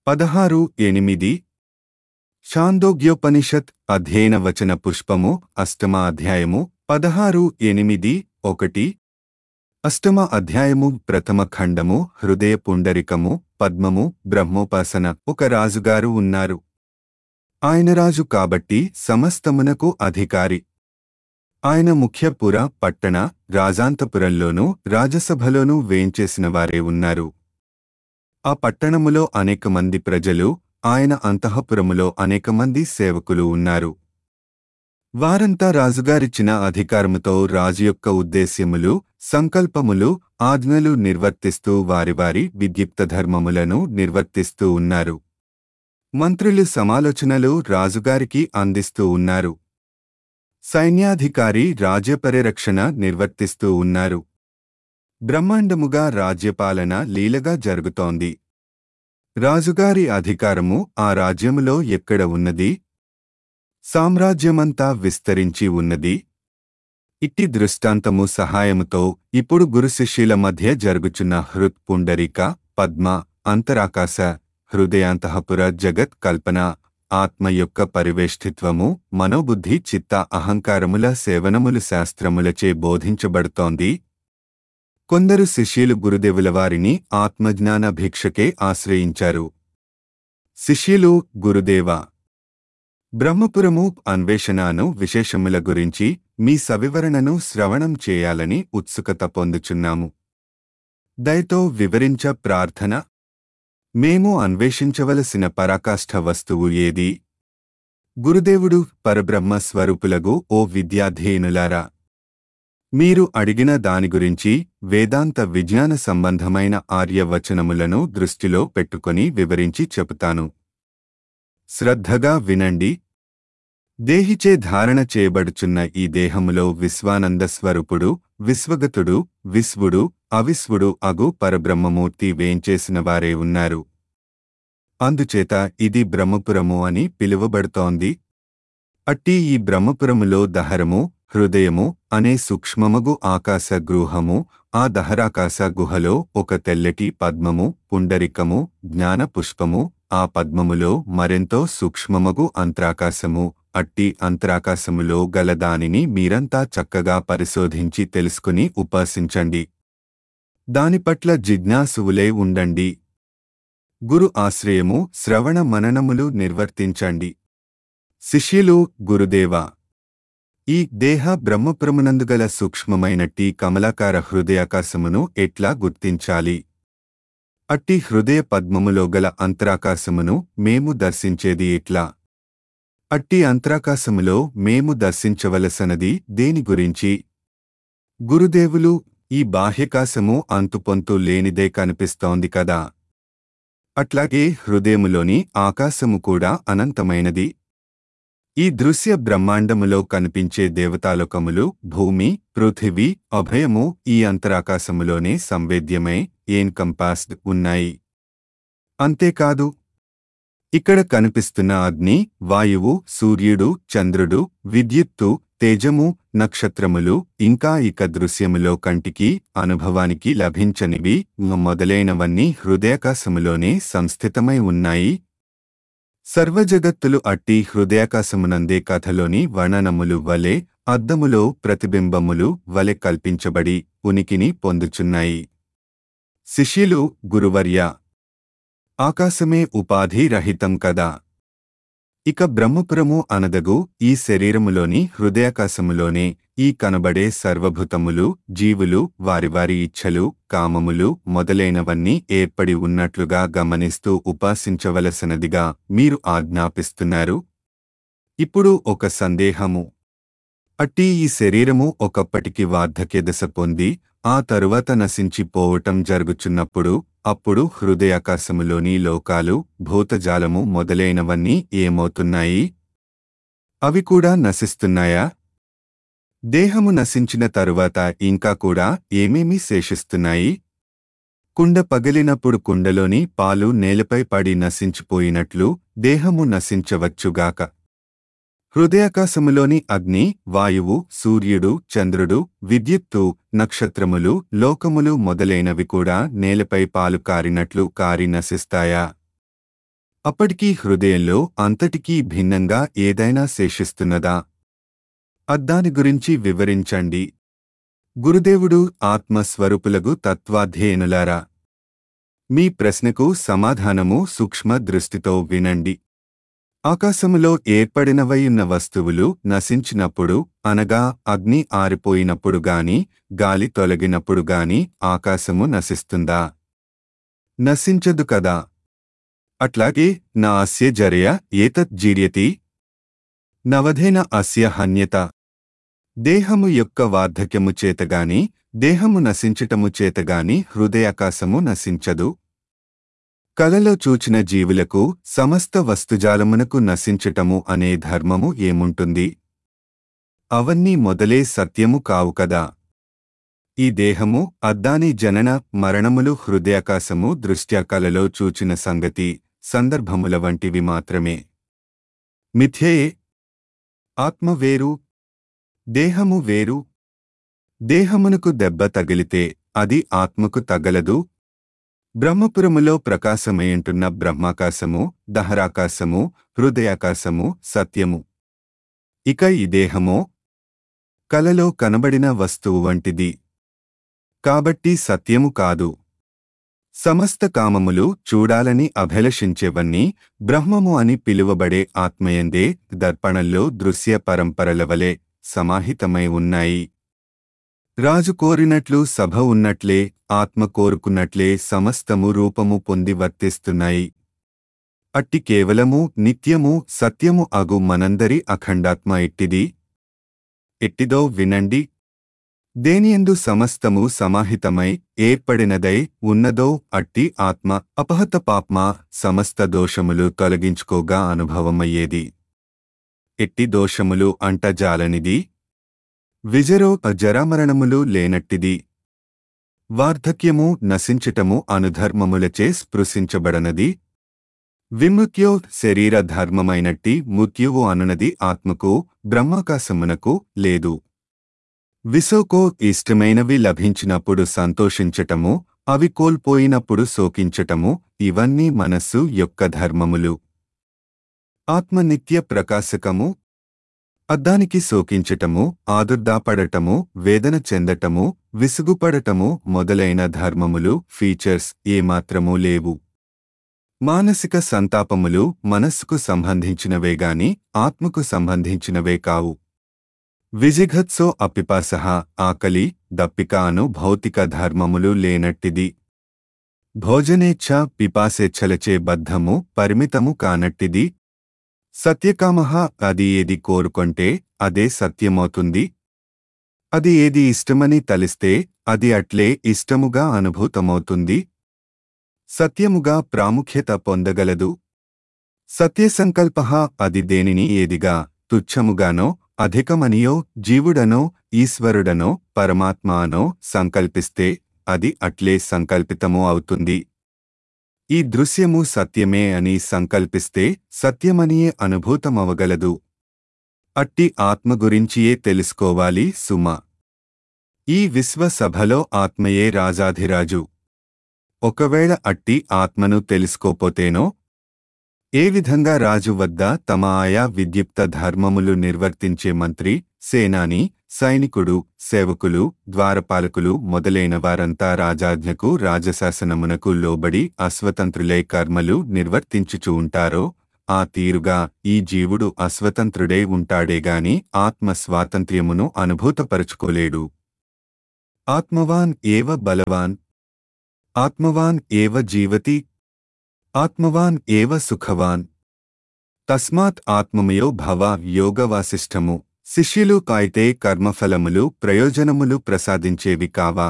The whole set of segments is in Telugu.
పదహారు ఎనిమిది షాందోగ్యోపనిషత్ అధ్యయన వచన పుష్పము అష్టమ అధ్యాయము పదహారు ఎనిమిది ఒకటి అష్టమ అధ్యాయము ప్రథమ ఖండము హృదయ పుండరికము పద్మము బ్రహ్మోపాసన ఒక రాజుగారు ఉన్నారు ఆయన రాజు కాబట్టి సమస్తమునకు అధికారి ఆయన ముఖ్యపుర పట్టణ రాజాంతపురంలోనూ రాజసభలోనూ వేంచేసిన వారే ఉన్నారు ఆ పట్టణములో అనేక మంది ప్రజలు ఆయన అంతఃపురములో అనేక మంది సేవకులు ఉన్నారు వారంతా రాజుగారిచ్చిన అధికారముతో రాజు యొక్క ఉద్దేశ్యములు సంకల్పములు ఆజ్ఞలు నిర్వర్తిస్తూ వారి వారి విద్యుక్త ధర్మములను నిర్వర్తిస్తూ ఉన్నారు మంత్రులు సమాలోచనలు రాజుగారికి అందిస్తూ ఉన్నారు సైన్యాధికారి రాజ్యపరిరక్షణ నిర్వర్తిస్తూ ఉన్నారు బ్రహ్మాండముగా రాజ్యపాలన లీలగా జరుగుతోంది రాజుగారి అధికారము ఆ రాజ్యములో ఎక్కడ ఉన్నది సామ్రాజ్యమంతా విస్తరించి ఉన్నది ఇట్టి దృష్టాంతము సహాయముతో ఇప్పుడు గురు శిష్యుల మధ్య జరుగుచున్న హృత్ పుండరిక పద్మ అంతరాకాశ హృదయాంతఃపుర జగత్ కల్పన ఆత్మ యొక్క పరివేష్టిత్వము మనోబుద్ధి చిత్త అహంకారముల సేవనములు శాస్త్రములచే బోధించబడుతోంది కొందరు శిష్యులు గురుదేవుల వారిని ఆత్మజ్ఞాన భిక్షకే ఆశ్రయించారు శిష్యులు గురుదేవా బ్రహ్మపురము అన్వేషణను విశేషముల గురించి మీ సవివరణను శ్రవణం చేయాలని ఉత్సుకత పొందుచున్నాము దయతో వివరించ ప్రార్థన మేము అన్వేషించవలసిన పరాకాష్ఠ వస్తువు ఏది గురుదేవుడు పరబ్రహ్మ స్వరూపులగు ఓ విద్యాధ్యేయునులారా మీరు అడిగిన దాని గురించి వేదాంత విజ్ఞాన సంబంధమైన ఆర్యవచనములను దృష్టిలో పెట్టుకొని వివరించి చెబుతాను శ్రద్ధగా వినండి దేహిచే ధారణ చేయబడుచున్న ఈ దేహములో విశ్వానంద స్వరూపుడు విశ్వగతుడు విశ్వుడు అవిశ్వుడు అగు పరబ్రహ్మమూర్తి వేంచేసిన వారే ఉన్నారు అందుచేత ఇది బ్రహ్మపురము అని పిలువబడుతోంది అట్టి ఈ బ్రహ్మపురములో దహరము హృదయము అనే సూక్ష్మమగు ఆకాశ గృహము ఆ దహరాకాశ గుహలో ఒక తెల్లటి పద్మము పుండరికము జ్ఞాన పుష్పము ఆ పద్మములో మరెంతో సూక్ష్మమగు అంతరాకాశము అట్టి అంతరాకాశములో గల దానిని మీరంతా చక్కగా పరిశోధించి తెలుసుకుని ఉపాసించండి దాని పట్ల జిజ్ఞాసువులై ఉండండి గురు ఆశ్రయము శ్రవణ మననములు నిర్వర్తించండి శిష్యులు గురుదేవా ఈ దేహ బ్రహ్మపురమునందుగల సూక్ష్మమైనట్టి కమలాకార హృదయాకాశమును ఎట్లా గుర్తించాలి అట్టి హృదయ పద్మములో గల అంతరాకాశమును మేము దర్శించేది ఎట్లా అట్టి అంతరాకాశములో మేము దర్శించవలసనది దేని గురించి గురుదేవులు ఈ బాహ్యకాశము అంతుపొంతు లేనిదే కనిపిస్తోంది కదా అట్లాగే హృదయములోని ఆకాశము కూడా అనంతమైనది ఈ దృశ్య బ్రహ్మాండములో కనిపించే దేవతాలోకములు భూమి పృథివీ అభయము ఈ అంతరాకాశములోనే సంవేద్యమై ఏన్కంపాస్డ్ ఉన్నాయి అంతేకాదు ఇక్కడ కనిపిస్తున్న అగ్ని వాయువు సూర్యుడు చంద్రుడు విద్యుత్తు తేజము నక్షత్రములు ఇంకా ఇక దృశ్యములో కంటికి అనుభవానికి లభించనివి మొదలైనవన్నీ హృదయాకాశములోనే సంస్థితమై ఉన్నాయి సర్వజగత్తులు అట్టి హృదయాకాశమునందే కథలోని వర్ణనములు వలె అద్దములో ప్రతిబింబములు వలె కల్పించబడి ఉనికిని పొందుచున్నాయి శిష్యులు గురువర్య ఆకాశమే ఉపాధి రహితం కదా ఇక బ్రహ్మపురము అనదగు ఈ శరీరములోని హృదయాకాశములోనే ఈ కనబడే సర్వభూతములు జీవులు వారి వారి ఇచ్ఛలు కామములు మొదలైనవన్నీ ఏర్పడి ఉన్నట్లుగా గమనిస్తూ ఉపాసించవలసినదిగా మీరు ఆజ్ఞాపిస్తున్నారు ఇప్పుడు ఒక సందేహము అట్టి ఈ శరీరము ఒకప్పటికి వార్ధక్యదశ పొంది ఆ తరువాత నశించిపోవటం జరుగుచున్నప్పుడు అప్పుడు హృదయాకాశములోని లోకాలు భూతజాలము మొదలైనవన్నీ ఏమవుతున్నాయి అవి కూడా నశిస్తున్నాయా దేహము నశించిన తరువాత ఇంకా కూడా ఏమేమి శేషిస్తున్నాయి కుండ పగిలినప్పుడు కుండలోని పాలు నేలపై పడి నశించిపోయినట్లు దేహము నశించవచ్చుగాక హృదయాకాశములోని అగ్ని వాయువు సూర్యుడు చంద్రుడు విద్యుత్తు నక్షత్రములు లోకములు మొదలైనవి కూడా నేలపై పాలు కారినట్లు కారి నశిస్తాయా అప్పటికీ హృదయంలో అంతటికీ భిన్నంగా ఏదైనా శేషిస్తున్నదా అద్దాని గురించి వివరించండి గురుదేవుడు ఆత్మస్వరూపులగు తత్వాధ్యయనులారా మీ ప్రశ్నకు సమాధానము సూక్ష్మ దృష్టితో వినండి ఆకాశములో ఏర్పడినవయున్న వస్తువులు నశించినప్పుడు అనగా అగ్ని ఆరిపోయినప్పుడు గాని గాలి తొలగినప్పుడు గాని ఆకాశము నశిస్తుందా నశించదు కదా అట్లాగే నా అస్య జరయ ఏతత్ జీర్యతి నవధేన అస్య హన్యత దేహము యొక్క వార్ధక్యము చేతగాని దేహము నశించటము చేతగాని హృదయాకాశము నశించదు కలలో చూచిన జీవులకు సమస్త వస్తుజాలమునకు నశించటము అనే ధర్మము ఏముంటుంది అవన్నీ మొదలే సత్యము కావు కదా ఈ దేహము అద్దాని జనన మరణములు హృదయాకాశము దృష్ట్యా కలలో చూచిన సంగతి సందర్భముల వంటివి మాత్రమే మిథ్యయే ఆత్మ వేరు దేహము వేరు దేహమునకు దెబ్బ తగిలితే అది ఆత్మకు తగలదు బ్రహ్మపురములో ప్రకాశమయంటున్న బ్రహ్మాకాశము దహరాకాశము హృదయాకాశము సత్యము ఇక ఈ దేహమో కలలో కనబడిన వస్తువు వంటిది కాబట్టి సత్యము కాదు సమస్త కామములు చూడాలని అభిలషించేవన్నీ బ్రహ్మము అని పిలువబడే ఆత్మయందే దర్పణంలో దృశ్య పరంపరల వలె సమాహితమై ఉన్నాయి రాజు కోరినట్లు సభ ఉన్నట్లే ఆత్మ కోరుకున్నట్లే సమస్తము రూపము పొంది వర్తిస్తున్నాయి అట్టి కేవలము నిత్యము సత్యము అగు మనందరి అఖండాత్మ ఎట్టిది ఎట్టిదో వినండి దేనియందు సమస్తము సమాహితమై ఏర్పడినదై ఉన్నదో అట్టి ఆత్మ అపహత పాప్మ సమస్త దోషములు తొలగించుకోగా అనుభవమయ్యేది ఎట్టి దోషములు అంటజాలనిది విజరో జరామరణములు లేనట్టిది వార్ధక్యము నశించటము అనుధర్మములచే స్పృశించబడనది విమృత్యో శరీర ధర్మమైనట్టి మృత్యువు అనునది ఆత్మకు బ్రహ్మాకాశమునకు లేదు విసోకో ఇష్టమైనవి లభించినప్పుడు సంతోషించటము అవి కోల్పోయినప్పుడు శోకించటము ఇవన్నీ మనస్సు యొక్క ధర్మములు ఆత్మ నిత్య ప్రకాశకము అద్దానికి శోకించటము ఆదుర్దాపడటము వేదన చెందటము విసుగుపడటము మొదలైన ధర్మములు ఫీచర్స్ ఏమాత్రమూ లేవు మానసిక సంతాపములు మనస్సుకు సంబంధించినవేగాని ఆత్మకు సంబంధించినవే కావు విజిఘత్సో అపిపాసహ ఆకలి దప్పిక అను భౌతిక ధర్మములు లేనట్టిది భోజనేచ్ఛ పిపాసేచ్ఛలచే బద్ధము పరిమితము కానట్టిది సత్యకామః అది ఏది కోరుకొంటే అదే సత్యమవుతుంది అది ఏది ఇష్టమని తలిస్తే అది అట్లే ఇష్టముగా అనుభూతమవుతుంది సత్యముగా ప్రాముఖ్యత పొందగలదు సత్యసంకల్ప అది దేనిని ఏదిగా తుచ్చముగానో అధికమనియో జీవుడనో ఈశ్వరుడనో పరమాత్మ అనో సంకల్పిస్తే అది అట్లే సంకల్పితము అవుతుంది ఈ దృశ్యము సత్యమే అని సంకల్పిస్తే సత్యమనియే అనుభూతమవగలదు అట్టి ఆత్మ గురించియే తెలుసుకోవాలి సుమ ఈ విశ్వ సభలో ఆత్మయే రాజాధిరాజు ఒకవేళ అట్టి ఆత్మను తెలుసుకోపోతేనో ఏ విధంగా రాజు వద్ద తమ ఆయా విద్యుక్త ధర్మములు నిర్వర్తించే మంత్రి సేనాని సైనికుడు సేవకులు ద్వారపాలకులు మొదలైన వారంతా రాజాజ్ఞకు రాజశాసనమునకు లోబడి అస్వతంత్రులై కర్మలు నిర్వర్తించుచూ ఉంటారో ఆ తీరుగా ఈ జీవుడు అస్వతంత్రుడై ఉంటాడేగాని ఆత్మ స్వాతంత్ర్యమును అనుభూతపరుచుకోలేడు ఆత్మవాన్ ఏవ బలవాన్ ఆత్మవాన్ ఏవ జీవతి ఆత్మవాన్ ఏవ సుఖవాన్ తస్మాత్ ఆత్మమయో భవ యోగవాసిష్టము శిష్యులు కాయితే కర్మఫలములు ప్రయోజనములు ప్రసాదించేవి కావా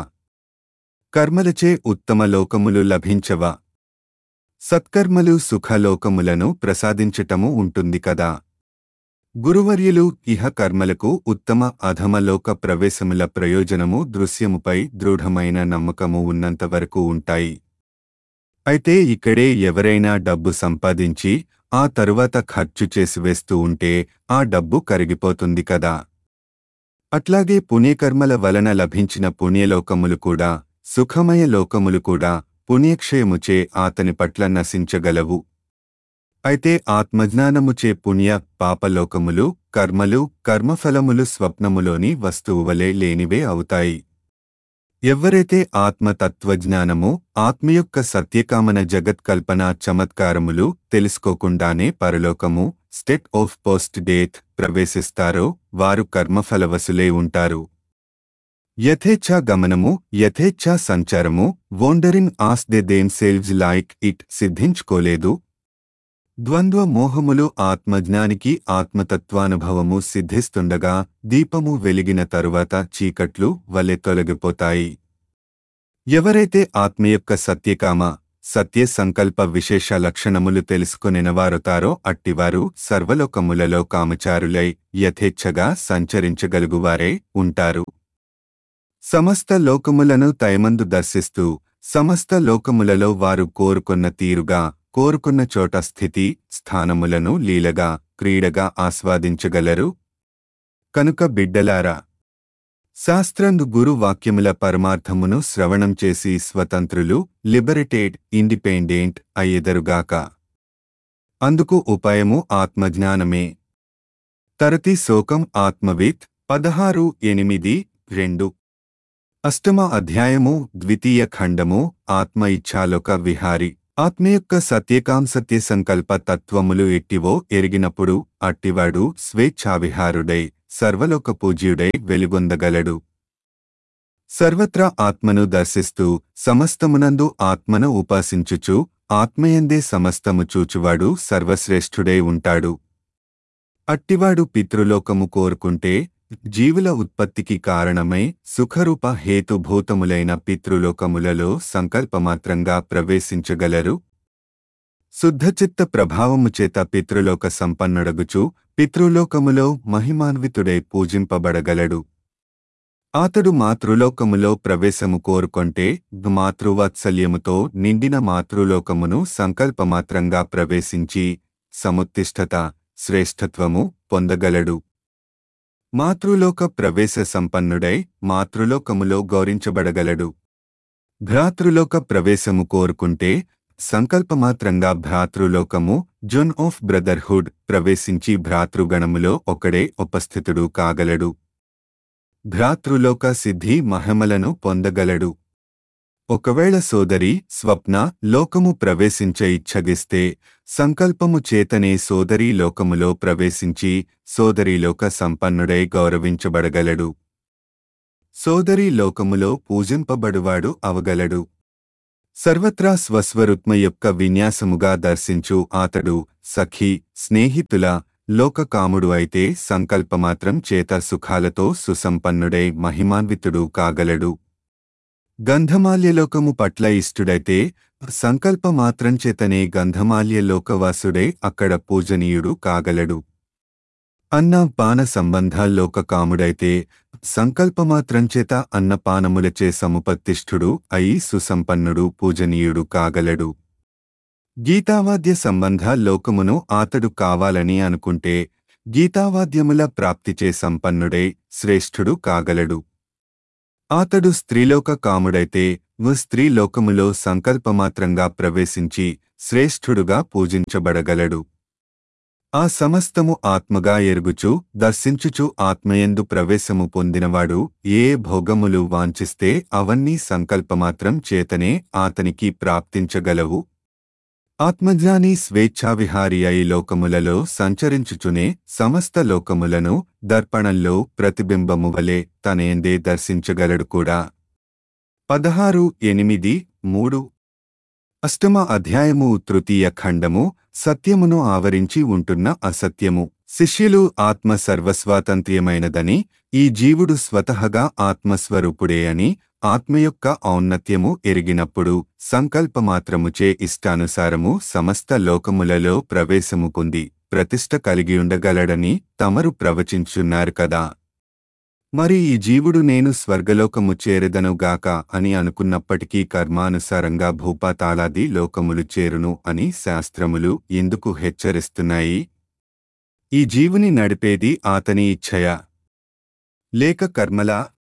కర్మలచే ఉత్తమ లోకములు లభించవా సత్కర్మలు సుఖలోకములను ప్రసాదించటము ఉంటుంది కదా గురువర్యులు ఇహ కర్మలకు ఉత్తమ అధమలోక ప్రవేశముల ప్రయోజనము దృశ్యముపై దృఢమైన నమ్మకము ఉన్నంతవరకు ఉంటాయి అయితే ఇక్కడే ఎవరైనా డబ్బు సంపాదించి ఆ తరువాత ఖర్చు చేసివేస్తూ ఉంటే ఆ డబ్బు కరిగిపోతుంది కదా అట్లాగే పుణ్యకర్మల వలన లభించిన పుణ్యలోకములు కూడా సుఖమయ లోకములు కూడా పుణ్యక్షయముచే అతని పట్ల నశించగలవు అయితే ఆత్మజ్ఞానముచే పుణ్య పాపలోకములు కర్మలు కర్మఫలములు స్వప్నములోని వస్తువువలే లేనివే అవుతాయి ఎవరైతే ఆత్మతత్వజ్ఞానము ఆత్మయొక్క సత్యకామన జగత్కల్పన చమత్కారములు తెలుసుకోకుండానే పరలోకము స్టెట్ ఆఫ్ పోస్ట్ డేత్ ప్రవేశిస్తారో వారు కర్మఫలవసులే ఉంటారు యథేచ్ఛా గమనము యథేచ్ఛా సంచారము wandering as they themselves like it సిద్ధించుకోలేదు ద్వంద్వ మోహములు ఆత్మజ్ఞానికి ఆత్మతత్వానుభవము సిద్ధిస్తుండగా దీపము వెలిగిన తరువాత చీకట్లు వలె తొలగిపోతాయి ఎవరైతే ఆత్మ యొక్క సత్యకామ సత్య సంకల్ప విశేష లక్షణములు తెలుసుకునినవారుతారో అట్టివారు సర్వలోకములలో కామచారులై యథేచ్ఛగా సంచరించగలుగువారే ఉంటారు సమస్త లోకములను తయమందు దర్శిస్తూ సమస్త లోకములలో వారు కోరుకున్న తీరుగా కోరుకున్న చోట స్థితి స్థానములను లీలగా క్రీడగా ఆస్వాదించగలరు కనుక బిడ్డలారా శాస్త్రందు గురు వాక్యముల పరమార్థమును శ్రవణం చేసి స్వతంత్రులు లిబరిటేడ్ ఇండిపెండెంట్ అయ్యెదరుగాక అందుకు ఉపాయము ఆత్మజ్ఞానమే తరతి శోకం ఆత్మవిత్ పదహారు ఎనిమిది రెండు అష్టమ అధ్యాయము ద్వితీయ ఖండము ఆత్మ ఇచ్ఛాలోక విహారి ఆత్మ యొక్క సత్యకాం సత్య సంకల్ప తత్వములు ఎట్టివో ఎరిగినప్పుడు అట్టివాడు స్వేచ్ఛావిహారుడై సర్వలోక పూజ్యుడై వెలుగొందగలడు సర్వత్రా ఆత్మను దర్శిస్తూ సమస్తమునందు ఆత్మను ఉపాసించుచు ఆత్మయందే సమస్తము చూచువాడు సర్వశ్రేష్ఠుడై ఉంటాడు అట్టివాడు పితృలోకము కోరుకుంటే జీవుల ఉత్పత్తికి కారణమై సుఖరూప హేతుభూతములైన పితృలోకములలో సంకల్పమాత్రంగా ప్రవేశించగలరు శుద్ధచిత్త ప్రభావము చేత పితృలోక సంపన్నుడగుచు పితృలోకములో మహిమాన్వితుడై పూజింపబడగలడు అతడు మాతృలోకములో ప్రవేశము కోరుకొంటే మాతృవాత్సల్యముతో నిండిన మాతృలోకమును సంకల్పమాత్రంగా ప్రవేశించి సముత్తిష్టత శ్రేష్ఠత్వము పొందగలడు మాతృలోక ప్రవేశ సంపన్నుడై మాతృలోకములో గౌరించబడగలడు భ్రాతృలోక ప్రవేశము కోరుకుంటే సంకల్పమాత్రంగా భ్రాతృలోకము జొన్ ఆఫ్ బ్రదర్హుడ్ ప్రవేశించి భ్రాతృగణములో ఒకడే ఉపస్థితుడు కాగలడు భ్రాతృలోక సిద్ధి మహిమలను పొందగలడు ఒకవేళ సోదరి స్వప్న లోకము ప్రవేశించ ఇచ్ఛగిస్తే సంకల్పము చేతనే సోదరీ లోకములో ప్రవేశించి సోదరీలోక సంపన్నుడై గౌరవించబడగలడు సోదరీ లోకములో పూజింపబడువాడు అవగలడు సర్వత్రా స్వస్వరుత్మ యొక్క విన్యాసముగా దర్శించు అతడు సఖి స్నేహితుల లోకకాముడు అయితే సంకల్పమాత్రం చేత సుఖాలతో సుసంపన్నుడై మహిమాన్వితుడు కాగలడు గంధమాల్యలోకము పట్ల ఇష్టుడైతే సంకల్పమాత్రం చేతనే గంధమాల్యలోకవాసుడై అక్కడ పూజనీయుడు కాగలడు అన్న పాన సంబంధాల్లోక కాముడైతే సంకల్పమాత్రం చేత అన్నపానములచే సముపత్తిష్ఠుడు అయి సుసంపన్నుడు పూజనీయుడు కాగలడు గీతావాద్య సంబంధ లోకమును ఆతడు కావాలని అనుకుంటే గీతావాద్యముల ప్రాప్తిచే సంపన్నుడై శ్రేష్ఠుడు కాగలడు ఆతడు స్త్రీలోక కాముడైతే వ స్త్రీలోకములో సంకల్పమాత్రంగా ప్రవేశించి శ్రేష్ఠుడుగా పూజించబడగలడు ఆ సమస్తము ఆత్మగా ఎరుగుచు దర్శించుచు ఆత్మయందు ప్రవేశము పొందినవాడు ఏ భోగములు వాంఛిస్తే అవన్నీ సంకల్పమాత్రం చేతనే ఆతనికి ప్రాప్తించగలవు ఆత్మజ్ఞాని స్వేచ్ఛావిహారి అయి లోకములలో సంచరించుచునే సమస్త లోకములను దర్పణంలో ప్రతిబింబము వలె తనేందే దర్శించగలడు కూడా పదహారు ఎనిమిది మూడు అష్టమ అధ్యాయము తృతీయ ఖండము సత్యమును ఆవరించి ఉంటున్న అసత్యము శిష్యులు ఆత్మ సర్వస్వాతంత్ర్యమైనదని ఈ జీవుడు స్వతహగా ఆత్మస్వరూపుడే అని ఆత్మ యొక్క ఔన్నత్యము ఎరిగినప్పుడు సంకల్పమాత్రముచే ఇష్టానుసారము సమస్త లోకములలో ప్రవేశము పొంది ప్రతిష్ట కలిగియుండగలడని తమరు ప్రవచించున్నారు కదా మరి ఈ జీవుడు నేను స్వర్గలోకము చేరెదనుగాక అని అనుకున్నప్పటికీ కర్మానుసారంగా భూపాతాలాది లోకములు చేరును అని శాస్త్రములు ఎందుకు హెచ్చరిస్తున్నాయి ఈ జీవుని నడిపేది ఆతని ఇచ్ఛయ లేక కర్మలా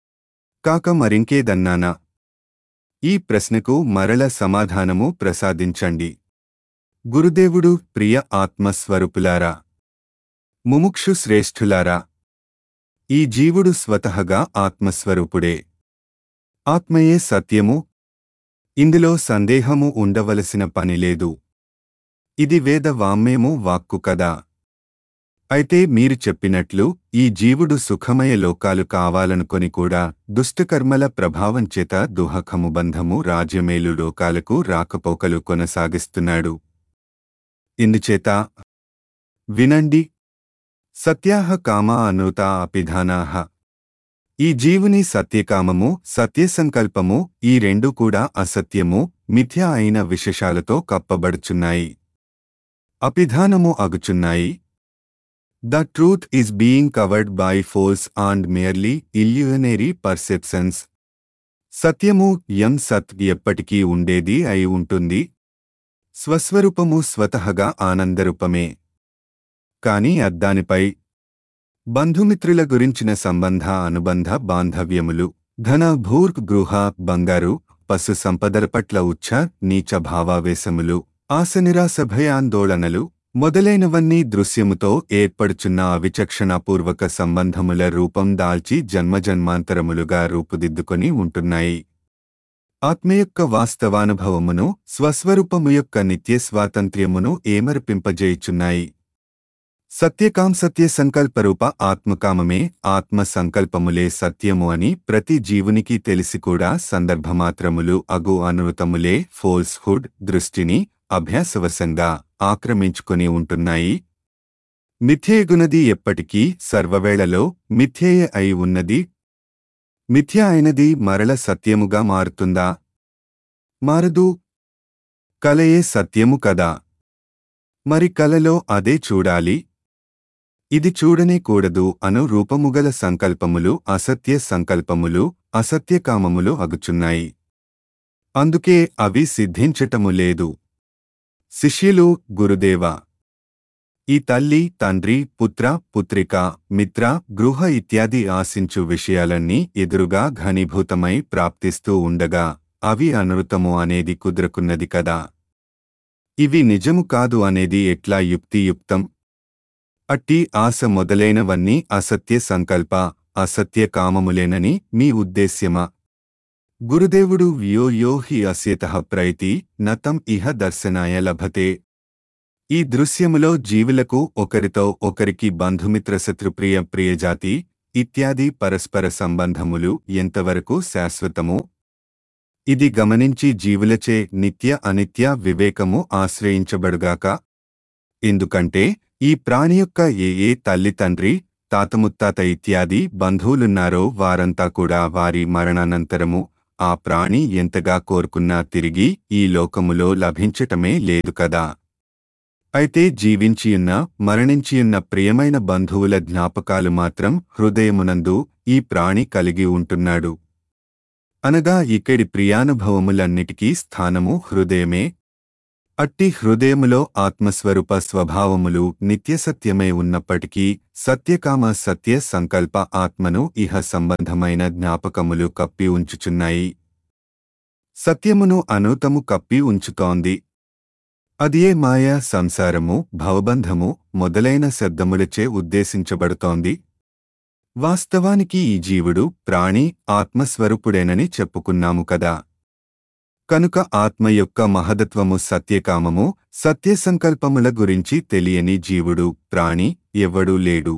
కాక మరింకేదన్నానా ఈ ప్రశ్నకు మరల సమాధానము ప్రసాదించండి గురుదేవుడు ప్రియ ఆత్మస్వరూపులారా ముముక్షు శ్రేష్ఠులారా ఈ జీవుడు స్వతహగా ఆత్మస్వరూపుడే ఆత్మయే సత్యము ఇందులో సందేహము ఉండవలసిన పనిలేదు ఇది వేద వామ్యము వాక్కు కదా అయితే మీరు చెప్పినట్లు ఈ జీవుడు సుఖమయ లోకాలు కావాలనుకొని కూడా దుష్టకర్మల ప్రభావం చేత దుహకము బంధము రాజ్యమేలు లోకాలకు రాకపోకలు కొనసాగిస్తున్నాడు ఇందుచేత వినండి సత్యాహ కామ అనూత అపిధానాహ ఈ జీవుని సత్యకామము సత్యసంకల్పము ఈ రెండు కూడా అసత్యము మిథ్య అయిన విశేషాలతో కప్పబడుచున్నాయి అపిధానము అగుచున్నాయి the truth is being covered by false and merely illusory perceptions సత్యము యం సత్ ఎప్పటికీ ఉండేది అయి ఉంటుంది స్వస్వరూపము స్వతహగా ఆనందరూపమే కాని అద్దానిపై బంధుమిత్రుల గురించిన సంబంధ అనుబంధ బాంధవ్యములు ధన భూర్క్ గృహ బంగారు పశు సంపదల పట్ల ఉచ్ఛ నీచ భావావేశములు ఆశ నిరాశ భయాందోళనలు మొదలైనవన్నీ దృశ్యముతో ఏర్పడుచున్న అవిచక్షణాపూర్వక సంబంధముల రూపం దాల్చి జన్మజన్మాంతరములుగా రూపుదిద్దుకొని ఉంటున్నాయి ఆత్మ యొక్క వాస్తవానుభవమును స్వస్వరూపము యొక్క నిత్య స్వాతంత్ర్యమును ఏమర్పింపజేయుచున్నాయి సత్యకాం సత్య సంకల్పరూప ఆత్మకామమే ఆత్మ సంకల్పములే సత్యము అని ప్రతి జీవునికి తెలిసి కూడా సందర్భమాత్రములు అగు అనువృతములే ఫోల్స్హుడ్ దృష్టిని అభ్యాసవశంగా ఆక్రమించుకొని ఉంటున్నాయి మిథ్యేగునది ఎప్పటికీ సర్వవేళలో మిథ్యేయ అయి ఉన్నది మిథ్య అయినది మరల సత్యముగా మారుతుందా మారదు కలయే సత్యము కదా మరి కలలో అదే చూడాలి ఇది చూడనే కూడదు అను రూపముగల సంకల్పములు అసత్య సంకల్పములు అసత్యకామములు అగుచున్నాయి అందుకే అవి సిద్ధించటము లేదు శిష్యులు గురుదేవ ఈ తల్లి తండ్రి పుత్ర పుత్రిక మిత్ర గృహ ఇత్యాది ఆశించు విషయాలన్నీ ఎదురుగా ఘనీభూతమై ప్రాప్తిస్తూ ఉండగా అవి అనృతము అనేది కుదురకున్నది కదా ఇవి నిజము కాదు అనేది ఎట్లా యుక్తియుక్తం అట్టి ఆశ మొదలైనవన్నీ అసత్య సంకల్ప అసత్య కామములేనని మీ ఉద్దేశ్యమా గురుదేవుడు వ్యో యో హి అస్యత ప్రైతి నతం ఇహ దర్శనాయ లభతే ఈ దృశ్యములో జీవులకు ఒకరితో ఒకరికి బంధుమిత్ర శత్రుప్రియ ప్రియజాతి ఇత్యాది పరస్పర సంబంధములు ఎంతవరకు శాశ్వతము ఇది గమనించి జీవులచే నిత్య అనిత్య వివేకము ఆశ్రయించబడుగాక ఎందుకంటే ఈ ప్రాణి యొక్క ఏ ఏ తల్లి తండ్రి తాతముత్తాత ఇత్యాది బంధువులున్నారో వారంతా కూడా వారి మరణానంతరము ఆ ప్రాణి ఎంతగా కోరుకున్నా తిరిగి ఈ లోకములో లభించటమే లేదు కదా అయితే జీవించియున్న మరణించియున్న ప్రియమైన బంధువుల జ్ఞాపకాలు మాత్రం హృదయమునందు ఈ ప్రాణి కలిగి ఉంటున్నాడు అనగా ఇక్కడి ప్రియానుభవములన్నిటికీ స్థానము హృదయమే అట్టి హృదయములో ఆత్మస్వరూప స్వభావములు నిత్యసత్యమై ఉన్నప్పటికీ సత్యకామ సత్య సంకల్ప ఆత్మను ఇహ సంబంధమైన జ్ఞాపకములు కప్పి ఉంచుచున్నాయి సత్యమును అనూతము కప్పి ఉంచుతోంది అదియే మాయ సంసారము భవబంధము మొదలైన శబ్దములచే ఉద్దేశించబడుతోంది వాస్తవానికి ఈ జీవుడు ప్రాణి ఆత్మస్వరూపుడేనని చెప్పుకున్నాము కదా కనుక ఆత్మ యొక్క మహదత్వము సత్యకామము సత్యసంకల్పముల గురించి తెలియని జీవుడు ప్రాణి ఎవ్వడూ లేడు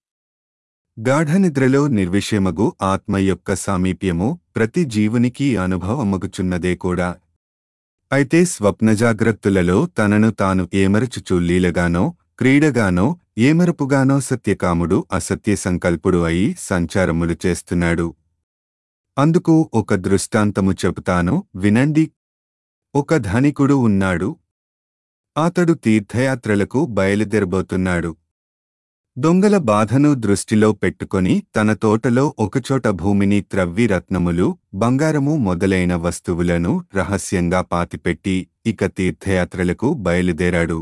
గాఢనిద్రలో నిర్విషయమగు ఆత్మ యొక్క సామీప్యము ప్రతి జీవునికి అనుభవమగుచున్నదే కూడా అయితే స్వప్నజాగ్రత్తులలో తనను తాను ఏమరచుచు లీలగానో క్రీడగానో ఏమరపుగానో సత్యకాముడు అసత్య సంకల్పుడు అయి సంచారములు చేస్తున్నాడు అందుకు ఒక దృష్టాంతము చెబుతాను వినండి ఒక ధనికుడు ఉన్నాడు అతడు తీర్థయాత్రలకు బయలుదేరబోతున్నాడు దొంగల బాధను దృష్టిలో పెట్టుకొని తన తోటలో ఒకచోట భూమిని త్రవ్వి రత్నములు బంగారము మొదలైన వస్తువులను రహస్యంగా పాతిపెట్టి ఇక తీర్థయాత్రలకు బయలుదేరాడు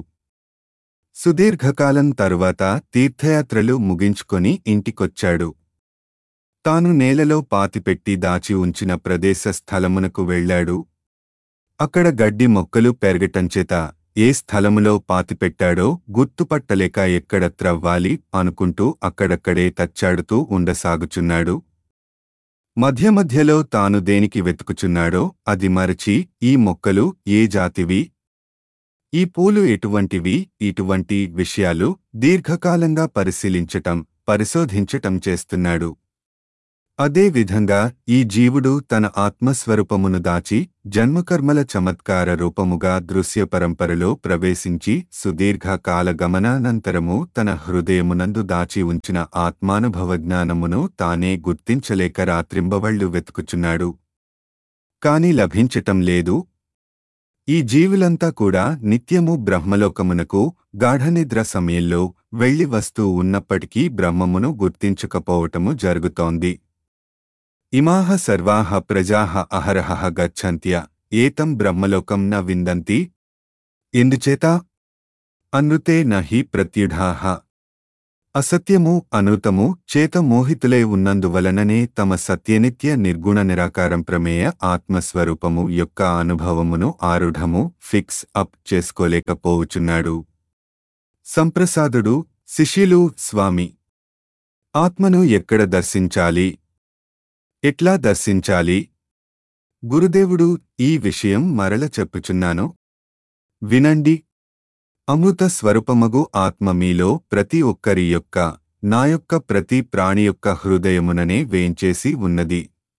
సుదీర్ఘకాలం తరువాత తీర్థయాత్రలు ముగించుకొని ఇంటికొచ్చాడు తాను నేలలో పాతిపెట్టి దాచి ఉంచిన ప్రదేశ స్థలమునకు వెళ్ళాడు అక్కడ గడ్డి మొక్కలు పెరగటంచేత ఏ స్థలములో పాతిపెట్టాడో గుర్తుపట్టలేక ఎక్కడ త్రవ్వాలి అనుకుంటూ అక్కడక్కడే తచ్చాడుతూ ఉండసాగుచున్నాడు మధ్య మధ్యలో తాను దేనికి వెతుకుచున్నాడో అది మరచి ఈ మొక్కలు ఏ జాతివి ఈ పూలు ఎటువంటివి ఇటువంటి విషయాలు దీర్ఘకాలంగా పరిశీలించటం పరిశోధించటం చేస్తున్నాడు అదే విధంగా ఈ జీవుడు తన ఆత్మస్వరూపమును దాచి జన్మకర్మల చమత్కార రూపముగా దృశ్య పరంపరలో ప్రవేశించి సుదీర్ఘ కాల గమనానంతరము తన హృదయమునందు దాచి ఉంచిన ఆత్మానుభవ జ్ఞానమును తానే గుర్తించలేక రాత్రింబవళ్లు వెతుకుచున్నాడు కాని లభించటం లేదు ఈ జీవులంతా కూడా నిత్యము బ్రహ్మలోకమునకు గాఢనిద్ర సమయంలో వెళ్లి వస్తూ ఉన్నప్పటికీ బ్రహ్మమును గుర్తించకపోవటము జరుగుతోంది ఇమాహ సర్వాహ ప్రజాహ అహరహ గచ్చంత్య ఏతం బ్రహ్మలోకం న విందంతి ఎందుచేత అనృతే నహి ప్రత్యుఢాహ అసత్యము అనృతము చేత మోహితులై ఉన్నందువలననే తమ సత్యనిత్య నిర్గుణ నిరాకారం ప్రమేయ ఆత్మస్వరూపము యొక్క అనుభవమును ఆరుఢము ఫిక్స్ అప్ చేసుకోలేకపోవచున్నాడు సంప్రసాదుడు శిష్యులు స్వామి ఆత్మను ఎక్కడ దర్శించాలి ఎట్లా దర్శించాలి గురుదేవుడు ఈ విషయం మరల చెప్పుచున్నాను వినండి అమృత స్వరూపమగు ఆత్మ మీలో ప్రతి ఒక్కరి యొక్క నా యొక్క ప్రతి ప్రాణి యొక్క హృదయముననే వేంచేసి ఉన్నది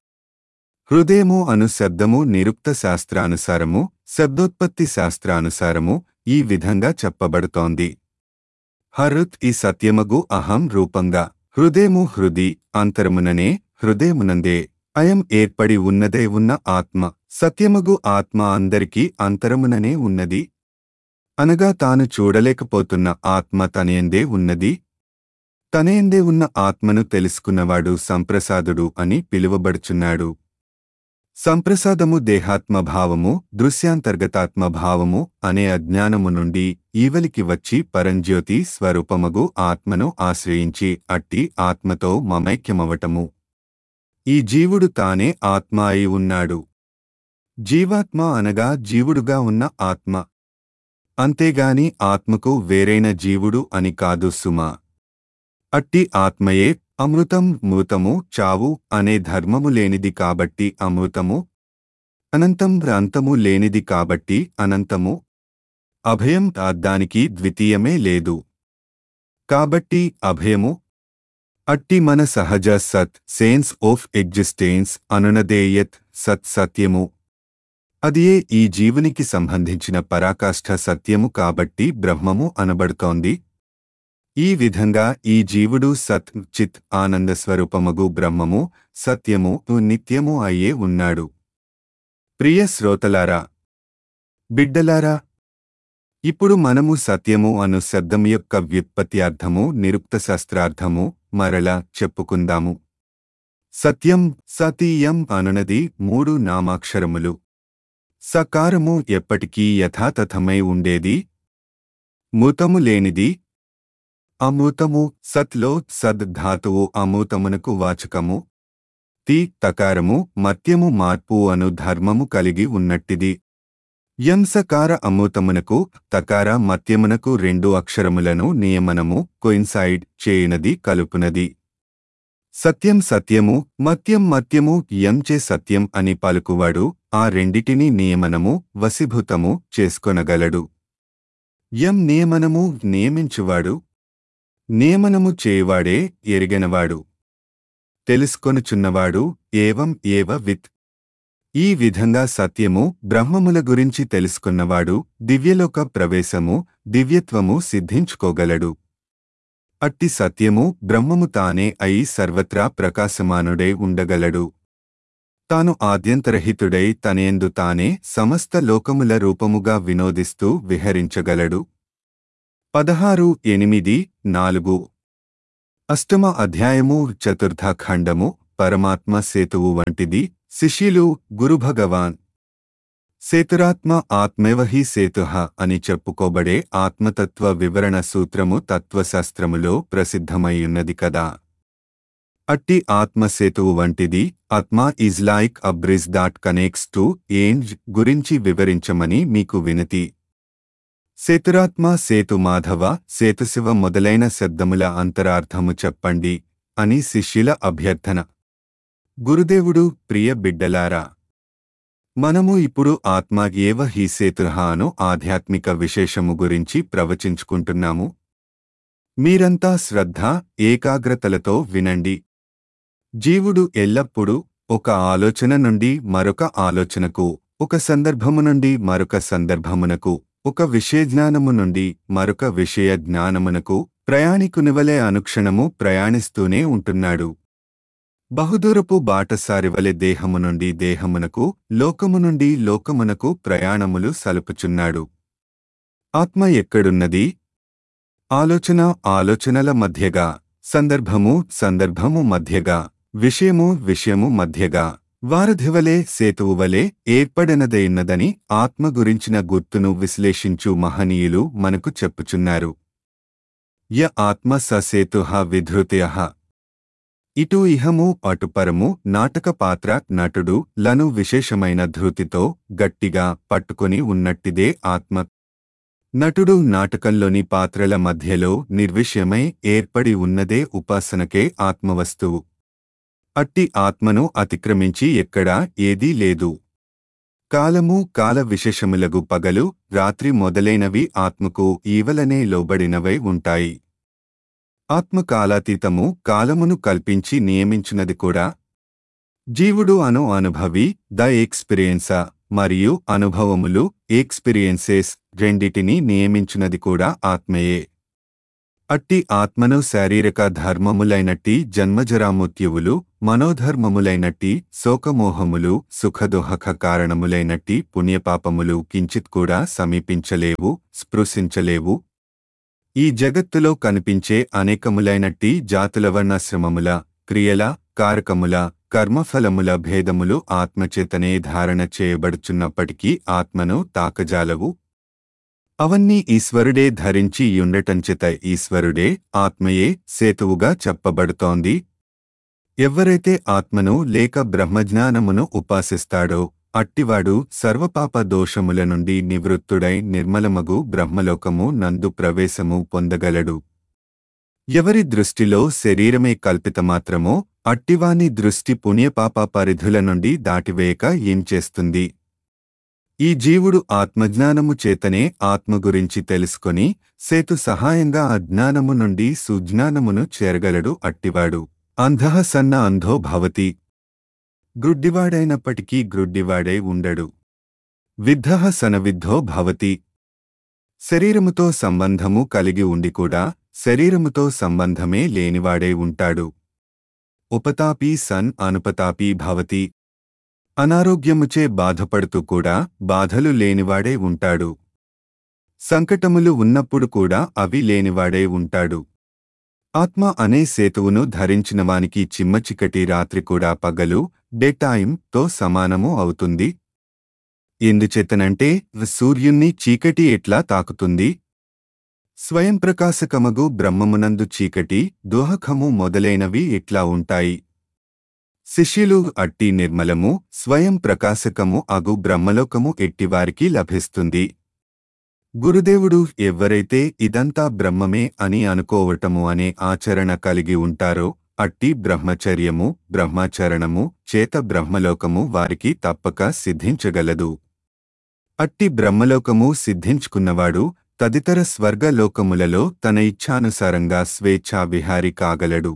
హృదయము అను శబ్దము నిరుక్త శాస్త్రానుసారము శబ్దోత్పత్తి శాస్త్రానుసారము ఈ విధంగా చెప్పబడుతోంది హరుత్ ఈ సత్యమగు అహం రూపంగా హృదయము హృది అంతరముననే హృదయమునందే అయం ఏర్పడి ఉన్నదే ఉన్న ఆత్మ సత్యమగు ఆత్మ అందరికీ అంతరముననే ఉన్నది అనగా తాను చూడలేకపోతున్న ఆత్మ తనయందే ఉన్నది తనయందే ఉన్న ఆత్మను తెలుసుకున్నవాడు సంప్రసాదుడు అని పిలువబడుచున్నాడు సంప్రసాదము దేహాత్మ భావము దృశ్యాంతర్గతాత్మ భావము అనే అజ్ఞానము నుండి ఈవలికి వచ్చి పరంజ్యోతి స్వరూపమగు ఆత్మను ఆశ్రయించి అట్టి ఆత్మతో మమైక్యమవటము ఈ జీవుడు తానే ఆత్మ అయి ఉన్నాడు జీవాత్మ అనగా జీవుడుగా ఉన్న ఆత్మ అంతేగాని ఆత్మకు వేరైన జీవుడు అని కాదు సుమా అట్టి ఆత్మయే అమృతం మృతము చావు అనే ధర్మము లేనిది కాబట్టి అమృతము అనంతం అంతము లేనిది కాబట్టి అనంతము అభయం దానికి ద్వితీయమే లేదు కాబట్టి అభయము అట్టి మన సహజ సత్ సెన్స్ ఆఫ్ ఎగ్జిస్టెన్స్ అనునదేయత్ సత్ సత్యము అదియే ఈ జీవునికి సంబంధించిన పరాకాష్ఠ సత్యము కాబట్టి బ్రహ్మము అనబడుతోంది ఈ విధంగా ఈ జీవుడు సత్ చిత్ ఆనంద స్వరూపమగు బ్రహ్మము సత్యము నిత్యము అయ్యే ఉన్నాడు ప్రియ శ్రోతలారా బిడ్డలారా ఇప్పుడు మనము సత్యము అను శబ్దం యొక్క వ్యుత్పత్త్యార్థము నిరుక్త శాస్త్రార్థము మరలా చెప్పుకుందాము సత్యం సతీయం అనునది మూడు నామాక్షరములు సకారము ఎప్పటికీ యథాతథమై ఉండేది మూతము లేనిది అమృతము సత్లో సద్ ధాతువు అమృతమునకు వాచకము తి తకారము మత్యము మార్పు అను ధర్మము కలిగి ఉన్నట్టిది యంసకార అమృతమునకు తకార మత్యమునకు రెండు అక్షరములను నియమనము కొయిన్సైడ్ చేయనది కలుపునది సత్యం సత్యము మత్యం మత్యము యంచే సత్యం అని పలుకువాడు ఆ రెండిటిని నియమనము వశీభూతము చేసుకొనగలడు యం నియమనము నియమించువాడు నియమనము చేయువాడే ఎరిగెనవాడు తెలుసుకొనుచున్నవాడు ఏవం ఏవ విత్ ఈ విధంగా సత్యము బ్రహ్మముల గురించి తెలుసుకున్నవాడు దివ్యలోక ప్రవేశము దివ్యత్వము సిద్ధించుకోగలడు అట్టి సత్యము బ్రహ్మము తానే అయి సర్వత్రా ప్రకాశమానుడై ఉండగలడు తాను ఆద్యంతరహితుడై తనేందు తానే సమస్త లోకముల రూపముగా వినోదిస్తూ విహరించగలడు పదహారు ఎనిమిది నాలుగు అష్టమ అధ్యాయము చతుర్థ ఖండము పరమాత్మ సేతువు వంటిది శిష్యులు గురుభగవాన్ సేతురాత్మ ఆత్మేవ హి సేతుః అని చెప్పుకోబడే ఆత్మతత్వ వివరణ సూత్రము తత్వశాస్త్రములో ప్రసిద్ధమైయున్నది కదా అట్టి ఆత్మసేతువు వంటిది ఆత్మ is like a bridge that connects to ఏంజ్ గురించి వివరించమని మీకు వినతి సేతురాత్మ సేతు మాధవ సేతుశివ మొదలైన శబ్దముల అంతరార్థము చెప్పండి అని శిష్యుల అభ్యర్థన గురుదేవుడు ప్రియ బిడ్డలారా మనము ఇప్పుడు ఆత్మ ఏవ హీ సేతురహ అను ఆధ్యాత్మిక విశేషము గురించి ప్రవచించుకుంటున్నాము మీరంతా శ్రద్ధ ఏకాగ్రతలతో వినండి జీవుడు ఎల్లప్పుడూ ఒక ఆలోచన నుండి మరొక ఆలోచనకు ఒక సందర్భము నుండి మరొక సందర్భమునకు ఒక విషయజ్ఞానము నుండి మరొక విషయ జ్ఞానమునకు ప్రయాణికునివలే అనుక్షణము ప్రయాణిస్తూనే ఉంటున్నాడు బహుదూరపు బాటసారివలె దేహము నుండి దేహమునకు లోకము నుండి లోకమునకు ప్రయాణములు సలుపుచున్నాడు ఆత్మ ఎక్కడున్నది ఆలోచన ఆలోచనల మధ్యగా సందర్భము సందర్భము మధ్యగా విషయము విషయము మధ్యగా వారధివలే సేతువువలే ఏర్పడినదైనదని ఆత్మ గురించిన గుర్తును విశ్లేషించు మహనీయులు మనకు చెప్పుచున్నారు య ఆత్మ ససేతుహ విధృత్య ఇటు ఇహము అటుపరము నాటక పాత్ర నటుడు లను విశేషమైన ధృతితో గట్టిగా పట్టుకొని ఉన్నట్టిదే ఆత్మ నటుడు నాటకంలోని పాత్రల మధ్యలో నిర్విషయమై ఏర్పడి ఉన్నదే ఉపాసనకే ఆత్మవస్తువు అట్టి ఆత్మను అతిక్రమించి ఎక్కడా ఏదీ లేదు కాలము కాల విశేషములగు పగలు రాత్రి మొదలైనవి ఆత్మకు ఈవలనే లోబడినవై ఉంటాయి ఆత్మ కాలాతీతము కాలమును కల్పించి నియమించినది కూడా జీవుడు అను అనుభవి ద ఎక్స్పీరియన్సా మరియు అనుభవములు ఎక్స్పీరియన్సెస్ రెండిటిని నియమించినది కూడా ఆత్మయే అట్టి ఆత్మను శారీరక ధర్మములైనట్టి జన్మజరామృత్యువులు మనోధర్మములైనట్టి శోకమోహములు సుఖదుహక కారణములైనట్టి పుణ్యపాపములు కించిత్ కూడా సమీపించలేవు స్పృశించలేవు ఈ జగత్తులో కనిపించే అనేకములైనట్టి జాతుల వర్ణాశ్రమముల క్రియల కారకముల కర్మఫలముల భేదములు ఆత్మచేతనే ధారణ చేయబడుచున్నప్పటికీ ఆత్మను తాకజాలవు అవన్నీ ఈశ్వరుడే ధరించి యుండటంచేత ఈశ్వరుడే ఆత్మయే సేతువుగా చెప్పబడుతోంది ఎవ్వరైతే ఆత్మను లేక బ్రహ్మజ్ఞానమును ఉపాసిస్తాడో అట్టివాడు సర్వపాప దోషముల నుండి నివృత్తుడై నిర్మలమగు బ్రహ్మలోకము నందు ప్రవేశము పొందగలడు ఎవరి దృష్టిలో శరీరమే కల్పితమాత్రమో అట్టివాని దృష్టి పుణ్యపాప పరిధుల నుండి దాటివేయక ఏం చేస్తుంది ఈ జీవుడు ఆత్మజ్ఞానము చేతనే ఆత్మ గురించి తెలుసుకొని సేతు సహాయంగా అజ్ఞానము నుండి సుజ్ఞానమును చేరగలడు అట్టివాడు అంధః సన్న అంధో భవతి గ్రుడ్డివాడైనప్పటికీ గ్రుడ్డివాడై ఉండడు విద్ధః సనవిద్ధో భవతి శరీరముతో సంబంధము కలిగి ఉండి కూడా శరీరముతో సంబంధమే లేనివాడై ఉంటాడు ఉపతాపీ సన్ అనుపతాపీ భవతి అనారోగ్యముచే బాధపడుతూ కూడా బాధలు లేనివాడే ఉంటాడు సంకటములు ఉన్నప్పుడు కూడా అవి లేనివాడే ఉంటాడు ఆత్మ అనే సేతువును ధరించినవానికి చిమ్మచికటి రాత్రి కూడా పగలు డే టైం తో సమానము అవుతుంది ఎందుచేతనంటే సూర్యుణ్ణి చీకటి ఎట్లా తాకుతుంది స్వయం ప్రకాశకమగు బ్రహ్మమునందు చీకటి దోహకము మొదలైనవి ఎట్లా ఉంటాయి శిష్యులు అట్టి నిర్మలము స్వయం ప్రకాశకము అగు బ్రహ్మలోకము ఎట్టివారికి లభిస్తుంది గురుదేవుడు ఎవ్వరైతే ఇదంతా బ్రహ్మమే అని అనుకోవటము అనే ఆచరణ కలిగి ఉంటారో అట్టి బ్రహ్మచర్యము బ్రహ్మాచరణము చేత బ్రహ్మలోకము వారికి తప్పక సిద్ధించగలదు అట్టి బ్రహ్మలోకము సిద్ధించుకున్నవాడు తదితర స్వర్గలోకములలో తన ఇచ్ఛానుసారంగా స్వేచ్ఛా విహారి కాగలడు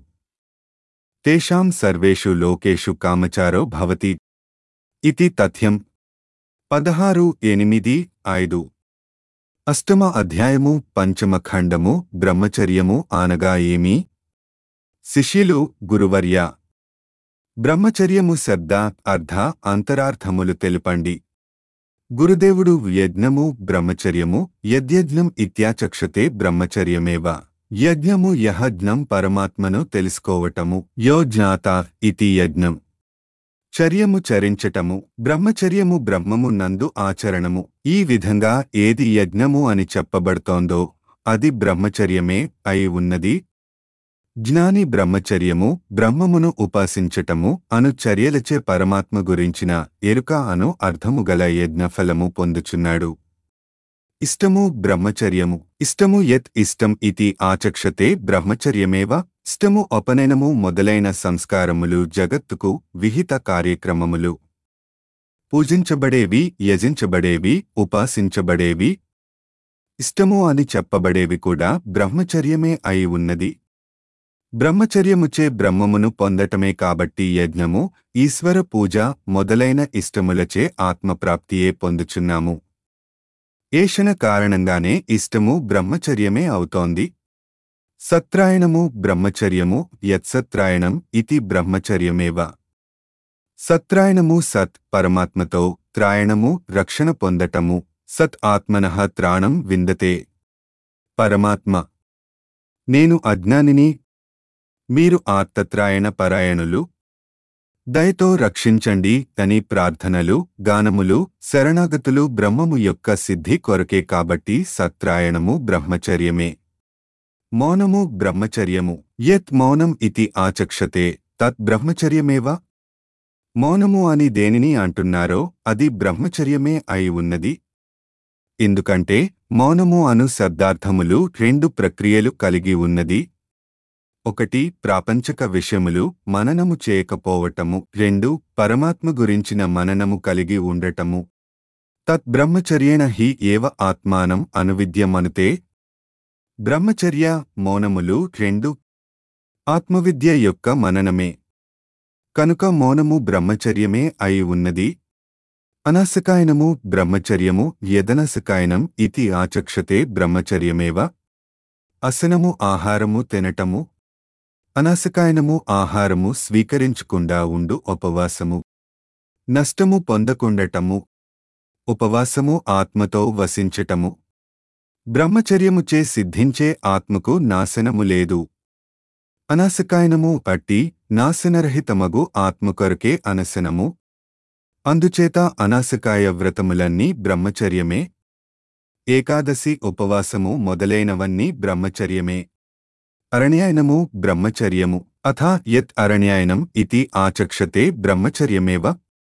తేషాం సర్వేషు లోకేషు కామచారో భవతి ఇతి తథ్యం పదహారు ఎనిమిది ఐదు అష్టమ అధ్యాయము పంచమ ఖండము బ్రహ్మచర్యము ఆనగా ఏమి శిష్యులు గురువర్య బ్రహ్మచర్యము శబ్ద అర్థ అంతరార్థములు తెలుపండి గురుదేవుడు యజ్ఞము బ్రహ్మచర్యము యజ్ఞం ఇత్యాచక్షతే బ్రహ్మచర్యమేవ యజ్ఞము యహజ్ఞం పరమాత్మను తెలుసుకోవటము యో జ్ఞాత ఇతి యజ్ఞం చర్యము చరించటము బ్రహ్మచర్యము బ్రహ్మము నందు ఆచరణము ఈ విధంగా ఏది యజ్ఞము అని చెప్పబడుతోందో అది బ్రహ్మచర్యమే అయి ఉన్నది జ్ఞాని బ్రహ్మచర్యము బ్రహ్మమును ఉపాసించటము అను చర్యలచే పరమాత్మ గురించిన ఎరుక అను అర్థము గల యజ్ఞఫలము పొందుచున్నాడు ఇష్టము బ్రహ్మచర్యము ఇష్టము యత్ ఇష్టం ఇతి ఆచక్షతే బ్రహ్మచర్యమేవ ఇష్టము అపనయనము మొదలైన సంస్కారములు జగత్తుకు విహిత కార్యక్రమములు పూజించబడేవి యజించబడేవి ఉపాసించబడేవి ఇష్టము అని చెప్పబడేవి కూడా బ్రహ్మచర్యమే అయి ఉన్నది బ్రహ్మచర్యముచే బ్రహ్మమును పొందటమే కాబట్టి యజ్ఞము ఈశ్వర పూజ మొదలైన ఇష్టములచే ఆత్మప్రాప్తియే పొందుచున్నాము ఏషణ కారణంగానే ఇష్టము బ్రహ్మచర్యమే అవుతోంది సత్రాయణము బ్రహ్మచర్యము యత్సత్రాయణం ఇతి బ్రహ్మచర్యమేవ సత్రాయణము సత్ పరమాత్మతో త్రాయణము రక్షణ పొందటము సత్ ఆత్మనః త్రాణం విందతే పరమాత్మ నేను అజ్ఞానిని మీరు ఆర్తత్రాయణ పరాయణులు దయతో రక్షించండి అని ప్రార్థనలు గానములు శరణాగతులు బ్రహ్మము యొక్క సిద్ధి కొరకే కాబట్టి సత్రాయణము బ్రహ్మచర్యమే మౌనము బ్రహ్మచర్యము యత్ మౌనం ఇతి ఆచక్షతే తత్ బ్రహ్మచర్యమేవ మౌనము అని దేనిని అంటున్నారో అది బ్రహ్మచర్యమే అయి ఉన్నది ఎందుకంటే మౌనము అను శబ్దార్థములు రెండు ప్రక్రియలు కలిగి ఉన్నది ఒకటి ప్రాపంచక విషయములు మననము చేయకపోవటము రెండు పరమాత్మ గురించిన మననము కలిగి ఉండటము తత్ బ్రహ్మచర్యేణ హి ఏవ ఆత్మానం అనువిద్యమనుతే బ్రహ్మచర్య మౌనములు రెండు ఆత్మవిద్య యొక్క మననమే కనుక మౌనము బ్రహ్మచర్యమే అయి ఉన్నది అనాసకాయనము బ్రహ్మచర్యము యదనసకాయనం ఇతి ఆచక్షతే బ్రహ్మచర్యమేవ అసనము ఆహారము తినటము అనాసకాయనము ఆహారము స్వీకరించకుండా ఉండు ఉపవాసము నష్టము పొందకుండటము ఉపవాసము ఆత్మతో వసించటము బ్రహ్మచర్యముచే సిద్ధించే ఆత్మకు నాశనము లేదు అనాసకాయనము అట్టి నాశనరహితమగు ఆత్మకొరకే అనశనము అందుచేత అనాసకాయ వ్రతములన్నీ బ్రహ్మచర్యమే ఏకాదశి ఉపవాసము మొదలైనవన్నీ బ్రహ్మచర్యమే అరణ్యాయనము బ్రహ్మచర్యము అథా యత్ అరణ్యాయనం ఇతి ఆచక్షతే బ్రహ్మచర్యమేవ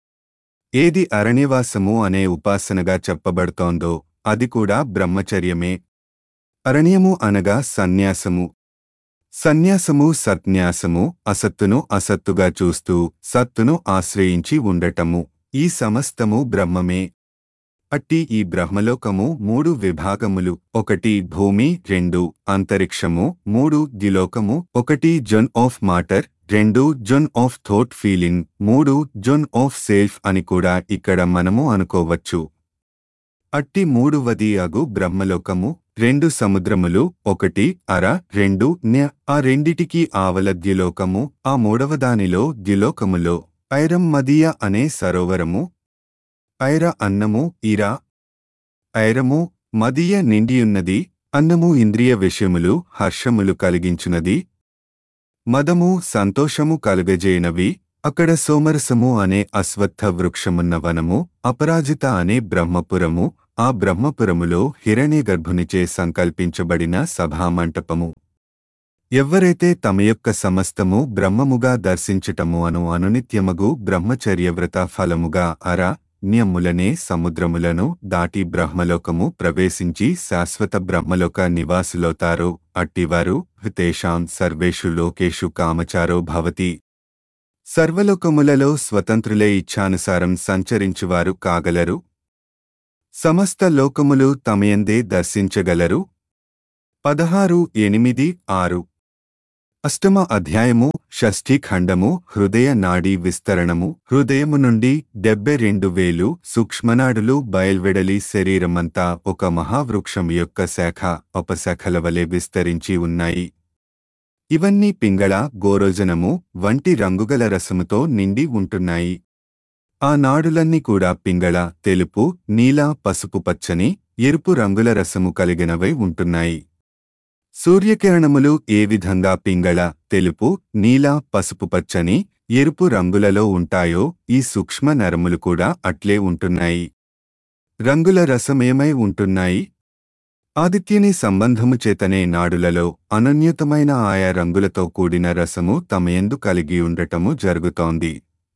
ఏది అరణ్యవాసము అనే ఉపాసనగా చెప్పబడుతోందో అది కూడా బ్రహ్మచర్యమే అరణ్యము అనగా సన్యాసము సన్యాసము సత్న్యాసము అసత్తును అసత్తుగా చూస్తూ సత్తును ఆశ్రయించి ఉండటము ఈ సమస్తము బ్రహ్మమే అట్టి ఈ బ్రహ్మలోకము మూడు విభాగములు ఒకటి భూమి రెండు అంతరిక్షము మూడు దిలోకము ఒకటి జొన్ ఆఫ్ మాటర్ రెండు జొన్ ఆఫ్ థోట్ ఫీలింగ్ మూడు జొన్ ఆఫ్ సెల్ఫ్ అని కూడా ఇక్కడ మనము అనుకోవచ్చు అట్టి మూడువది అగు బ్రహ్మలోకము రెండు సముద్రములు ఒకటి అర రెండు న్య ఆ రెండిటికి ఆవల ద్యులోకము ఆ మూడవదానిలో ద్యులోకములో ఐరం మదియ అనే సరోవరము ఐర అన్నము ఇరా ఐరము మదియ నిండియున్నది అన్నము ఇంద్రియ విషయములు హర్షములు కలిగించునది మదము సంతోషము కలుగజేయనవి అక్కడ సోమరసము అనే అశ్వత్థ వృక్షమున్న వనము అపరాజిత అనే బ్రహ్మపురము ఆ బ్రహ్మపురములో హిరణ్యగర్భునిచే సంకల్పించబడిన సభామంటపము ఎవ్వరైతే తమ యొక్క సమస్తము బ్రహ్మముగా దర్శించటము అను అనునిత్యమగు బ్రహ్మచర్యవ్రత ఫలముగా అర న్యములనే సముద్రములను దాటి బ్రహ్మలోకము ప్రవేశించి శాశ్వత బ్రహ్మలోక నివాసులవుతారో అట్టివారు తేషాం సర్వేషు లోకేషు కామచారో భవతి సర్వలోకములలో స్వతంత్రులే ఇచ్ఛానుసారం సంచరించువారు కాగలరు సమస్త లోకములు తమయందే దర్శించగలరు పదహారు ఎనిమిది ఆరు అష్టమ అధ్యాయము షష్ఠీ ఖండము హృదయ నాడీ విస్తరణము హృదయము నుండి డెబ్బై రెండు వేలు సూక్ష్మనాడులు బయల్వెడలి శరీరమంతా ఒక మహావృక్షం యొక్క శాఖ ఉపశాఖల వలె విస్తరించి ఉన్నాయి ఇవన్నీ పింగళ గోరోజనము వంటి రంగుగల రసముతో నిండి ఉంటున్నాయి ఆ నాడులన్నీ కూడా పింగళ తెలుపు నీల పసుపు పచ్చని ఎరుపు రంగుల రసము కలిగినవై ఉంటున్నాయి సూర్యకిరణములు ఏ విధంగా పింగళ తెలుపు నీల పసుపు పచ్చని ఎరుపు రంగులలో ఉంటాయో ఈ సూక్ష్మ నరములు కూడా అట్లే ఉంటున్నాయి రంగుల రసమేమై ఉంటున్నాయి ఆదిత్యని సంబంధము చేతనే నాడులలో అనన్యుతమైన ఆయా రంగులతో కూడిన రసము తమయందు కలిగి ఉండటము జరుగుతోంది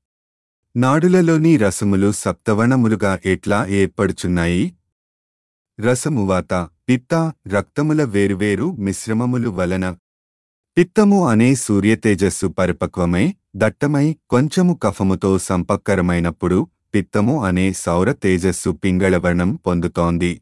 నాడులలోని రసములు సప్తవణములుగా ఎట్లా ఏర్పడుచున్నాయి రసమువాత పిత్త రక్తముల వేరువేరు మిశ్రమములు వలన పిత్తము అనే సూర్యతేజస్సు పరిపక్వమై దట్టమై కొంచెము కఫముతో సంపక్కరమైనప్పుడు పిత్తము అనే సౌర తేజస్సు పింగళవర్ణం పొందుతోంది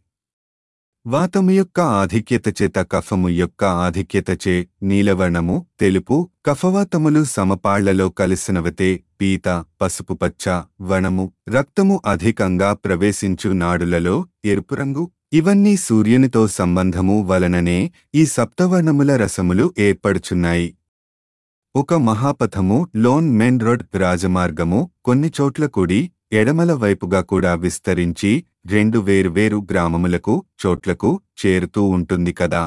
వాతము యొక్క ఆధిక్యత చేత కఫము యొక్క ఆధిక్యతచే నీలవర్ణము తెలుపు కఫవాతములు సమపాళ్లలో కలిసినవతే పీత పసుపు పచ్చ వనము రక్తము అధికంగా ప్రవేశించు నాడులలో ఎరుపు రంగు ఇవన్నీ సూర్యునితో సంబంధము వలననే ఈ సప్తవర్ణముల రసములు ఏర్పడుచున్నాయి ఒక మహాపథము లోన్ మెన్ రోడ్ రాజమార్గము కొన్ని చోట్ల కూడి ఎడమల వైపుగా కూడా విస్తరించి రెండు వేర్వేరు గ్రామములకు చోట్లకు చేరుతూ ఉంటుంది కదా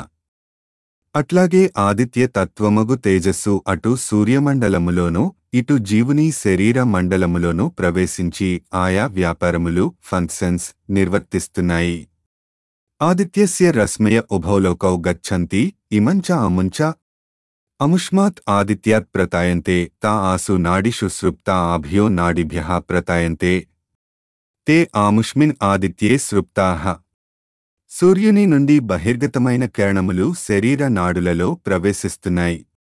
అట్లాగే ఆదిత్య తత్వమగు తేజస్సు అటు సూర్యమండలములోనూ ఇటు జీవుని శరీర మండలములోనూ ప్రవేశించి ఆయా వ్యాపారములు ఫంక్షన్స్ నిర్వర్తిస్తున్నాయి ఆదిత్యస్య రశ్మయ ఉభౌలోకౌ గచ్చంతి ఇమంచ అముంచ అముష్మాత్ ఆదిత్యాత్ ప్రతాయంతే తా ఆసు నాడిషు సృప్తా ఆభ్యో నాడిభ్యః ప్రతాయంతే తే ఆముష్మిన్ ఆదిత్యే సృప్తాః సూర్యుని నుండి బహిర్గతమైన కిరణములు శరీర నాడులలో ప్రవేశిస్తున్నాయి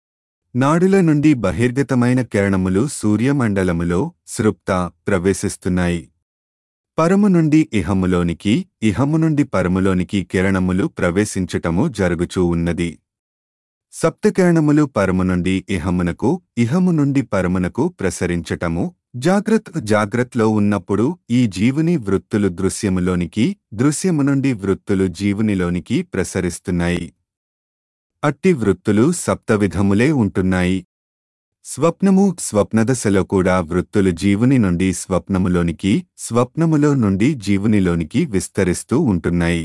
నాడుల నుండి బహిర్గతమైన కిరణములు సూర్యమండలములో సృప్త ప్రవేశిస్తున్నాయి పరము నుండి ఇహములోనికి ఇహము నుండి పరములోనికి కిరణములు ప్రవేశించటము జరుగుచూ ఉన్నది సప్తకిరణములు పరము నుండి ఇహమునకు ఇహము నుండి పరమునకు ప్రసరించటము జాగ్రత్త జాగ్రత్తలో ఉన్నప్పుడు ఈ జీవుని వృత్తులు దృశ్యములోనికి దృశ్యము నుండి వృత్తులు జీవునిలోనికి ప్రసరిస్తున్నాయి అట్టి వృత్తులు సప్తవిధములే ఉంటున్నాయి స్వప్నము స్వప్నదశలో కూడా వృత్తులు జీవుని నుండి స్వప్నములోనికి స్వప్నములో నుండి జీవునిలోనికి విస్తరిస్తూ ఉంటున్నాయి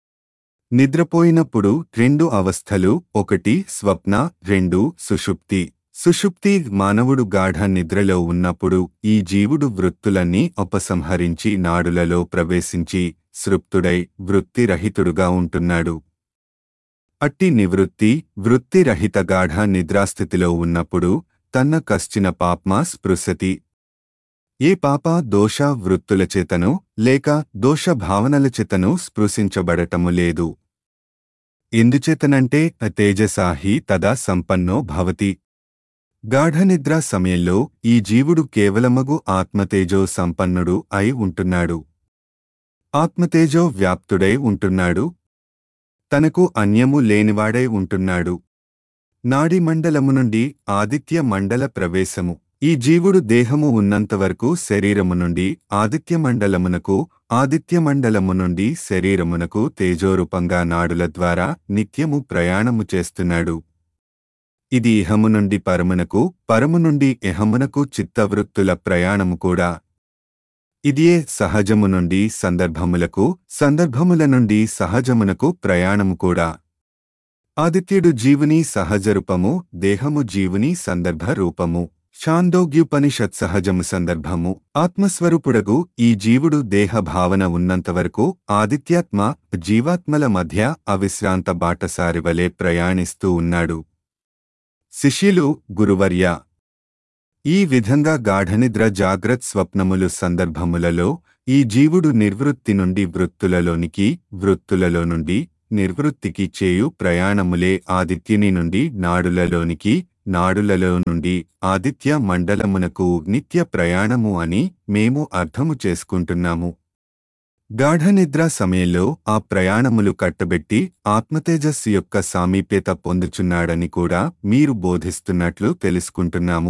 నిద్రపోయినప్పుడు రెండు అవస్థలు ఒకటి స్వప్న రెండు సుషుప్తి సుషుప్తి మానవుడు గాఢ నిద్రలో ఉన్నప్పుడు ఈ జీవుడు వృత్తులన్నీ ఉపసంహరించి నాడులలో ప్రవేశించి సృప్తుడై వృత్తిరహితుడుగా ఉంటున్నాడు అట్టి నివృత్తి వృత్తిరహిత గాఢ నిద్రాస్థితిలో ఉన్నప్పుడు తన్న కశ్చిన పాప్మా స్పృశతి ఏ పాప దోష వృత్తుల చేతను లేక దోష భావనల చేతను స్పృశించబడటము లేదు ఎందుచేతనంటే తేజసాహి తదా సంపన్నో భవతి గాఢనిద్ర సమయంలో ఈ జీవుడు కేవలమగు ఆత్మతేజో సంపన్నుడు అయి ఉంటున్నాడు ఆత్మతేజో వ్యాప్తుడై ఉంటున్నాడు తనకు అన్యము లేనివాడై ఉంటున్నాడు నాడి మండలము నుండి ఆదిత్య మండల ప్రవేశము ఈ జీవుడు దేహము ఉన్నంతవరకు శరీరము నుండి ఆదిత్య మండలమునకు ఆదిత్య మండలము నుండి శరీరమునకు తేజోరూపంగా నాడుల ద్వారా నిత్యము ప్రయాణము చేస్తున్నాడు ఇది ఇహము నుండి పరమునకు పరము నుండి ఇహమునకు చిత్తవృత్తుల ప్రయాణము కూడా ఇదియే సహజము నుండి సందర్భములకు సందర్భముల నుండి సహజమునకు ప్రయాణము కూడా ఆదిత్యుడు జీవుని సహజ రూపము దేహము జీవుని సందర్భ రూపము ఛాందోగ్యుపనిషత్ సహజము సందర్భము ఆత్మస్వరూపుడగు ఈ జీవుడు దేహ భావన ఉన్నంతవరకు ఆదిత్యాత్మ జీవాత్మల మధ్య అవిశ్రాంత బాటసారివలే ప్రయాణిస్తూ ఉన్నాడు శిష్యులు గురువర్య ఈ విధంగా గాఢనిద్ర జాగ్రత్ స్వప్నములు సందర్భములలో ఈ జీవుడు నిర్వృత్తి నుండి వృత్తులలోనికి వృత్తులలో నుండి నిర్వృత్తికి చేయు ప్రయాణములే ఆదిత్యుని నుండి నాడులలోనికి నాడులలో నుండి ఆదిత్య మండలమునకు నిత్య ప్రయాణము అని మేము అర్థము చేసుకుంటున్నాము గాఢనిద్ర సమయంలో ఆ ప్రయాణములు కట్టబెట్టి ఆత్మతేజస్సు యొక్క సామీప్యత పొందుచున్నాడని కూడా మీరు బోధిస్తున్నట్లు తెలుసుకుంటున్నాము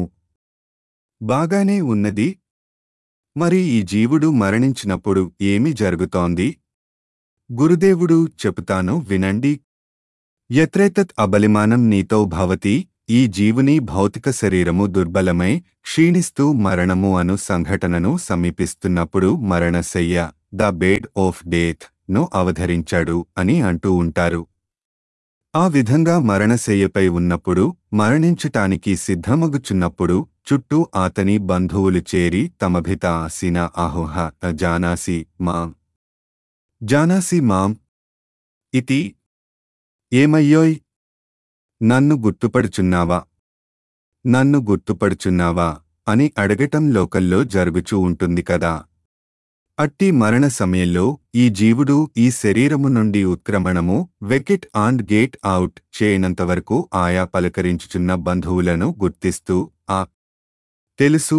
బాగానే ఉన్నది మరి ఈ జీవుడు మరణించినప్పుడు ఏమి జరుగుతోంది గురుదేవుడు చెబుతాను వినండి యత్రేతత్ అబలిమానం నీతో భవతి ఈ జీవుని భౌతిక శరీరము దుర్బలమై క్షీణిస్తూ మరణము అను సంఘటనను సమీపిస్తున్నప్పుడు మరణశయ్య ద బేడ్ ఆఫ్ డేత్ ను అవధరించాడు అని అంటూ ఉంటారు ఆ విధంగా మరణశయ్యపై ఉన్నప్పుడు మరణించటానికి సిద్ధమగుచున్నప్పుడు చుట్టూ అతని బంధువులు చేరి తమభిత ఆసిన ఆహుహ జానాసి మాం జానాసి మాం ఇతి ఏమయ్యోయ్ నన్ను గుర్తుపడుచున్నావా నన్ను గుర్తుపడుచున్నావా అని అడగటం లోకల్లో జరుగుచూ ఉంటుంది కదా అట్టి మరణ సమయంలో ఈ జీవుడు ఈ శరీరము నుండి ఉత్క్రమణము వెకెట్ అండ్ గేట్ అవుట్ చేయనంతవరకు ఆయా పలకరించుచున్న బంధువులను గుర్తిస్తూ ఆ తెలుసు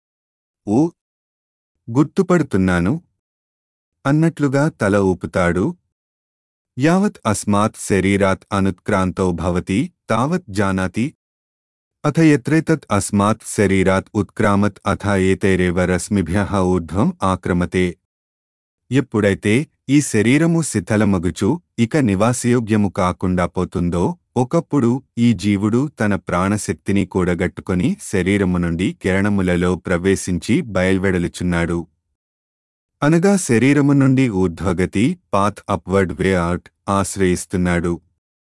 ఓ గుర్తుపడుతున్నాను అన్నట్లుగా తల ఊపుతాడు యావత్ అస్మాత్ శరీరాత్ అనుత్క్రాంతో భవతి తావత్ జానాతి అథ యత్రేతత్ అస్మాత్ శరీరాత్ ఉత్క్రామత్ అథ ఏతైరేవ రశ్మిభ్య ఊర్ధ్వం ఆక్రమతే ఎప్పుడైతే ఈ శరీరము శిథలమగుచు ఇక నివాసయోగ్యము కాకుండా పోతుందో ఒకప్పుడు ఈ జీవుడు తన ప్రాణశక్తిని కూడగట్టుకొని శరీరము నుండి కిరణములలో ప్రవేశించి బయల్వెడలుచున్నాడు అనగా శరీరము నుండి ఊర్ధ్వగతి పాత్ అప్వర్డ్ వే అవుట్ ఆశ్రయిస్తున్నాడు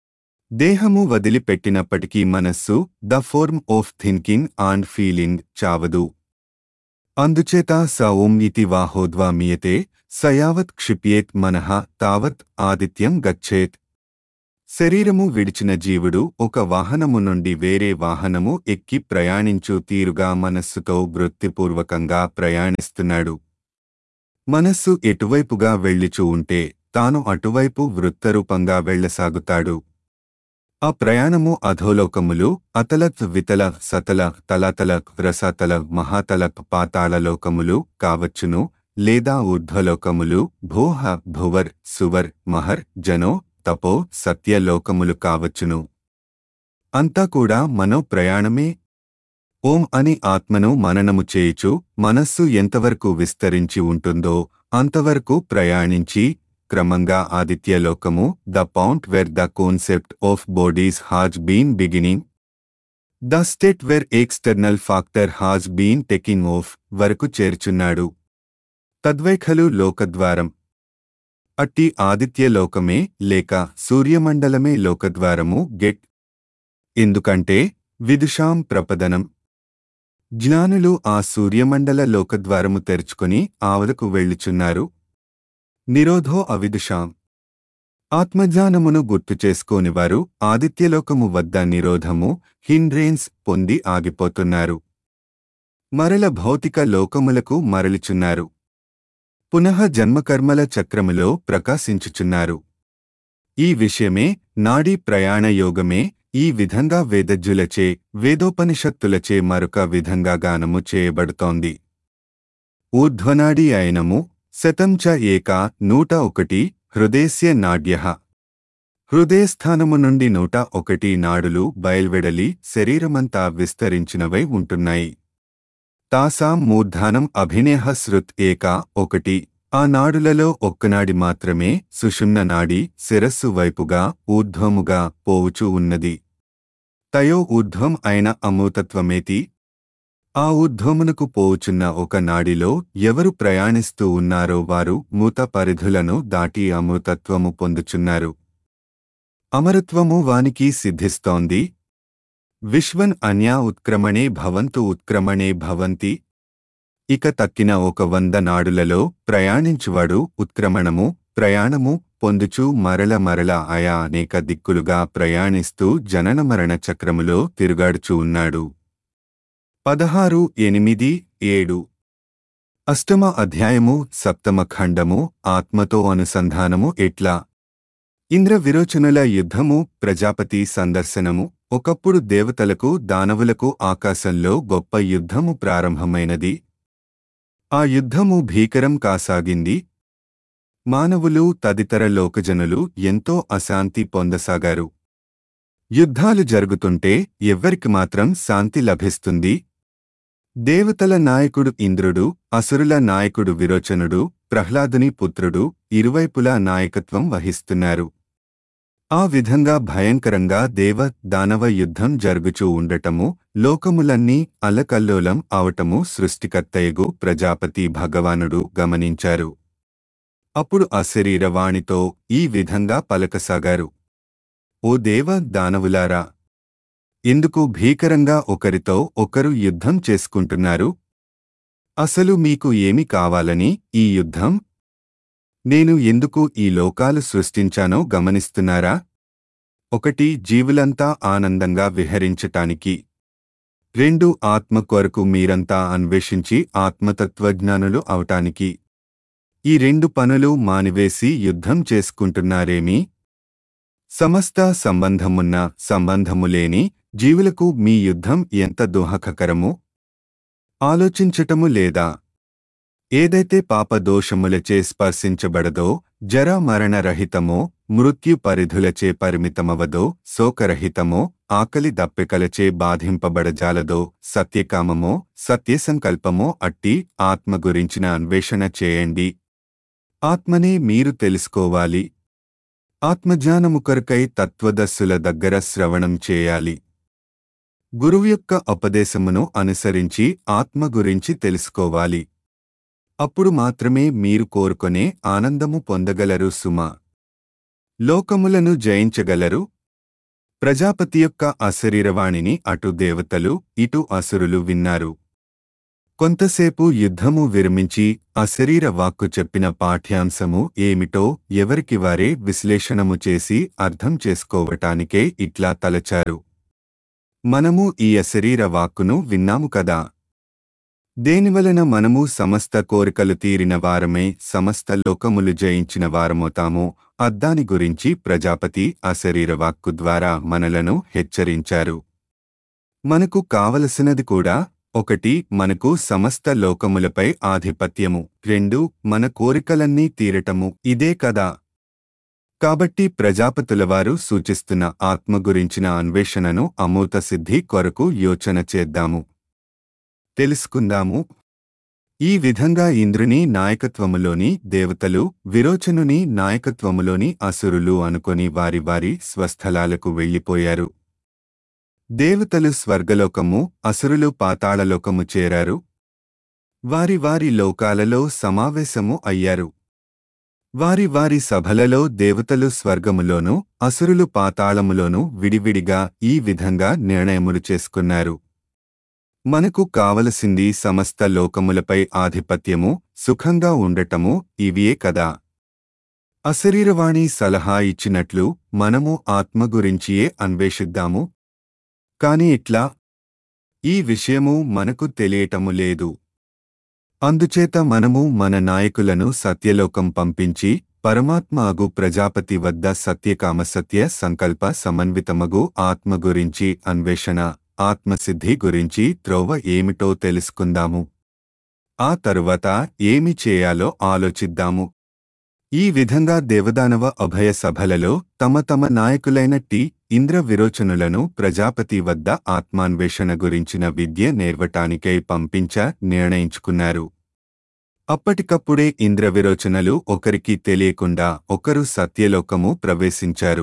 దేహము వదిలిపెట్టినప్పటికీ మనస్సు the form of thinking and feeling చావదు అందుచేత స ఓం ఇతి వాహోద్వామీయతే సయావత్ క్షిప్యేత్ మనః తావత్ ఆదిత్యం గచ్చేత్ శరీరము విడిచిన జీవుడు ఒక వాహనము నుండి వేరే వాహనము ఎక్కి ప్రయాణించు తీరుగా మనస్సుతో వృత్తిపూర్వకంగా ప్రయాణిస్తున్నాడు మనస్సు ఎటువైపుగా వెళ్ళిచూ ఉంటే తాను అటువైపు వృత్తరూపంగా వెళ్ళసాగుతాడు ఆ ప్రయాణము అధోలోకములు అతలత్ వితల సతల తలతల రసతల మహాతల పాతాళలోకములు కావచ్చును లేదా ఊర్ధ్వలోకములు భూహ భువర్ సువర్ మహర్ జనో తపో సత్యలోకములు కావచ్చును అంతా కూడా మనో ప్రయాణమే ఓం అని ఆత్మను మననము చేయుచు మనస్సు ఎంతవరకు విస్తరించి ఉంటుందో అంతవరకు ప్రయాణించి క్రమంగా ఆదిత్యలోకము the point where the concept of bodies has been beginning the state where external factor has been taking off వరకు చేర్చున్నాడు తద్వైఖలు లోకద్వారం అట్టి ఆదిత్యలోకమే లేక సూర్యమండలమే లోకద్వారము గెట్ ఎందుకంటే విదుషాం ప్రపదనం జ్ఞానులు ఆ సూర్యమండల లోకద్వారము తెరుచుకుని ఆవలకు వెళ్ళుచున్నారు నిరోధో అవిదుషాం ఆత్మజ్ఞానమును గుర్తు చేసుకోనివారు ఆదిత్యలోకము వద్ద నిరోధము హిండ్రేన్స్ పొంది ఆగిపోతున్నారు మరల భౌతిక లోకములకు మరలిచున్నారు పునః జన్మకర్మల చక్రములో ప్రకాశించుచున్నారు ఈ విషయమే నాడీ ప్రయాణ యోగమే ఈ విధంగా వేదజ్జులచే వేదోపనిషత్తులచే మరొక విధంగా గానము చేయబడుతోంది ఊర్ధ్వనాడీ అయనము శతం చ ఏక నూట ఒకటి హృదయస్య నాడ్య హృదయస్థానము నుండి నూట ఒకటి నాడులు బయల్వెడలి శరీరమంతా విస్తరించినవై ఉంటున్నాయి తాసాం మూర్ధానం అభినేహ శృత్ ఏక ఒకటి ఆ నాడులలో ఒక్కనాడి మాత్రమే సుషుమ్న నాడి శిరస్సు వైపుగా ఊర్ధ్వముగా పోవుచూ ఉన్నది తయో ఊర్ధ్వం అయిన అమూతత్వమేతి ఆ ఊర్ధ్వమునకు పోవుచున్న ఒక నాడిలో ఎవరు ప్రయాణిస్తూ ఉన్నారో వారు మూత పరిధులను దాటి అమృతత్వము పొందుచున్నారు అమరత్వము వానికి సిద్ధిస్తోంది విశ్వన్ అన్యా ఉత్క్రమణే భవంతు ఉత్క్రమణే భవంతి ఇక తక్కిన ఒక వంద నాడులలో ప్రయాణించువాడు ఉత్క్రమణము ప్రయాణము పొందుచూ మరల మరల ఆయా అనేక దిక్కులుగా ప్రయాణిస్తూ జనన మరణ చక్రములో తిరుగాడుచూ ఉన్నాడు పదహారు ఎనిమిది ఏడు అష్టమ అధ్యాయము సప్తమ ఖండము ఆత్మతో అనుసంధానము ఎట్లా ఇంద్ర విరోచనుల యుద్ధము ప్రజాపతి సందర్శనము ఒకప్పుడు దేవతలకు దానవులకు ఆకాశంలో గొప్ప యుద్ధము ప్రారంభమైనది ఆ యుద్ధము భీకరం కాసాగింది మానవులు తదితర లోకజనులు ఎంతో అశాంతి పొందసాగారు యుద్ధాలు జరుగుతుంటే ఎవ్వరికి మాత్రం శాంతి లభిస్తుంది దేవతల నాయకుడు ఇంద్రుడు అసురుల నాయకుడు విరోచనుడు ప్రహ్లాదుని పుత్రుడు ఇరువైపులా నాయకత్వం వహిస్తున్నారు ఆ విధంగా భయంకరంగా దేవ దానవ యుద్ధం జరుగుచూ ఉండటము లోకములన్నీ అల్లకల్లోలం అవటము సృష్టికర్తయగు ప్రజాపతి భగవానుడు గమనించారు అప్పుడు అశరీరవాణితో ఈ విధంగా పలకసాగారు ఓ దేవ దానవులారా ఎందుకు భీకరంగా ఒకరితో ఒకరు యుద్ధం చేసుకుంటున్నారు అసలు మీకు ఏమి కావాలని ఈ యుద్ధం నేను ఎందుకు ఈ లోకాలు సృష్టించానో గమనిస్తున్నారా ఒకటి జీవులంతా ఆనందంగా విహరించటానికి రెండు ఆత్మ కొరకు మీరంతా అన్వేషించి ఆత్మతత్వజ్ఞానులు అవటానికి ఈ రెండు పనులు మానివేసి యుద్ధం చేసుకుంటున్నారేమి సమస్త సంబంధమున్న సంబంధము లేని జీవులకు మీ యుద్ధం ఎంత దోహకకరము ఆలోచించటము లేదా ఏదైతే పాప దోషములచే స్పర్శించబడదో జరా మరణరహితమో మృత్యు పరిధులచే పరిమితమవదో శోకరహితమో ఆకలి దప్పికలచే బాధింపబడజాలదో సత్యకామమో సత్యసంకల్పమో అట్టి ఆత్మ గురించిన అన్వేషణ చేయండి ఆత్మనే మీరు తెలుసుకోవాలి ఆత్మజ్ఞానము కొరకై తత్వదస్సుల దగ్గర శ్రవణం చేయాలి గురువు యొక్క ఉపదేశమును అనుసరించి ఆత్మ గురించి తెలుసుకోవాలి అప్పుడు మాత్రమే మీరు కోరుకొనే ఆనందము పొందగలరు సుమా లోకములను జయించగలరు ప్రజాపతి యొక్క అశరీరవాణిని అటు దేవతలు ఇటు అసురులు విన్నారు కొంతసేపు యుద్ధము విరమించి అశరీర వాక్కు చెప్పిన పాఠ్యాంశము ఏమిటో ఎవరికి వారే విశ్లేషణము చేసి అర్థం చేసుకోవటానికే ఇట్లా తలచారు మనము ఈ అశరీర వాక్కును విన్నాము కదా దేనివలన మనము సమస్త కోరికలు తీరిన వారమే సమస్త లోకములు జయించిన వారమవుతామో అద్దాని గురించి ప్రజాపతి అశరీర వాక్కు ద్వారా మనలను హెచ్చరించారు మనకు కావలసినది కూడా ఒకటి మనకు సమస్త లోకములపై ఆధిపత్యము రెండు మన కోరికలన్నీ తీరటము ఇదే కదా కాబట్టి ప్రజాపతులవారు సూచిస్తున్న ఆత్మ గురించిన అన్వేషణను అమూత సిద్ధి కొరకు యోచన చేద్దాము తెలుసుకుందాము ఈ విధంగా ఇంద్రుని నాయకత్వములోని దేవతలు విరోచనుని నాయకత్వములోని అసురులు అనుకొని వారి వారి స్వస్థలాలకు వెళ్ళిపోయారు దేవతలు స్వర్గలోకము అసురులు పాతాళలోకము చేరారు వారి వారి లోకాలలో సమావేశము అయ్యారు వారి వారి సభలలో దేవతలు స్వర్గములోనూ అసురులు పాతాళములోనూ విడివిడిగా ఈ విధంగా నిర్ణయములు చేసుకున్నారు మనకు కావలసింది సమస్త లోకములపై ఆధిపత్యము సుఖంగా ఉండటము ఇవియే కదా అశరీరవాణి సలహా ఇచ్చినట్లు మనము ఆత్మ గురించియే అన్వేషిద్దాము కాని ఇట్లా ఈ విషయము మనకు తెలియటము లేదు అందుచేత మనము మన నాయకులను సత్యలోకం పంపించి పరమాత్మ అగు ప్రజాపతి వద్ద సత్యకామ సత్య సంకల్ప సమన్వితమగు ఆత్మ గురించి అన్వేషణ ఆత్మసిద్ధి గురించి త్రోవ ఏమిటో తెలుసుకుందాము ఆ తరువాత ఏమి చేయాలో ఆలోచిద్దాము ఈ విధంగా దేవదానవ అభయ సభలలో తమ తమ నాయకులైన టి ఇంద్ర విరోచనులను ప్రజాపతి వద్ద ఆత్మాన్వేషణ గురించిన విద్య నేర్వటానికై పంపించ నిర్ణయించుకున్నారు అప్పటికప్పుడే ఇంద్ర విరోచనలు ఒకరికి తెలియకుండా ఒకరు సత్యలోకము ప్రవేశించారు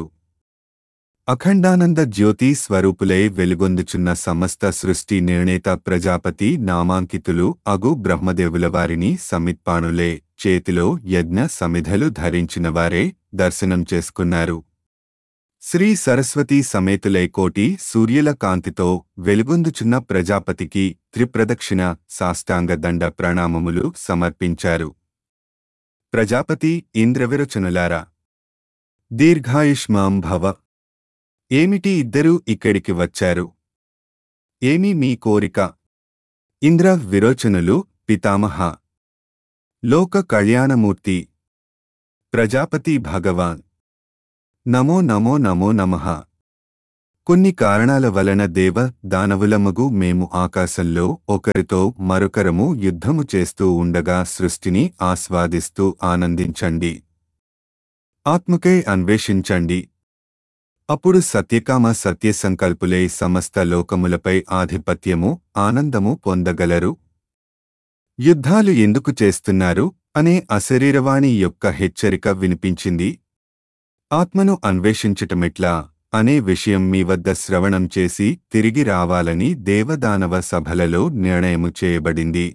అఖండానంద జ్యోతి స్వరూపులై వెలుగొందుచున్న సమస్త సృష్టి నిర్ణేత ప్రజాపతి నామాంకితులు అగు బ్రహ్మదేవుల వారిని సమిత్పాణులే చేతిలో యజ్ఞ సమిధలు ధరించిన వారే దర్శనం చేసుకున్నారు శ్రీ సరస్వతి సమేతులై కోటి సూర్యుల కాంతితో వెలుగొందుచున్న ప్రజాపతికి త్రిప్రదక్షిణ సాష్టాంగ దండ ప్రణామములు సమర్పించారు ప్రజాపతి ఇంద్రవిరచనులారా దీర్ఘాయుష్మాం భవ ఏమిటి ఇద్దరూ ఇక్కడికి వచ్చారు ఏమి మీ కోరిక ఇంద్ర విరోచనులు పితామహ లోక కళ్యాణమూర్తి ప్రజాపతి భగవాన్ నమో నమో నమో నమః కొన్ని కారణాల వలన దేవ దానవులమగు మేము ఆకాశంలో ఒకరితో మరొకరము యుద్ధము చేస్తూ ఉండగా సృష్టిని ఆస్వాదిస్తూ ఆనందించండి ఆత్మకై అన్వేషించండి అప్పుడు సత్యకామ సత్య సంకల్పులై సమస్త లోకములపై ఆధిపత్యము ఆనందము పొందగలరు యుద్ధాలు ఎందుకు చేస్తున్నారు అనే అశరీరవాణి యొక్క హెచ్చరిక వినిపించింది ఆత్మను అన్వేషించటమిట్లా అనే విషయం మీ వద్ద శ్రవణం చేసి తిరిగి రావాలని దేవదానవ సభలలో నిర్ణయము చేయబడింది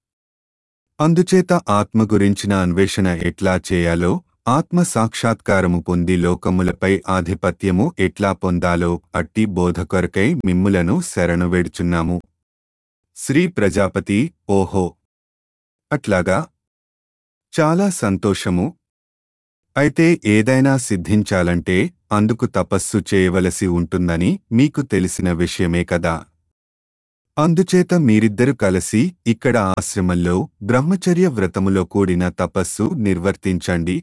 అందుచేత ఆత్మ గురించిన అన్వేషణ ఎట్లా చేయాలో ఆత్మ సాక్షాత్కారము పొంది లోకములపై ఆధిపత్యము ఎట్లా పొందాలో అట్టి బోధ కొరకై మిమ్ములను శరణు వేడుచున్నాము శ్రీ ప్రజాపతి ఓహో అట్లాగా చాలా సంతోషము అయితే ఏదైనా సిద్ధించాలంటే అందుకు తపస్సు చేయవలసి ఉంటుందని మీకు తెలిసిన విషయమే కదా అందుచేత మీరిద్దరు కలిసి ఇక్కడ ఆశ్రమంలో బ్రహ్మచర్య వ్రతములో కూడిన తపస్సు నిర్వర్తించండి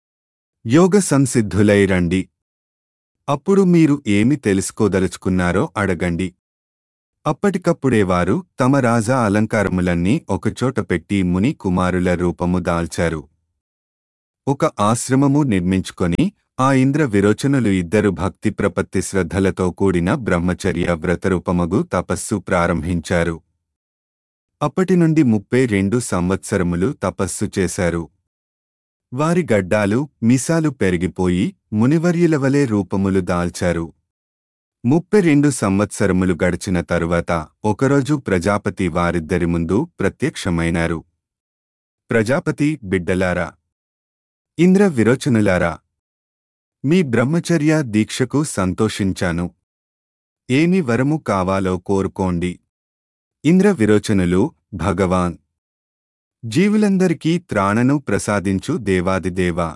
యోగ సంసిద్ధులై రండి అప్పుడు మీరు ఏమి తెలుసుకోదలుచుకున్నారో అడగండి అప్పటికప్పుడే వారు తమ రాజా అలంకారములన్నీ ఒకచోట పెట్టి ముని కుమారుల రూపము దాల్చారు ఒక ఆశ్రమము నిర్మించుకొని ఆ ఇంద్ర విరోచనులు ఇద్దరు భక్తి ప్రపత్తి శ్రద్ధలతో కూడిన బ్రహ్మచర్య వ్రతరూపమగు తపస్సు ప్రారంభించారు అప్పటి నుండి ముప్పై రెండు సంవత్సరములు తపస్సు చేశారు వారి గడ్డాలు మిసాలు పెరిగిపోయి మునివర్యుల వలె రూపములు దాల్చారు ముప్పై రెండు సంవత్సరములు గడిచిన తరువాత ఒకరోజు ప్రజాపతి వారిద్దరి ముందు ప్రత్యక్షమైనారు ప్రజాపతి బిడ్డలారా ఇంద్ర విరోచనులారా మీ బ్రహ్మచర్య దీక్షకు సంతోషించాను ఏమి వరము కావాలో కోరుకోండి ఇంద్ర విరోచనులు భగవాన్ జీవులందరికీ త్రాణను ప్రసాదించు దేవాదిదేవా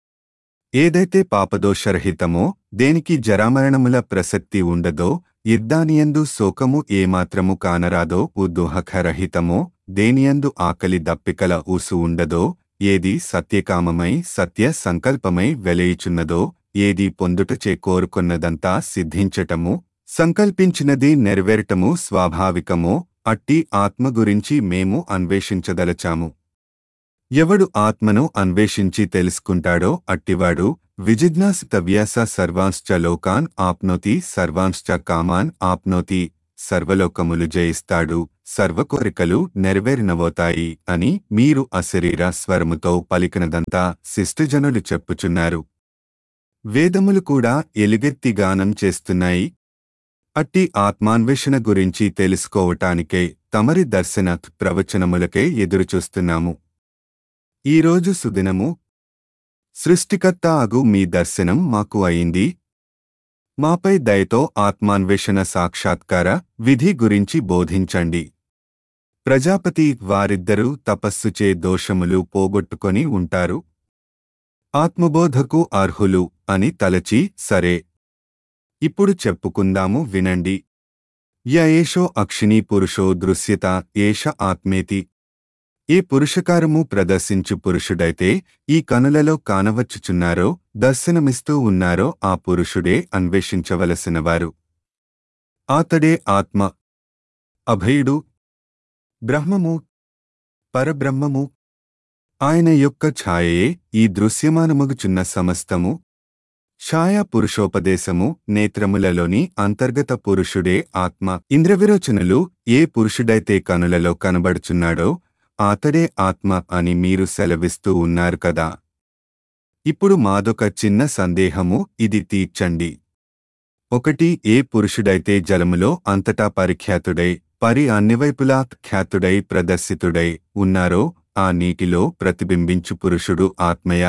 ఏదైతే పాపదోషరహితమో దేనికి జరామరణముల ప్రసక్తి ఉండదో యుద్ధానియందు శోకము ఏమాత్రము కానరాదో ఉద్దుహకరహితమో దేనియందు ఆకలి దప్పికల ఊసు ఉండదో ఏది సత్యకామమై సత్య సంకల్పమై వెలయిచున్నదో ఏది పొందుటచే కోరుకున్నదంతా సిద్ధించటము సంకల్పించినది నెరవేరటము స్వాభావికమో అట్టి ఆత్మ గురించి మేము అన్వేషించదలచాము ఎవడు ఆత్మను అన్వేషించి తెలుసుకుంటాడో అట్టివాడు విజిజ్ఞాసితవ్యాస సర్వాంశ్చ లోకాన్ ఆప్నోతి సర్వాంశ్చ కామాన్ ఆప్నోతి సర్వలోకములు జయిస్తాడు సర్వకోరికలు నెరవేరినవోతాయి అని మీరు అశరీర స్వరముతో పలికినదంతా శిష్టజనులు చెప్పుచున్నారు వేదములు కూడా ఎలుగెత్తి గానం చేస్తున్నాయి అట్టి ఆత్మాన్వేషణ గురించి తెలుసుకోవటానికే తమరి దర్శన ప్రవచనములకే ఎదురుచూస్తున్నాము ఈరోజు సుదినము సృష్టికర్త అగు మీ దర్శనం మాకు అయింది మాపై దయతో ఆత్మాన్వేషణ సాక్షాత్కార విధి గురించి బోధించండి ప్రజాపతి వారిద్దరూ తపస్సుచే దోషములు పోగొట్టుకొని ఉంటారు ఆత్మబోధకు అర్హులు అని తలచి సరే ఇప్పుడు చెప్పుకుందాము వినండి య ఏషో అక్షిణీ పురుషో దృశ్యత ఏష ఆత్మేతి ఏ పురుషకారము ప్రదర్శించు పురుషుడైతే ఈ కనులలో కానవచ్చుచున్నారో దర్శనమిస్తూ ఉన్నారో ఆ పురుషుడే అన్వేషించవలసినవారు ఆతడే ఆత్మ అభయుడు బ్రహ్మము పరబ్రహ్మము ఆయన యొక్క ఛాయయే ఈ దృశ్యమానమగుచున్న సమస్తము ఛాయా పురుషోపదేశము నేత్రములలోని అంతర్గత పురుషుడే ఆత్మ ఇంద్రవిరోచనులు ఏ పురుషుడైతే కనులలో కనబడుచున్నాడో ఆతడే ఆత్మ అని మీరు సెలవిస్తూ ఉన్నారు కదా ఇప్పుడు మాదొక చిన్న సందేహము ఇది తీర్చండి ఒకటి ఏ పురుషుడైతే జలములో అంతటా పరిఖ్యాతుడై పరి అన్నివైపులా ఖ్యాతుడై ప్రదర్శితుడై ఉన్నారో ఆ నీటిలో ప్రతిబింబించు పురుషుడు ఆత్మయ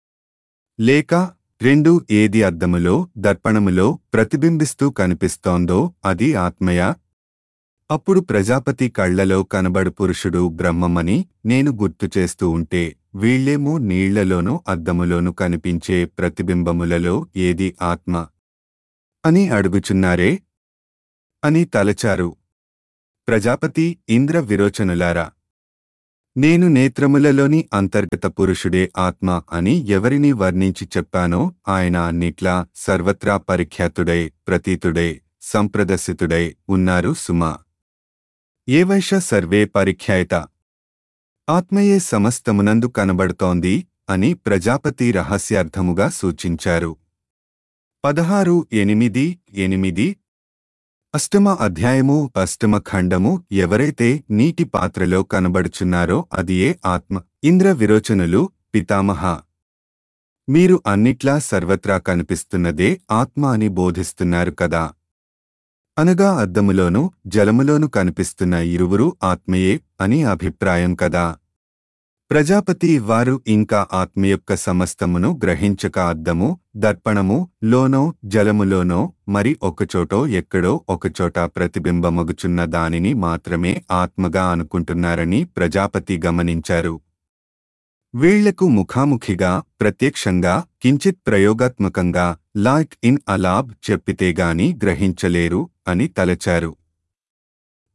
లేక రెండు ఏది అద్దములో దర్పణములో ప్రతిబింబిస్తూ కనిపిస్తోందో అది ఆత్మయ అప్పుడు ప్రజాపతి కళ్లలో కనబడు పురుషుడు బ్రహ్మమని నేను గుర్తు చేస్తూ ఉంటే వీళ్ళేమో నీళ్లలోనూ అద్దములోనూ కనిపించే ప్రతిబింబములలో ఏది ఆత్మ అని అడుగుచున్నారే అని తలచారు ప్రజాపతి ఇంద్ర విరోచనులారా నేను నేత్రములలోని అంతర్గత పురుషుడే ఆత్మ అని ఎవరిని వర్ణించి చెప్పానో ఆయన అన్నిట్లా సర్వత్రా పరిఖ్యాతుడై ప్రతీతుడై సంప్రదర్శితుడై ఉన్నారు సుమా ఏవైష సర్వే పరిఖ్యాయత ఆత్మయే సమస్తమునందు కనబడుతోంది అని ప్రజాపతి రహస్యార్థముగా సూచించారు పదహారు ఎనిమిది ఎనిమిది అష్టమ అధ్యాయము అష్టమ ఖండము ఎవరైతే నీటి పాత్రలో కనబడుచున్నారో అదియే ఆత్మ ఇంద్ర విరోచనులు పితామహ మీరు అన్నిట్లా సర్వత్రా కనిపిస్తున్నదే ఆత్మ అని బోధిస్తున్నారు కదా అనగా అద్దములోనూ జలములోనూ కనిపిస్తున్న ఇరువురు ఆత్మయే అని అభిప్రాయం కదా ప్రజాపతి వారు ఇంకా ఆత్మ యొక్క సమస్తమును గ్రహించక అద్దము దర్పణము లోనో జలములోనో మరి ఒకచోటో ఎక్కడో ఒకచోట ప్రతిబింబమగుచున్న దానిని మాత్రమే ఆత్మగా అనుకుంటున్నారని ప్రజాపతి గమనించారు వీళ్లకు ముఖాముఖిగా ప్రత్యక్షంగా కించిత్ ప్రయోగాత్మకంగా లాక్ ఇన్ అలాబ్ చెప్పితేగాని గ్రహించలేరు అని తలచారు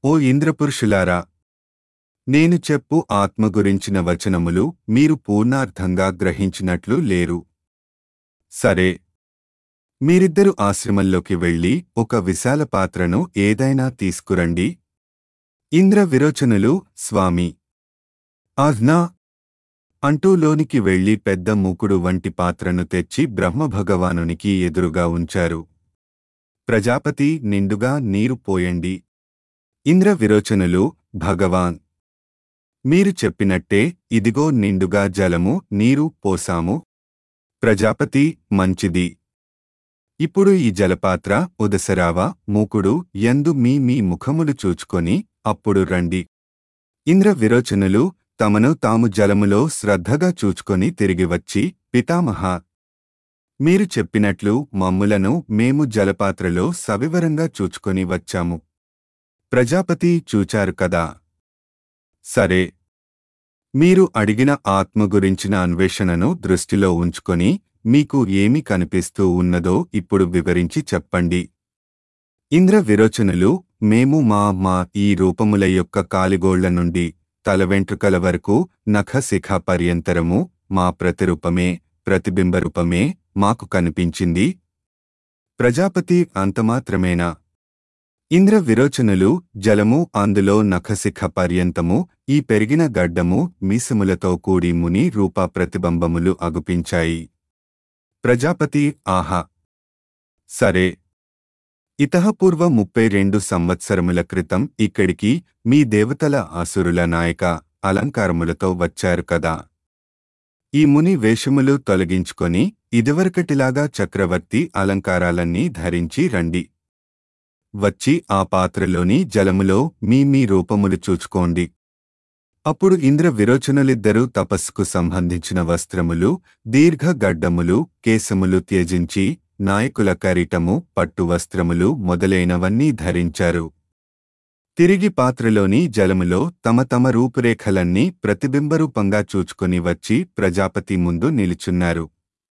ఓ ఇంద్రపురుషులారా నేను చెప్పు ఆత్మ గురించిన వచనములు మీరు పూర్ణార్థంగా గ్రహించినట్లు లేరు సరే మీరిద్దరు ఆశ్రమంలోకి వెళ్ళి ఒక విశాల పాత్రను ఏదైనా తీసుకురండి ఇంద్ర విరోచనులు స్వామి ఆజ్ఞా అంటూ లోనికి వెళ్లి పెద్ద మూకుడు వంటి పాత్రను తెచ్చి బ్రహ్మభగవానునికి ఎదురుగా ఉంచారు ప్రజాపతి నిండుగా నీరు పోయండి ఇంద్ర విరోచనులు భగవాన్ మీరు చెప్పినట్టే ఇదిగో నిండుగా జలము నీరు పోసాము ప్రజాపతి మంచిది ఇప్పుడు ఈ జలపాత్ర ఉదసరావ మూకుడు ఎందు మీ మీ ముఖములు చూచుకొని అప్పుడు రండి ఇంద్ర విరోచనులు తమను తాము జలములో శ్రద్ధగా చూచుకొని తిరిగి వచ్చి పితామహ మీరు చెప్పినట్లు మమ్ములను మేము జలపాత్రలో సవివరంగా చూచుకొని వచ్చాము ప్రజాపతి చూచారు కదా సరే మీరు అడిగిన ఆత్మ గురించిన అన్వేషణను దృష్టిలో ఉంచుకొని మీకు ఏమి కనిపిస్తూ ఉన్నదో ఇప్పుడు వివరించి చెప్పండి ఇంద్ర విరోచనులు మేము మా మా ఈ రూపముల యొక్క కాలిగోళ్ల నుండి తల వెంట్రుకల వరకు నఖశిఖ పర్యంతరము మా ప్రతిరూపమే ప్రతిబింబరూపమే మాకు కనిపించింది ప్రజాపతి అంతమాత్రమేనా ఇంద్ర విరోచనులు జలము అందులో నఖశిఖ పర్యంతము ఈ పెరిగిన గడ్డము మీసములతో కూడి ముని రూప ప్రతిబింబములు అగుపించాయి ప్రజాపతి ఆహా సరే ఇతహపూర్వ ముప్పై రెండు సంవత్సరముల క్రితం ఇక్కడికి మీ దేవతల అసురుల నాయక అలంకారములతో వచ్చారు కదా ఈ ముని వేషములు తొలగించుకొని ఇదివరకటిలాగా చక్రవర్తి అలంకారాలన్నీ ధరించి రండి వచ్చి ఆ పాత్రలోని జలములో మీ మీ రూపములు చూచుకోండి అప్పుడు ఇంద్ర విరోచనులిద్దరూ తపస్సుకు సంబంధించిన వస్త్రములు దీర్ఘ గడ్డములు కేశములు త్యజించి నాయకుల కరిటము పట్టు వస్త్రములు మొదలైనవన్నీ ధరించారు తిరిగి పాత్రలోని జలములో తమ తమ రూపురేఖలన్నీ ప్రతిబింబరూపంగా చూచుకొని వచ్చి ప్రజాపతి ముందు నిలుచున్నారు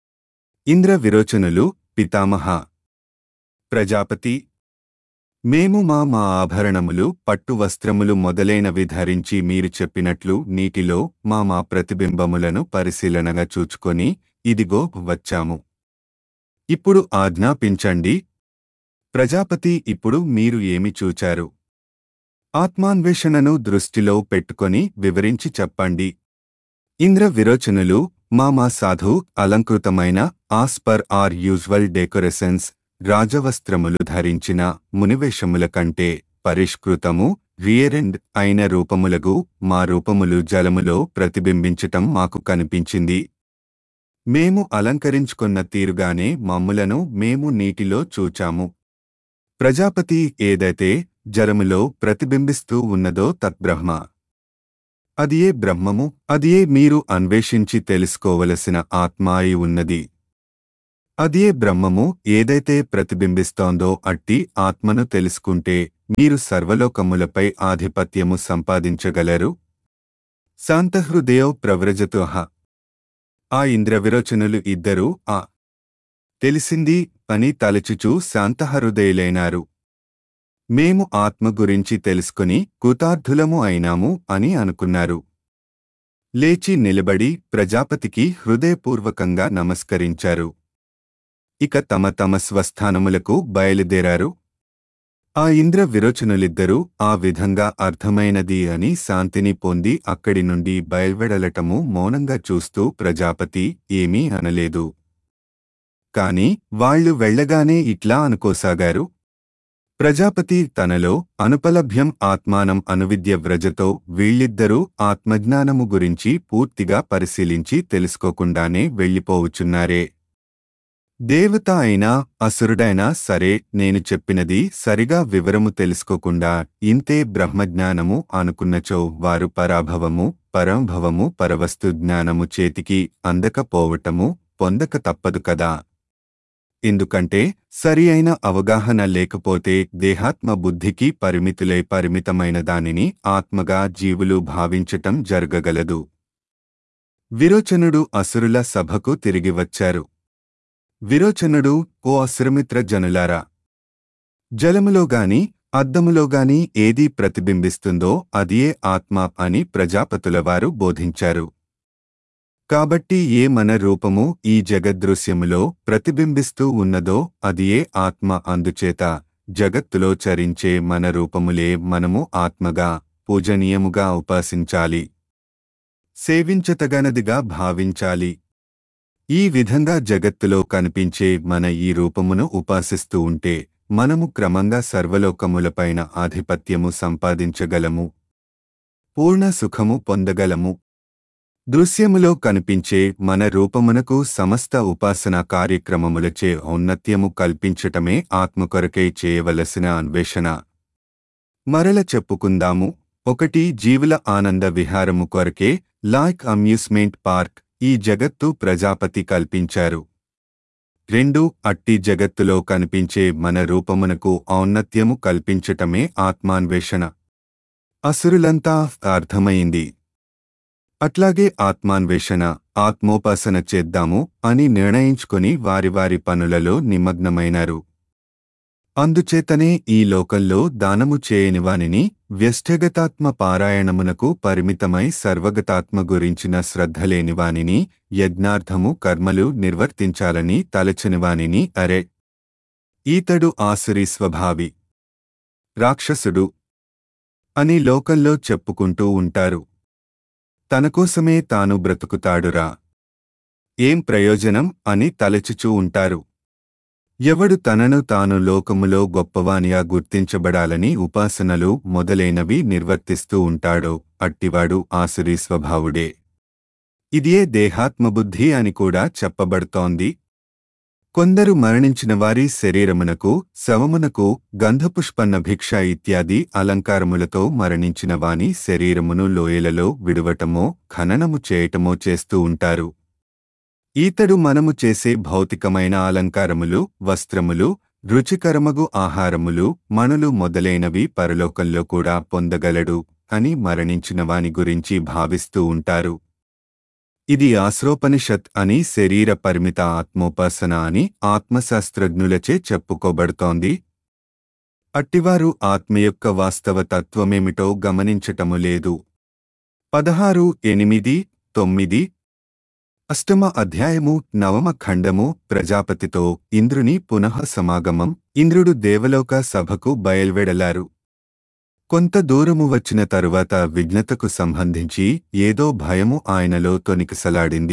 ఇంద్ర విరోచనులు పితామహ ప్రజాపతి మేము మా మా ఆభరణములు పట్టు వస్త్రములు మొదలైనవి ధరించి మీరు చెప్పినట్లు నీటిలో మా మా ప్రతిబింబములను పరిశీలనగా చూచుకొని ఇదిగో వచ్చాము ఇప్పుడు ఆజ్ఞాపించండి ప్రజాపతి ఇప్పుడు మీరు ఏమి చూచారు ఆత్మాన్వేషణను దృష్టిలో పెట్టుకొని వివరించి చెప్పండి ఇంద్ర విరోచనులు మా మా సాధు అలంకృతమైన as per our usual decorations రాజవస్త్రములు ధరించిన మునివేషముల కంటే పరిష్కృతము రియరెండ్ అయిన రూపములగు మా రూపములు జలములో ప్రతిబింబించటం మాకు కనిపించింది మేము అలంకరించుకున్న తీరుగానే మమ్ములను మేము నీటిలో చూచాము ప్రజాపతి ఏదైతే జలములో ప్రతిబింబిస్తూ ఉన్నదో తద్బ్రహ్మ అదియే బ్రహ్మము అదియే మీరు అన్వేషించి తెలుసుకోవలసిన ఆత్మ అయి ఉన్నది అదే బ్రహ్మము ఏదైతే ప్రతిబింబిస్తోందో అట్టి ఆత్మను తెలుసుకుంటే మీరు సర్వలోకములపై ఆధిపత్యము సంపాదించగలరు శాంతహృదయో ప్రవ్రజతుహ ఆ ఇంద్రవిరోచనులు ఇద్దరూ ఆ తెలిసింది అని తలచుచూ శాంతహృదయులైనారు మేము ఆత్మ గురించి తెలుసుకుని కృతార్థులము అయినాము అని అనుకున్నారు లేచి నిలబడి ప్రజాపతికి హృదయపూర్వకంగా నమస్కరించారు ఇక తమ తమ స్వస్థానములకు బయలుదేరారు ఆ ఇంద్ర విరోచనులిద్దరూ ఆ విధంగా అర్థమైనది అని శాంతిని పొంది అక్కడి నుండి బయల్వెడలటము మౌనంగా చూస్తూ ప్రజాపతి ఏమీ అనలేదు కాని వాళ్లు వెళ్ళగానే ఇట్లా అనుకోసాగారు ప్రజాపతి తనలో అనుపలభ్యం ఆత్మానం అనువిద్య వ్రజతో వీళ్ళిద్దరూ ఆత్మజ్ఞానము గురించి పూర్తిగా పరిశీలించి తెలుసుకోకుండానే వెళ్ళిపోవుచున్నారే దేవత అయినా అసురుడైనా సరే నేను చెప్పినది సరిగా వివరము తెలుసుకోకుండా ఇంతే బ్రహ్మజ్ఞానము అనుకున్నచో వారు పరాభవము పరంభవము పరవస్తు జ్ఞానము చేతికి అందకపోవటము పొందక తప్పదు కదా ఎందుకంటే సరి అయిన అవగాహన లేకపోతే దేహాత్మ బుద్ధికి పరిమితులై పరిమితమైన దానిని ఆత్మగా జీవులు భావించటం జరగగలదు విరోచనుడు అసురుల సభకు తిరిగి వచ్చారు విరోచనుడు ఓ అసురమిత్ర జనులారా జలములో గాని అద్దములోగాని ఏది ప్రతిబింబిస్తుందో అదియే ఆత్మ అని ప్రజాపతుల వారు బోధించారు కాబట్టి ఏ మన రూపము ఈ జగద్దృశ్యములో ప్రతిబింబిస్తూ ఉన్నదో అదియే ఆత్మ అందుచేత జగత్తులో చరించే మన రూపములే మనము ఆత్మగా పూజనీయముగా ఉపాసించాలి సేవించతగనదిగా భావించాలి ఈ విధంగా జగత్తులో కనిపించే మన ఈ రూపమును ఉపాసిస్తూ ఉంటే మనము క్రమంగా సర్వలోకములపైన ఆధిపత్యము సంపాదించగలము పూర్ణ సుఖము పొందగలము దృశ్యములో కనిపించే మన రూపమునకు సమస్త ఉపాసనా కార్యక్రమములచే ఔన్నత్యము కల్పించటమే ఆత్మకొరకై చేయవలసిన అన్వేషణ మరల చెప్పుకుందాము ఒకటి జీవుల ఆనంద విహారము కొరకే లాక్ అమ్యూస్మెంట్ పార్క్ ఈ జగత్తు ప్రజాపతి కల్పించారు రెండు అట్టి జగత్తులో కనిపించే మన రూపమునకు ఔన్నత్యము కల్పించటమే ఆత్మాన్వేషణ అసురులంతా అర్థమైంది అట్లాగే ఆత్మాన్వేషణ ఆత్మోపాసన చేద్దాము అని నిర్ణయించుకొని వారి వారి పనులలో నిమగ్నమైనారు అందుచేతనే ఈ లోకంలో దానము చేయని వానిని వ్యష్ఠగతాత్మ పారాయణమునకు పరిమితమై సర్వగతాత్మ గురించిన శ్రద్ధలేని వానిని యజ్ఞార్థము కర్మలు నిర్వర్తించాలని తలచని వానిని అరే ఈతడు ఆసురి స్వభావి రాక్షసుడు అని లోకంలో చెప్పుకుంటూ ఉంటారు తనకోసమే తాను బ్రతుకుతాడురా ఏం ప్రయోజనం అని తలచుచూ ఉంటారు ఎవడు తనను తాను లోకములో గొప్పవానిగా గుర్తించబడాలని ఉపాసనలు మొదలైనవి నిర్వర్తిస్తూ ఉంటాడో అట్టివాడు ఆసురీ స్వభావుడే ఇదియే దేహాత్మబుద్ధి అని కూడా చెప్పబడుతోంది కొందరు మరణించిన వారి శరీరమునకు శవమునకు గంధపుష్పన్న భిక్ష ఇత్యాది అలంకారములతో మరణించిన వాని శరీరమును లోయలలో విడువటమో ఖననము చేయటమో చేస్తూ ఉంటారు ఈతడు మనము చేసే భౌతికమైన అలంకారములు వస్త్రములు రుచికరమగు ఆహారములు మణులు మొదలైనవి పరలోకంలో కూడా పొందగలడు అని మరణించిన వాని గురించి భావిస్తూ ఉంటారు ఇది ఆశ్రోపనిషత్ అని శరీర పరిమిత ఆత్మోపాసన అని ఆత్మశాస్త్రజ్ఞులచే చెప్పుకోబడుతోంది అట్టివారు ఆత్మ యొక్క వాస్తవ తత్వమేమిటో గమనించటము లేదు పదహారు ఎనిమిది తొమ్మిది అష్టమ అధ్యాయము నవమ ఖండము ప్రజాపతితో ఇంద్రుని పునః సమాగమం ఇంద్రుడు దేవలోక సభకు బయల్వెడలారు కొంత దూరము వచ్చిన తరువాత విఘ్నతకు సంబంధించి ఏదో భయము ఆయనలో తొనికిసలాడింది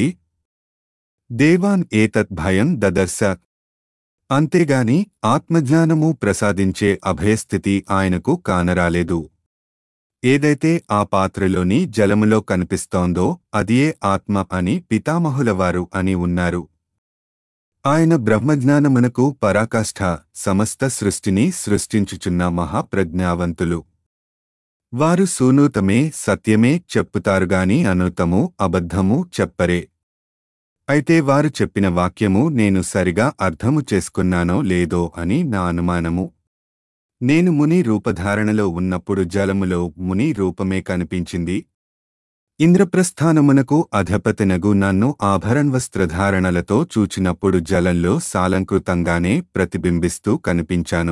దేవాన్ ఏతత్ భయం దదర్శ అంతేగాని ఆత్మజ్ఞానము ప్రసాదించే అభయస్థితి ఆయనకు కానరాలేదు ఏదైతే ఆ పాత్రలోని జలములో కనిపిస్తోందో అదియే ఆత్మ అని పితామహులవారు అని ఉన్నారు ఆయన బ్రహ్మజ్ఞానమునకు పరాకాష్ఠ సమస్త సృష్టిని సృష్టించుచున్న మహాప్రజ్ఞావంతులు వారు సూనూతమే సత్యమే చెప్పుతారుగాని అనూతము అబద్ధము చెప్పరే అయితే వారు చెప్పిన వాక్యము నేను సరిగా అర్థము చేసుకున్నానో లేదో అని నా అనుమానము నేను ముని రూపధారణలో ఉన్నప్పుడు జలములో ముని రూపమే కనిపించింది ఇంద్రప్రస్థానమునకు అధపతినగు నన్ను ఆభరణవస్త్రధారణలతో చూచినప్పుడు జలంలో సాలంకృతంగానే ప్రతిబింబిస్తూ కనిపించాను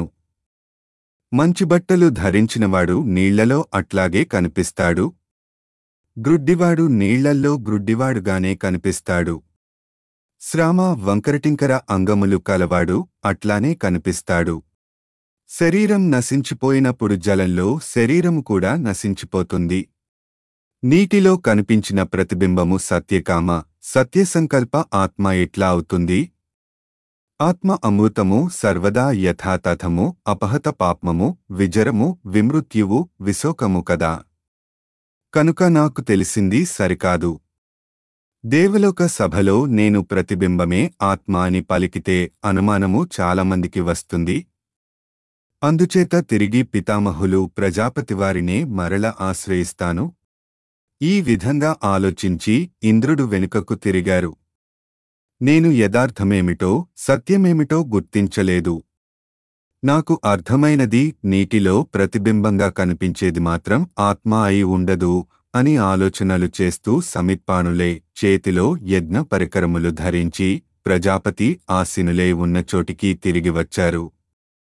మంచిబట్టలు ధరించినవాడు నీళ్లలో అట్లాగే కనిపిస్తాడు గ్రుడ్డివాడు నీళ్లల్లో గ్రుడ్డివాడుగానే కనిపిస్తాడు శ్రామ వంకరటింకర అంగములు కలవాడు అట్లానే కనిపిస్తాడు శరీరం నశించిపోయినప్పుడు జలంలో శరీరము కూడా నశించిపోతుంది నీటిలో కనిపించిన ప్రతిబింబము సత్యకామ సత్యసంకల్ప ఆత్మ ఎట్లా అవుతుంది ఆత్మ అమృతము సర్వదా యథాతథము అపహత పాప్మము విజరము విమృత్యువు విశోకము కదా కనుక నాకు తెలిసింది సరికాదు దేవలోక సభలో నేను ప్రతిబింబమే ఆత్మ అని పలికితే అనుమానము చాలామందికి వస్తుంది అందుచేత తిరిగి పితామహులు ప్రజాపతివారినే మరల ఆశ్రయిస్తాను ఈ విధంగా ఆలోచించి ఇంద్రుడు వెనుకకు తిరిగారు నేను యథార్థమేమిటో సత్యమేమిటో గుర్తించలేదు నాకు అర్థమైనది నీటిలో ప్రతిబింబంగా కనిపించేది మాత్రం ఆత్మ అయి ఉండదు అని ఆలోచనలు చేస్తూ సమిత్పాణులే చేతిలో యజ్ఞ పరికరములు ధరించి ప్రజాపతి ఆసీనులే ఉన్న చోటికి తిరిగి వచ్చారు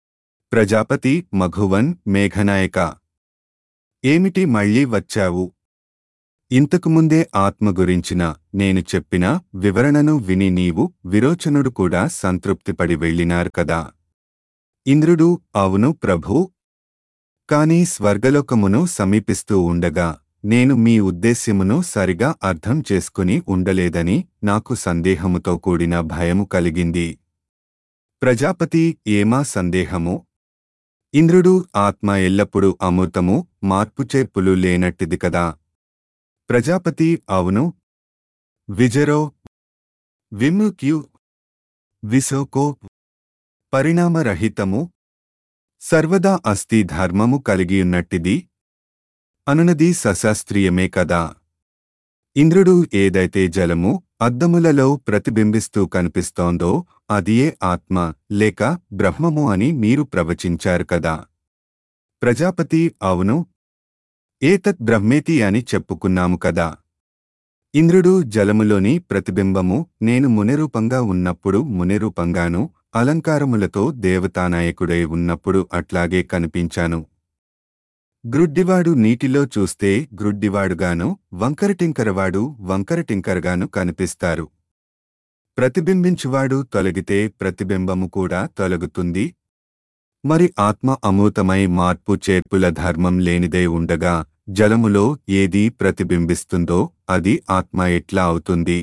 ప్రజాపతి మఘువన్ మేఘనాయక ఏమిటి మళ్ళీ వచ్చావు ఇంతకుముందే ఆత్మ గురించిన నేను చెప్పిన వివరణను విని నీవు విరోచనుడు కూడా సంతృప్తిపడి వెళ్ళినారు కదా ఇంద్రుడు అవును ప్రభూ కాని స్వర్గలోకమును సమీపిస్తూ ఉండగా నేను మీ ఉద్దేశ్యమును సరిగా అర్థం చేసుకుని ఉండలేదని నాకు సందేహముతో కూడిన భయము కలిగింది ప్రజాపతి ఏమా సందేహము ఇంద్రుడు ఆత్మ ఎల్లప్పుడూ అమృతము మార్పుచేర్పులు లేనట్టిది కదా ప్రజాపతి అవును విజరో విముక్యు విశోకో పరిణామరహితము సర్వదా అస్థి ధర్మము కలిగియున్నట్టిది అనునది సశాస్త్రీయమే కదా ఇంద్రుడు ఏదైతే జలము అద్దములలో ప్రతిబింబిస్తూ కనిపిస్తోందో అదియే ఆత్మ లేక బ్రహ్మము అని మీరు ప్రవచించారు కదా ప్రజాపతి అవును ఏతత్ బ్రహ్మేతి అని చెప్పుకున్నాము కదా ఇంద్రుడు జలములోని ప్రతిబింబము నేను మునిరూపంగా ఉన్నప్పుడు మునిరూపంగాను అలంకారములతో దేవతానాయకుడై ఉన్నప్పుడు అట్లాగే కనిపించాను గ్రుడ్డివాడు నీటిలో చూస్తే గ్రుడ్డివాడుగాను వంకరటింకరవాడు వంకరటింకరగాను కనిపిస్తారు ప్రతిబింబించువాడు తొలగితే ప్రతిబింబము కూడా తొలగుతుంది మరి ఆత్మ అమూతమై మార్పు చేర్పుల ధర్మం లేనిదే ఉండగా జలములో ఏది ప్రతిబింబిస్తుందో అది ఆత్మ ఎట్లా అవుతుంది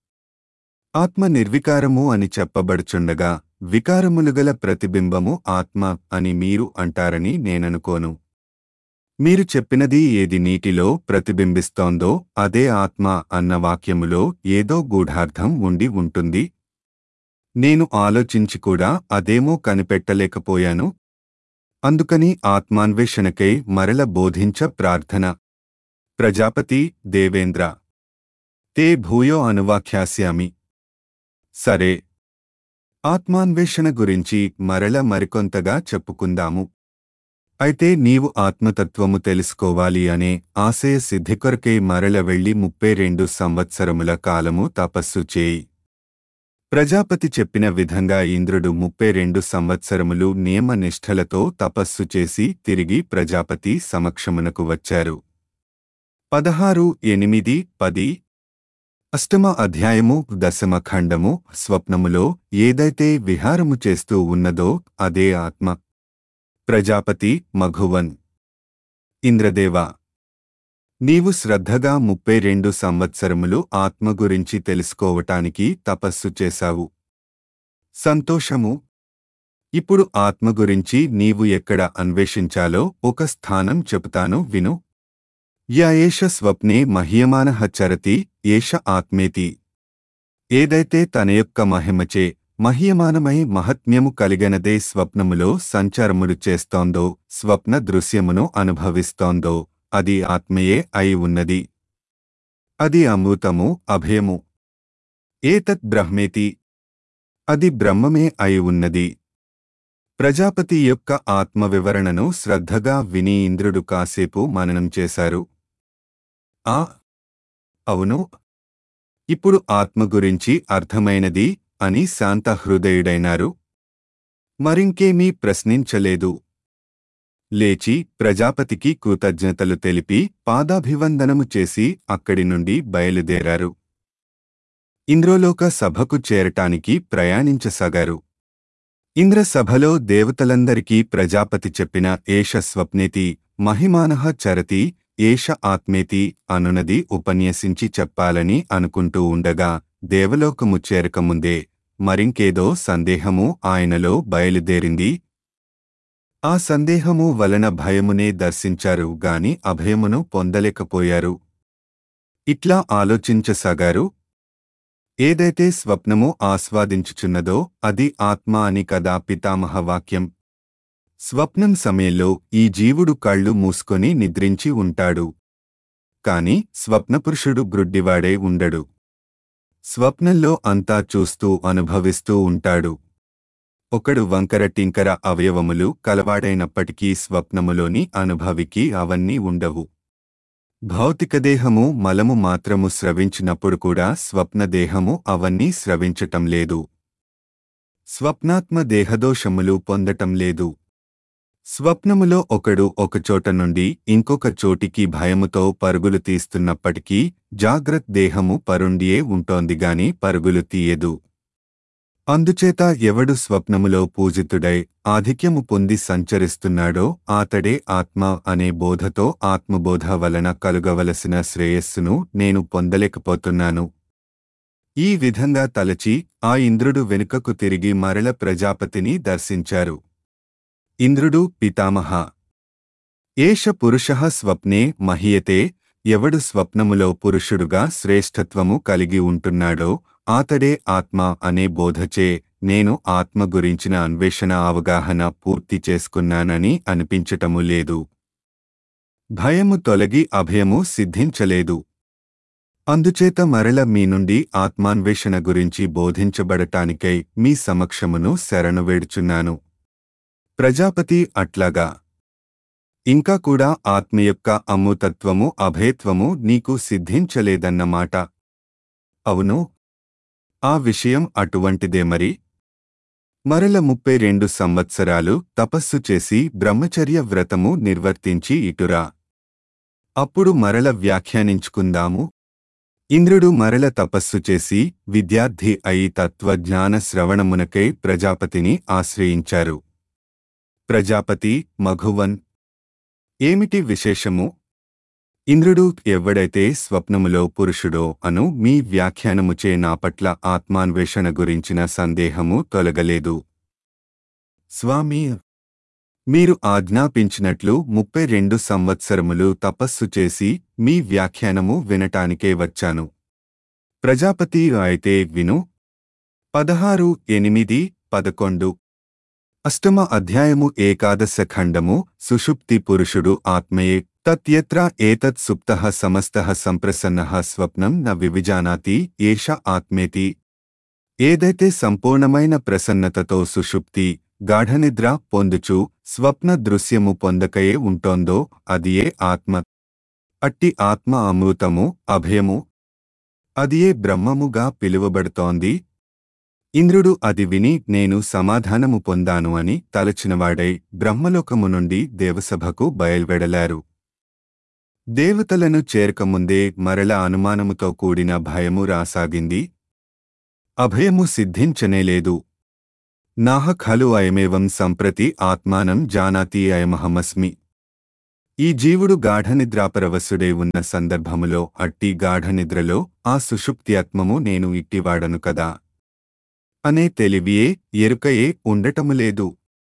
ఆత్మ నిర్వికారము అని చెప్పబడుచుండగా వికారములుగల ప్రతిబింబము ఆత్మ అని మీరు అంటారని నేననుకోను మీరు చెప్పినది ఏది నీటిలో ప్రతిబింబిస్తోందో అదే ఆత్మ అన్న వాక్యములో ఏదో గూఢార్థం ఉండి ఉంటుంది నేను ఆలోచించి కూడా అదేమో కనిపెట్టలేకపోయాను అందుకని ఆత్మాన్వేషణకై మరల బోధించ ప్రార్థన ప్రజాపతి దేవేంద్ర తే భూయో అనువాఖ్యాస్యామి సరే ఆత్మాన్వేషణ గురించి మరల మరికొంతగా చెప్పుకుందాము అయితే నీవు ఆత్మతత్వము తెలుసుకోవాలి అనే ఆశయ సిద్ధి కొరకై మరల వెళ్లి ముప్పై రెండు సంవత్సరముల కాలము తపస్సు చేయి ప్రజాపతి చెప్పిన విధంగా ఇంద్రుడు ముప్పై రెండు సంవత్సరములు నియమనిష్ఠలతో తపస్సు చేసి తిరిగి ప్రజాపతి సమక్షమునకు వచ్చారు పదహారు ఎనిమిది పది అష్టమ అధ్యాయము దశమ ఖండము స్వప్నములో ఏదైతే విహారము చేస్తూ ఉన్నదో అదే ఆత్మ ప్రజాపతి మఘువన్ ఇంద్రదేవ నీవు శ్రద్ధగా ముప్పై రెండు సంవత్సరములు ఆత్మ గురించి తెలుసుకోవటానికి తపస్సు చేశావు సంతోషము ఇప్పుడు ఆత్మ గురించి నీవు ఎక్కడ అన్వేషించాలో ఒక స్థానం చెబుతాను విను యా ఏష స్వప్నే మహ్యమానః చరతి ఏష ఆత్మేతి ఏదైతే తన యొక్క మహిమచే మహ్యమానమై మహత్మ్యము కలిగనదే స్వప్నములో సంచారములు చేస్తోందో స్వప్న దృశ్యమును అనుభవిస్తోందో అది ఆత్మయే అయి ఉన్నది అది అమృతము అభయము ఏతత్ బ్రహ్మేతి అది బ్రహ్మమే అయి ఉన్నది ప్రజాపతి యొక్క ఆత్మ వివరణను శ్రద్ధగా విని ఇంద్రుడు కాసేపు మననం చేశారు ఆ అవును ఇప్పుడు ఆత్మ గురించి అర్థమైనది అని శాంత హృదయుడైనారు మరింకేమీ ప్రశ్నించలేదు లేచి ప్రజాపతికి కృతజ్ఞతలు తెలిపి పాదాభివందనము చేసి అక్కడి నుండి బయలుదేరారు ఇంద్రలోక సభకు చేరటానికి ప్రయాణించసాగారు ఇంద్రసభలో దేవతలందరికీ ప్రజాపతి చెప్పిన ఏష స్వప్నేతి మహిమానః చరతి ఏష ఆత్మేతి అనునది ఉపన్యసించి చెప్పాలని అనుకుంటూ ఉండగా దేవలోకము చేరకముందే మరింకేదో సందేహము ఆయనలో బయలుదేరింది ఆ సందేహము వలన భయమునే దర్శించారు గాని అభయమును పొందలేకపోయారు ఇట్లా ఆలోచించసాగారు ఏదైతే స్వప్నము ఆస్వాదించుచున్నదో అది ఆత్మ అని కదా పితామహ వాక్యం స్వప్నం సమయంలో ఈ జీవుడు కళ్ళు మూసుకొని నిద్రించి ఉంటాడు కాని స్వప్నపురుషుడు గ్రుడ్డివాడే ఉండడు స్వప్నంలో అంతా చూస్తూ అనుభవిస్తూ ఉంటాడు ఒకడు వంకర టింకర అవయవములు కలవాడైనప్పటికీ స్వప్నములోని అనుభవికి అవన్నీ ఉండవు భౌతికదేహము మలము మాత్రము స్రవించినప్పుడు కూడా స్వప్నదేహము అవన్నీ స్రవించటం లేదు స్వప్నాత్మ దేహదోషములు పొందటం లేదు స్వప్నములో ఒకడు ఒకచోట నుండి ఇంకొక చోటికి భయముతో పరుగులు తీస్తున్నప్పటికీ జాగ్రత్త దేహము పరుండియే ఉంటోంది గాని పరుగులు తీయదు అందుచేత ఎవడు స్వప్నములో పూజితుడై ఆధిక్యము పొంది సంచరిస్తున్నాడో ఆతడే ఆత్మ అనే బోధతో ఆత్మబోధ వలన కలుగవలసిన శ్రేయస్సును నేను పొందలేకపోతున్నాను ఈ విధంగా తలచి ఆ ఇంద్రుడు వెనుకకు తిరిగి మరల ప్రజాపతిని దర్శించారు ఇంద్రుడు పితామహ ఏష పురుష స్వప్నే మహీయతే ఎవడు స్వప్నములో పురుషుడుగా శ్రేష్ఠత్వము కలిగి ఉంటున్నాడో ఆతడే ఆత్మ అనే బోధచే నేను ఆత్మ గురించిన అన్వేషణ అవగాహన పూర్తి చేసుకున్నానని అనిపించటము లేదు భయము తొలగి అభయము సిద్ధించలేదు అందుచేత మరల మీ నుండి ఆత్మాన్వేషణ గురించి బోధించబడటానికై మీ సమక్షమును శరణు వేడుచున్నాను ప్రజాపతి అట్లాగా ఇంకా కూడా ఆత్మ యొక్క అమృతత్వము అభయత్వము నీకు సిద్ధించలేదన్నమాట అవును ఆ విషయం అటువంటిదే మరి మరల ముప్పై రెండు సంవత్సరాలు తపస్సు చేసి బ్రహ్మచర్య వ్రతము నిర్వర్తించి ఇటురా అప్పుడు మరల వ్యాఖ్యానించుకుందాము ఇంద్రుడు మరల తపస్సు చేసి విద్యార్థి అయి తత్వజ్ఞాన శ్రవణమునకై ప్రజాపతిని ఆశ్రయించారు ప్రజాపతి మఘువన్ ఏమిటి విశేషము ఇంద్రుడు ఎవ్వడైతే స్వప్నములో పురుషుడో అను మీ వ్యాఖ్యానముచే నా పట్ల ఆత్మాన్వేషణ గురించిన సందేహము తొలగలేదు స్వామి మీరు ఆజ్ఞాపించినట్లు ముప్పై రెండు సంవత్సరములు తపస్సు చేసి మీ వ్యాఖ్యానము వినటానికే వచ్చాను ప్రజాపతి అయితే విను పదహారు ఎనిమిది పదకొండు అష్టమ అధ్యాయము ఏకాదశ ఖండము సుషుప్తి పురుషుడు ఆత్మయే తత్యత్ర ఏతత్ సుప్తః సమస్తః సంప్రసన్నః స్వప్నం న వివిజానాతి ఏష ఆత్మేతి ఏదైతే సంపూర్ణమైన ప్రసన్నతతో సుషుప్తి గాఢనిద్ర పొందుచు స్వప్న దృశ్యము పొందకయే ఉంటోందో అదియే ఆత్మ అట్టి ఆత్మ అమృతము అభయము అదియే బ్రహ్మముగా పిలువబడుతోంది ఇంద్రుడు అది విని నేను సమాధానము పొందాను అని తలచినవాడై బ్రహ్మలోకము నుండి దేవసభకు బయల్వెడలారు దేవతలను చేరకముందే మరల అనుమానముతో కూడిన భయము రాసాగింది అభయము సిద్ధించనేలేదు నాహ ఖలు అయమేవం సంప్రతి ఆత్మానం జానాతి అయమహమస్మి ఈ జీవుడు గాఢనిద్రాపరవశుడై ఉన్న సందర్భములో అట్టి గాఢనిద్రలో ఆ సుషుప్త్యాత్మము నేను ఇట్టివాడను కదా అనే తెలివియే ఎరుకయే ఉండటములేదు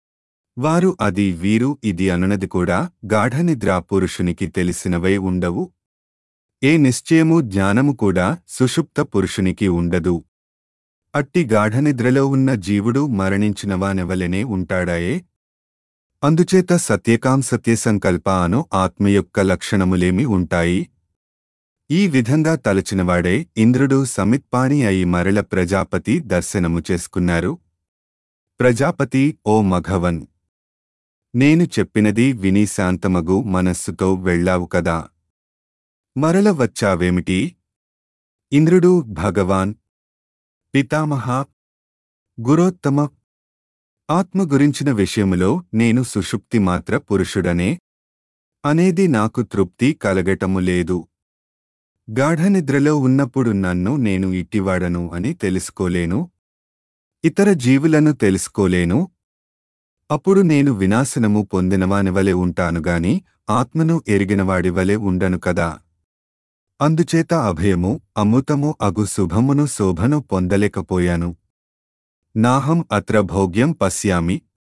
వారు అది వీరు ఇది అనునది కూడా గాఢనిద్రా పురుషునికి తెలిసినవై ఉండవు ఏ నిశ్చయము జ్ఞానము కూడా సుషుప్త పురుషునికి ఉండదు అట్టి గాఢనిద్రలో ఉన్న జీవుడు మరణించినవానెవలనే ఉంటాడాయే అందుచేత సత్యకాం సత్యసంకల్ప అను ఆత్మ యొక్క లక్షణములేమి ఉంటాయి ఈ విధంగా తలచినవాడే ఇంద్రుడు సమిత్పాణి అయి మరల ప్రజాపతి దర్శనము చేసుకున్నారు ప్రజాపతి ఓ మఘవన్ నేను చెప్పినది విని శాంతమగు మనస్సుతో వెళ్ళావు కదా మరల వచ్చావేమిటి ఇంద్రుడు భగవాన్ పితామహ గురోత్తమ ఆత్మ గురించిన విషయములో నేను సుషుప్తి మాత్ర పురుషుడనే అనేది నాకు తృప్తి కలగటము లేదు గాఢనిద్రలో ఉన్నప్పుడు నన్ను నేను ఇట్టివాడను అని తెలుసుకోలేను ఇతర జీవులను తెలుసుకోలేను అప్పుడు నేను వినాశనము పొందినవానివలె ఉంటానుగాని ఆత్మను ఎరిగినవాడివలె ఉండను కదా అందుచేత అభయము అమృతము అగు శుభమును శోభను పొందలేకపోయాను నాహం అత్ర భోగ్యం పశ్యామి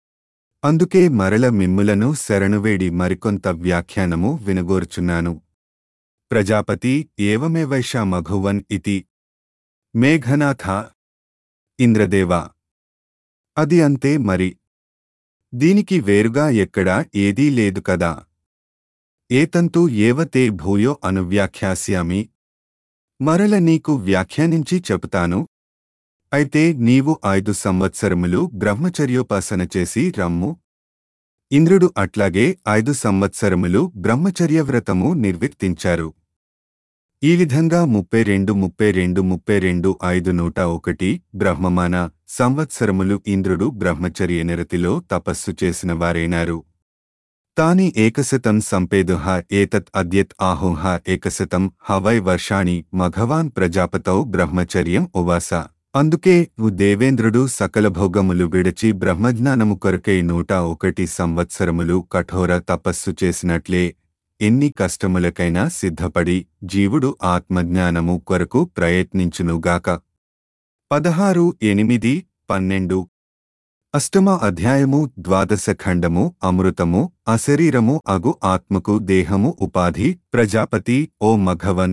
అందుకే మరల మిమ్ములను శరణువేడి మరికొంత వ్యాఖ్యానము వినగోర్చున్నాను ప్రజాపతి ఏవమేవైష మఘువన్ ఇతి మేఘనాథ ఇంద్రదేవ అది అంతే మరి దీనికి వేరుగా ఎక్కడా ఏదీ లేదు కదా ఏతంతు ఏవతే భూయో అనువ్యాఖ్యాస్యామి మరల నీకు వ్యాఖ్యానించి చెబుతాను అయితే నీవు ఐదు సంవత్సరములు బ్రహ్మచర్యోపాసన చేసి రమ్ము ఇంద్రుడు అట్లాగే ఐదు సంవత్సరములు బ్రహ్మచర్యవ్రతము నిర్వర్తించారు ఈ విధంగా ముప్పై రెండు ముప్పై రెండు ముప్పై రెండు ఐదు నూట ఒకటి బ్రహ్మమాన సంవత్సరములు ఇంద్రుడు బ్రహ్మచర్య నిరతిలో తపస్సు చేసిన వారైనారు తాని ఏకశతం సంపేదుః ఏతత్ అద్యత్ ఆహుః ఏకశతం హవై వర్షాణి మఘవాన్ ప్రజాపతౌ బ్రహ్మచర్యం ఉవాస అందుకే ఉ దేవేంద్రుడు సకల భోగములు విడిచి బ్రహ్మజ్ఞానము కొరకై నూట ఒకటి సంవత్సరములు కఠోర తపస్సు చేసినట్లే ఎన్ని కష్టములకైనా సిద్ధపడి జీవుడు ఆత్మజ్ఞానము కొరకు ప్రయత్నించునుగాక పదహారు ఎనిమిది పన్నెండు అష్టమ అధ్యాయము ద్వాదశ ఖండము అమృతము అశరీరము అగు ఆత్మకు దేహము ఉపాధి ప్రజాపతి ఓ మఘవన్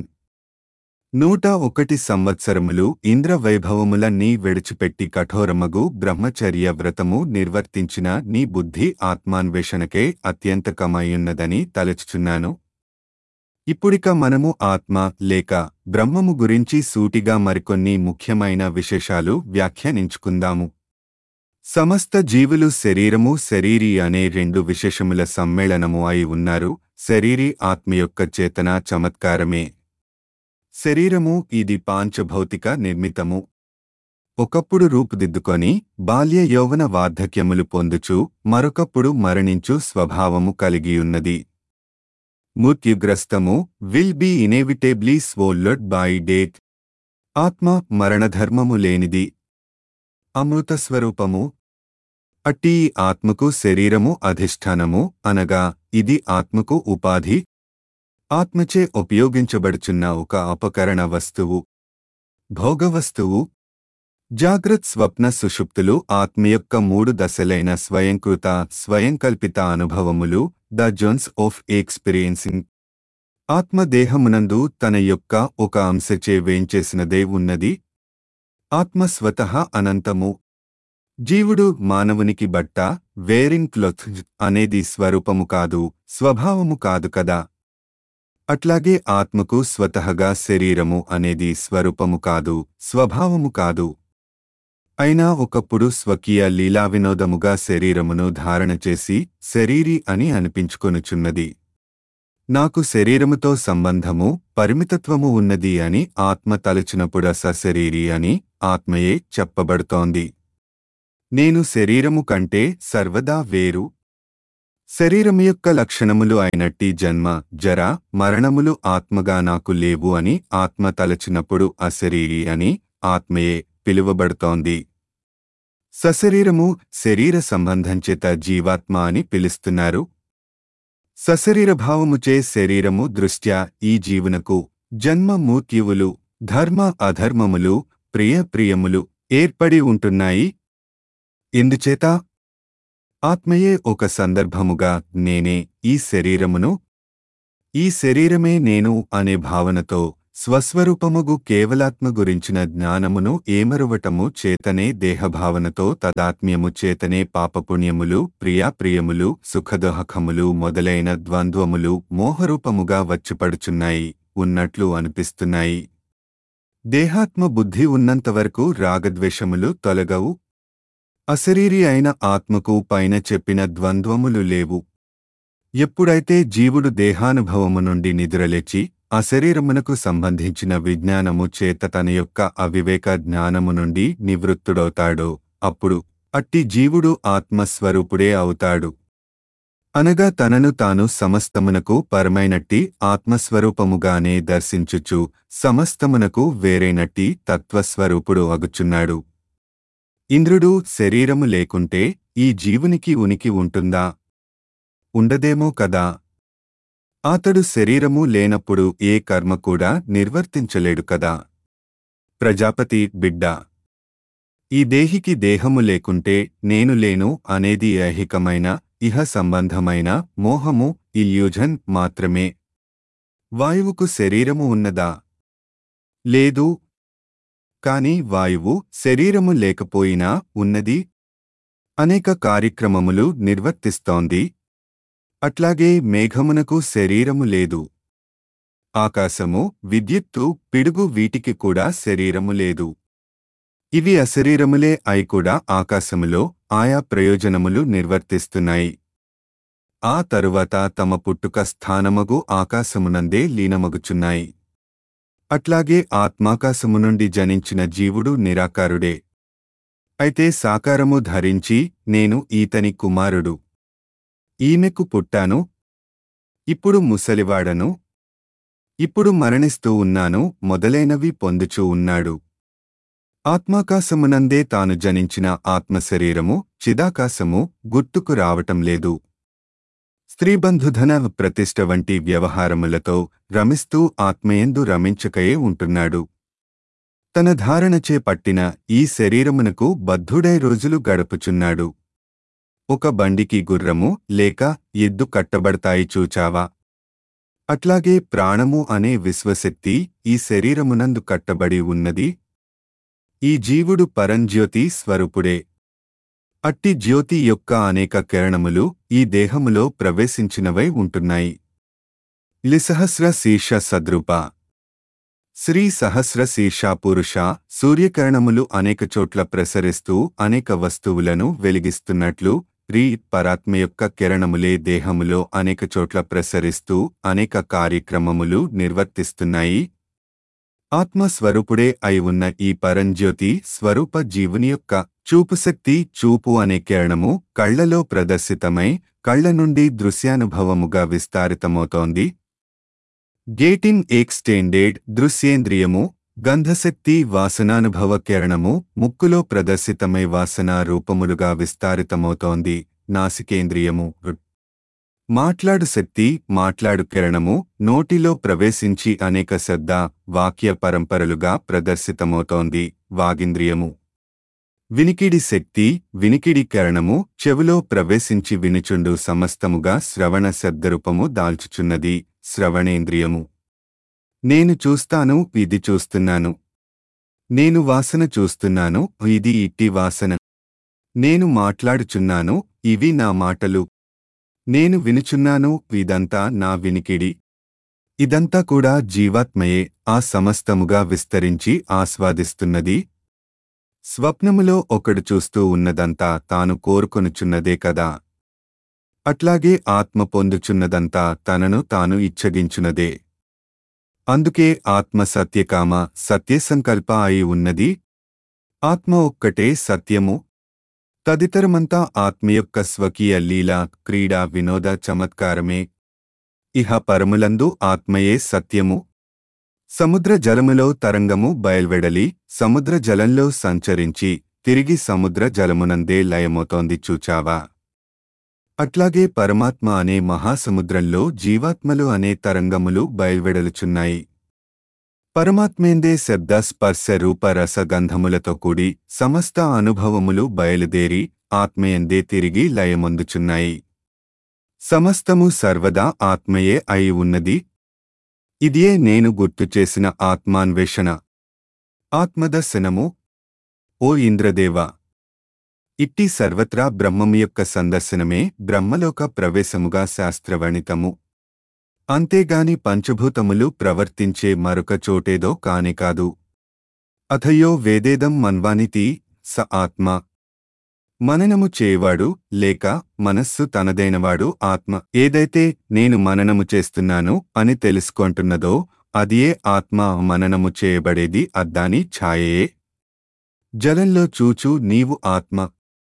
నూట ఒకటి సంవత్సరములు ఇంద్ర వైభవములన్నీ విడిచిపెట్టి కఠోరమగు బ్రహ్మచర్య వ్రతము నిర్వర్తించిన నీ బుద్ధి ఆత్మాన్వేషణకే అత్యంతకమయ్యున్నదని తలచుచున్నాను ఇప్పుడిక మనము ఆత్మ లేక బ్రహ్మము గురించి సూటిగా మరికొన్ని ముఖ్యమైన విశేషాలు వ్యాఖ్యానించుకుందాము సమస్త జీవులు శరీరము శరీరీ అనే రెండు విశేషముల సమ్మేళనము అయి ఉన్నారు శరీరీ ఆత్మ యొక్క చేతన చమత్కారమే శరీరము ఇది పాంచభౌతిక నిర్మితము ఒకప్పుడు రూపుదిద్దుకొని బాల్య యౌవన వార్ధక్యములు పొందుచు మరొకప్పుడు మరణించు స్వభావము కలిగియున్నది మృత్యుగ్రస్తము will be inevitably swallowed by death ఆత్మ మరణధర్మము లేనిది అమృత స్వరూపము అట్టి ఈ ఆత్మకు శరీరము అధిష్టానము అనగా ఇది ఆత్మకు ఉపాధి ఆత్మచే ఉపయోగించబడుచున్న ఒక అపకరణ వస్తువు భోగవస్తువు జాగ్రత్ స్వప్న సుషుప్తులు ఆత్మ యొక్క మూడు దశలైన స్వయంకృత స్వయంకల్పిత అనుభవములు ద జోన్స్ ఆఫ్ ఎక్స్పీరియన్సింగ్ ఆత్మదేహమునందు తన యొక్క ఒక అంశచే వేంచేసినదే ఉన్నది ఆత్మ స్వతః అనంతము జీవుడు మానవునికి బట్ట వేరింగ్ క్లొత్ అనేది స్వరూపము కాదు స్వభావము కాదు కదా అట్లాగే ఆత్మకు స్వతహగా శరీరము అనేది స్వరూపము కాదు స్వభావము కాదు అయినా ఒకప్పుడు స్వకీయ లీలా వినోదముగా శరీరమును ధారణ చేసి శరీరి అని అనిపించుకొనుచున్నది నాకు శరీరముతో సంబంధము పరిమితత్వము ఉన్నది అని ఆత్మ తలచినప్పుడు సశరీరి అని ఆత్మయే చెప్పబడుతోంది నేను శరీరము కంటే సర్వదా వేరు శరీరము యొక్క లక్షణములు అయినట్టి జన్మ జర మరణములు ఆత్మగా నాకు లేవు అని ఆత్మ తలచినప్పుడు అశరీరి అని ఆత్మయే పిలువబడుతోంది సశరీరము శరీర సంబంధంచేత జీవాత్మ అని పిలుస్తున్నారు సశరీరభావముచే శరీరము దృష్ట్యా ఈ జీవునకు జన్మ మూర్త్యువులు ధర్మ అధర్మములు ప్రియ ప్రియములు ఏర్పడి ఉంటున్నాయి ఎందుచేత ఆత్మయే ఒక సందర్భముగా నేనే ఈ శరీరమును ఈ శరీరమే నేను అనే భావనతో స్వస్వరూపముగు కేవలాత్మ గురించిన జ్ఞానమును ఏమరువటము చేతనే దేహభావనతో తదాత్మ్యము చేతనే పాపపుణ్యములు ప్రియాప్రియములు సుఖదోహకములు మొదలైన ద్వంద్వములు మోహరూపముగా వచ్చిపడుచున్నాయి ఉన్నట్లు అనిపిస్తున్నాయి దేహాత్మ బుద్ధి ఉన్నంతవరకు రాగద్వేషములు తొలగవు అశరీరి అయిన ఆత్మకు పైన చెప్పిన ద్వంద్వములు లేవు ఎప్పుడైతే జీవుడు దేహానుభవము నుండి నిద్రలేచి అశరీరమునకు సంబంధించిన విజ్ఞానము చేత తన యొక్క అవివేక జ్ఞానము నుండి నివృత్తుడవుతాడో అప్పుడు అట్టి జీవుడు ఆత్మస్వరూపుడే అవుతాడు అనగా తనను తాను సమస్తమునకు పరమైనట్టి ఆత్మస్వరూపముగానే దర్శించుచు సమస్తమునకు వేరైనట్టి తత్వస్వరూపుడు అగుచున్నాడు ఇంద్రుడు శరీరము లేకుంటే ఈ జీవునికి ఉనికి ఉంటుందా ఉండదేమో కదా అతడు శరీరము లేనప్పుడు ఏ కర్మ కూడా నిర్వర్తించలేడు కదా ప్రజాపతి బిడ్డ ఈ దేహికి దేహము లేకుంటే నేను లేను అనేది ఐహికమైన ఇహ సంబంధమైన మోహము ఇల్యూజన్ మాత్రమే వాయువుకు శరీరము ఉన్నదా లేదు కాని వాయువు శరీరము లేకపోయినా ఉన్నది అనేక కార్యక్రమములు నిర్వర్తిస్తోంది అట్లాగే మేఘమునకు శరీరము లేదు ఆకాశము విద్యుత్తు పిడుగు వీటికి కూడా శరీరము లేదు ఇవి అశరీరములే అయి కూడా ఆకాశములో ఆయా ప్రయోజనములు నిర్వర్తిస్తున్నాయి ఆ తరువాత తమ పుట్టుక స్థానమగు ఆకాశమునందే లీనమగుచున్నాయి అట్లాగే ఆత్మాకాశము నుండి జనించిన జీవుడు నిరాకారుడే అయితే సాకారము ధరించి నేను ఈతని కుమారుడు ఈమెకు పుట్టాను ఇప్పుడు ముసలివాడను ఇప్పుడు మరణిస్తూ ఉన్నాను మొదలైనవి పొందుచూ ఉన్నాడు ఆత్మాకాశమునందే తాను జనించిన ఆత్మశరీరము చిదాకాశము గుర్తుకు రావటం లేదు స్త్రీబంధుధన ప్రతిష్ఠ వంటి వ్యవహారములతో రమిస్తూ ఆత్మయందు రమించకయే ఉంటున్నాడు తన ధారణచే పట్టిన ఈ శరీరమునకు బద్ధుడై రోజులు గడుపుచున్నాడు ఒక బండికి గుర్రము లేక ఎద్దు కట్టబడతాయి చూచావా అట్లాగే ప్రాణము అనే విశ్వశక్తి ఈ శరీరమునందు కట్టబడి ఉన్నది ఈ జీవుడు పరంజ్యోతి స్వరూపుడే అట్టి జ్యోతి యొక్క అనేక కిరణములు ఈ దేహములో ప్రవేశించినవై ఉంటున్నాయి లిసహస్ర శీర్ష సద్రూప శ్రీ సహస్ర శీర్ష పురుష సూర్యకిరణములు అనేక చోట్ల ప్రసరిస్తూ అనేక వస్తువులను వెలిగిస్తున్నట్లు రీ పరాత్మ యొక్క కిరణములే దేహములో అనేక చోట్ల ప్రసరిస్తూ అనేక కార్యక్రమములు నిర్వర్తిస్తున్నాయి ఆత్మస్వరూపుడే అయి ఉన్న ఈ పరంజ్యోతి స్వరూప జీవుని యొక్క చూపుశక్తి చూపు అనే కిరణము కళ్లలో ప్రదర్శితమై కళ్ల నుండి దృశ్యానుభవముగా విస్తారితమవుతోంది గేటింగ్ ఎక్స్టెండెడ్ దృశ్యేంద్రియము గంధశక్తి వాసనానుభవ కిరణము ముక్కులో ప్రదర్శితమై వాసన రూపములుగా విస్తారితమవుతోంది నాసికేంద్రియము మాట్లాడు శక్తి మాట్లాడు కిరణము నోటిలో ప్రవేశించి అనేక శబ్ద వాక్య పరంపరలుగా ప్రదర్శితమవుతోంది వాగింద్రియము వినికిడి శక్తి వినికిడి కిరణము చెవిలో ప్రవేశించి వినుచుండు సమస్తముగా శ్రవణ శబ్దరూపము దాల్చుచున్నది శ్రవణేంద్రియము నేను చూస్తాను ఇది చూస్తున్నాను నేను వాసన చూస్తున్నాను ఇది ఇట్టి వాసన నేను మాట్లాడుచున్నాను ఇవి నా మాటలు నేను వినుచున్నాను ఇదంతా నా వినికిడి ఇదంతా కూడా జీవాత్మయే ఆ సమస్తముగా విస్తరించి ఆస్వాదిస్తున్నది స్వప్నములో ఒకడు చూస్తూ ఉన్నదంతా తాను కోరుకొనుచున్నదే కదా అట్లాగే ఆత్మ పొందుచున్నదంతా తనను తాను ఇచ్చగించున్నదే అందుకే ఆత్మ సత్యకామ సత్యసంకల్ప అయి ఉన్నది ఆత్మ ఒక్కటే సత్యము తదితరమంతా ఆత్మ యొక్క స్వకీయ లీల క్రీడా వినోద చమత్కారమే ఇహ పరములందు ఆత్మయే సత్యము సముద్ర జలములో తరంగము బయల్వెడలి సముద్ర జలంలో సంచరించి తిరిగి సముద్ర జలమునందే లయమవుతోంది చూచావా అట్లాగే పరమాత్మ అనే మహాసముద్రంలో జీవాత్మలు అనే తరంగములు బయల్వెడలుచున్నాయి పరమాత్మేందే శబ్ద స్పర్శ రూప రసగంధములతో కూడి సమస్త అనుభవములు బయలుదేరి ఆత్మయందే తిరిగి లయమొందుచున్నాయి సమస్తము సర్వదా ఆత్మయే అయి ఉన్నది ఇదియే నేను గుర్తు చేసిన ఆత్మాన్వేషణ ఆత్మదర్శనము ఓ ఇంద్రదేవ ఇట్టి సర్వత్రా బ్రహ్మము యొక్క సందర్శనమే బ్రహ్మలోక ప్రవేశముగా శాస్త్రవణితము అంతేగాని పంచభూతములు ప్రవర్తించే మరొక చోటేదో కాని కాదు అథయో వేదేదం మన్వానితి స ఆత్మ మననము చేయవాడు లేక మనస్సు తనదైనవాడు ఆత్మ ఏదైతే నేను మననము చేస్తున్నాను అని తెలుసుకుంటున్నదో అదియే ఆత్మ మననము చేయబడేది అద్దాని ఛాయయే జలంలో చూచు నీవు ఆత్మ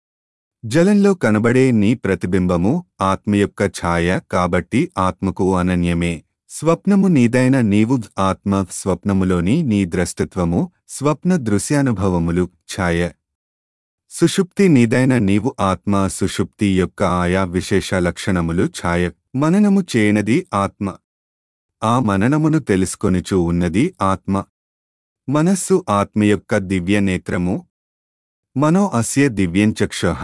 జలంలో కనబడే నీ ప్రతిబింబము ఆత్మ యొక్క ఛాయ కాబట్టి ఆత్మకు అనన్యమే స్వప్నము నీదైన నీవు ఆత్మ స్వప్నములోని నీ ద్రష్టత్వము స్వప్న దృశ్యానుభవములు ఛాయ సుషుప్తి నీదైన నీవు ఆత్మ సుషుప్తి యొక్క ఆయా విశేష లక్షణములు ఛాయ మననము చేయనది ఆత్మ ఆ మననమును తెలుసుకొనిచూ ఉన్నది ఆత్మ మనస్సు ఆత్మ యొక్క దివ్య నేత్రము మనో అస్య దివ్యంచక్షుః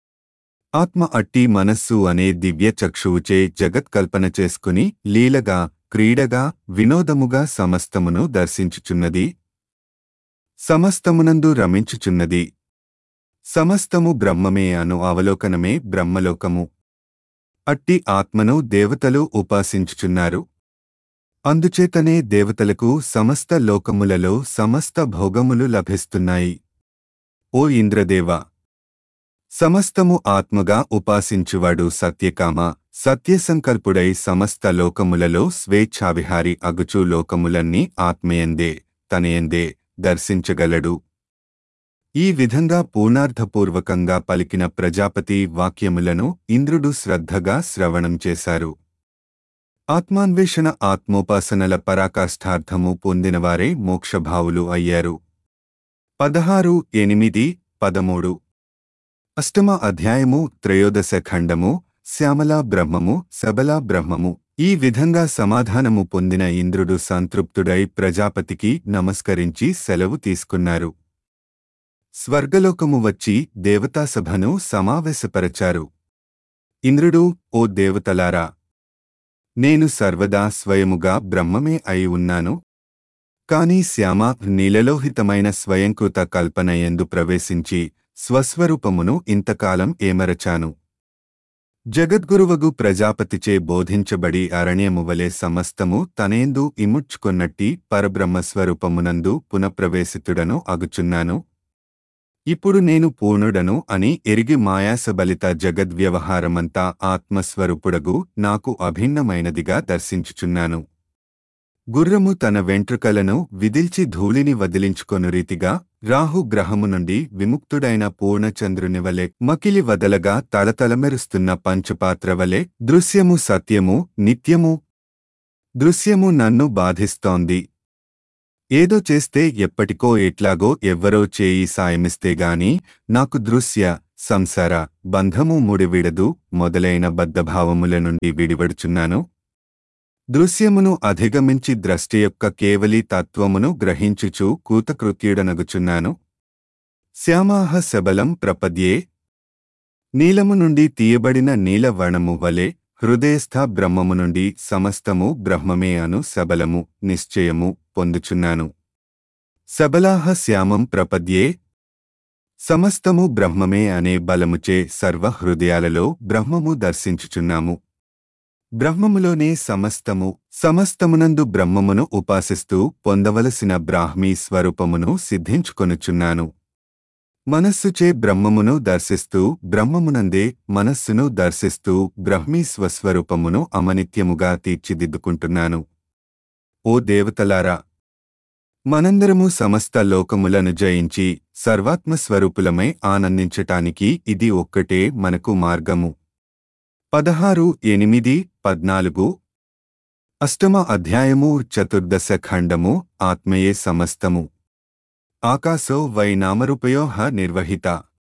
ఆత్మ అట్టి మనస్సు అనే దివ్య చక్షువుచే జగత్కల్పన చేసుకుని లీలగా క్రీడగా వినోదముగా సమస్తమును దర్శించుచున్నది సమస్తమునందు రమించుచున్నది సమస్తము బ్రహ్మమే అను అవలోకనమే బ్రహ్మలోకము అట్టి ఆత్మను దేవతలు ఉపాసించుచున్నారు అందుచేతనే దేవతలకు సమస్త లోకములలో సమస్త భోగములు లభిస్తున్నాయి ఓ ఇంద్రదేవ సమస్తము ఆత్మగా ఉపాసించువాడు సత్యకామ సత్యసంకల్పుడై సమస్త లోకములలో స్వేచ్ఛావిహారి అగుచు లోకములన్నీ ఆత్మయందే తనయందే దర్శించగలడు ఈ విధంగా పూర్ణార్థపూర్వకంగా పలికిన ప్రజాపతి వాక్యములను ఇంద్రుడు శ్రద్ధగా శ్రవణం చేశారు ఆత్మాన్వేషణ ఆత్మోపాసనల పరాకాష్ఠార్థము పొందినవారే మోక్షభావులు అయ్యారు పదహారు ఎనిమిది పదమూడు అష్టమ అధ్యాయము త్రయోదశ ఖండము శ్యామలా బ్రహ్మము సబలా బ్రహ్మము ఈ విధంగా సమాధానము పొందిన ఇంద్రుడు సంతృప్తుడై ప్రజాపతికి నమస్కరించి సెలవు తీసుకున్నారు స్వర్గలోకము వచ్చి దేవతాసభను సమావేశపరచారు ఇంద్రుడు ఓ దేవతలారా నేను సర్వదా స్వయముగా బ్రహ్మమే అయి ఉన్నాను కాని శ్యామ నీలలోహితమైన స్వయంకృత కల్పన ఎందు ప్రవేశించి స్వస్వరూపమును ఇంతకాలం ఏమరచాను జగద్గురువగు ప్రజాపతిచే బోధించబడి అరణ్యమువలే సమస్తము తనేందు ఇముడ్చుకొన్నట్టి పరబ్రహ్మస్వరూపమునందు పునఃప్రవేశితుడను అగుచున్నాను ఇప్పుడు నేను పూర్ణుడను అని ఎరిగి మాయాసబలిత జగద్వ్యవహారమంతా ఆత్మస్వరూపుడగు నాకు అభిన్నమైనదిగా దర్శించుచున్నాను గుర్రము తన వెంట్రుకలను విదిల్చి ధూళిని వదిలించుకొను రీతిగా రాహు గ్రహము నుండి విముక్తుడైన పూర్ణచంద్రుని వలె మకిలి వదలగా తలతలమెరుస్తున్న పంచపాత్ర వలె దృశ్యము సత్యము నిత్యము దృశ్యము నన్ను బాధిస్తోంది ఏదో చేస్తే ఎప్పటికో ఎట్లాగో ఎవ్వరో చేయి సాయమిస్తే గాని నాకు దృశ్య సంసార బంధము ముడివిడదు మొదలైన బద్ధభావముల నుండి విడివడుచున్నాను దృశ్యమును అధిగమించి ద్రష్టి యొక్క కేవలి తత్వమును గ్రహించుచు కూతకృత్యుడనగుచున్నాను శ్యామాహ శబలం ప్రపద్యే నీలము నుండి తీయబడిన నీలవర్ణము వలె హృదయస్థ బ్రహ్మము నుండి సమస్తము బ్రహ్మమే అను సబలము నిశ్చయము పొందుచున్నాను సబలాహ శ్యామం ప్రపద్యే సమస్తము బ్రహ్మమే అనే బలముచే సర్వ హృదయాలలో బ్రహ్మము దర్శించుచున్నాము బ్రహ్మములోనే సమస్తము సమస్తమునందు బ్రహ్మమును ఉపాసిస్తూ పొందవలసిన బ్రాహ్మీ స్వరూపమును సిద్ధించుకొనుచున్నాను మనస్సుచే బ్రహ్మమును దర్శిస్తూ బ్రహ్మమునందే మనస్సును దర్శిస్తూ బ్రహ్మీ స్వస్వరూపమును అమనిత్యముగా తీర్చిదిద్దుకుంటున్నాను ఓ దేవతలారా మనందరము సమస్త లోకములను జయించి సర్వాత్మస్వరూపులమై ఆనందించటానికి ఇది ఒక్కటే మనకు మార్గము పదహారు ఎనిమిది పద్నాలుగు అష్టమ అధ్యాయము చతుర్దశ ఖండము ఆత్మయే సమస్తము ఆకాశో వై నామరూపయోహ నిర్వహిత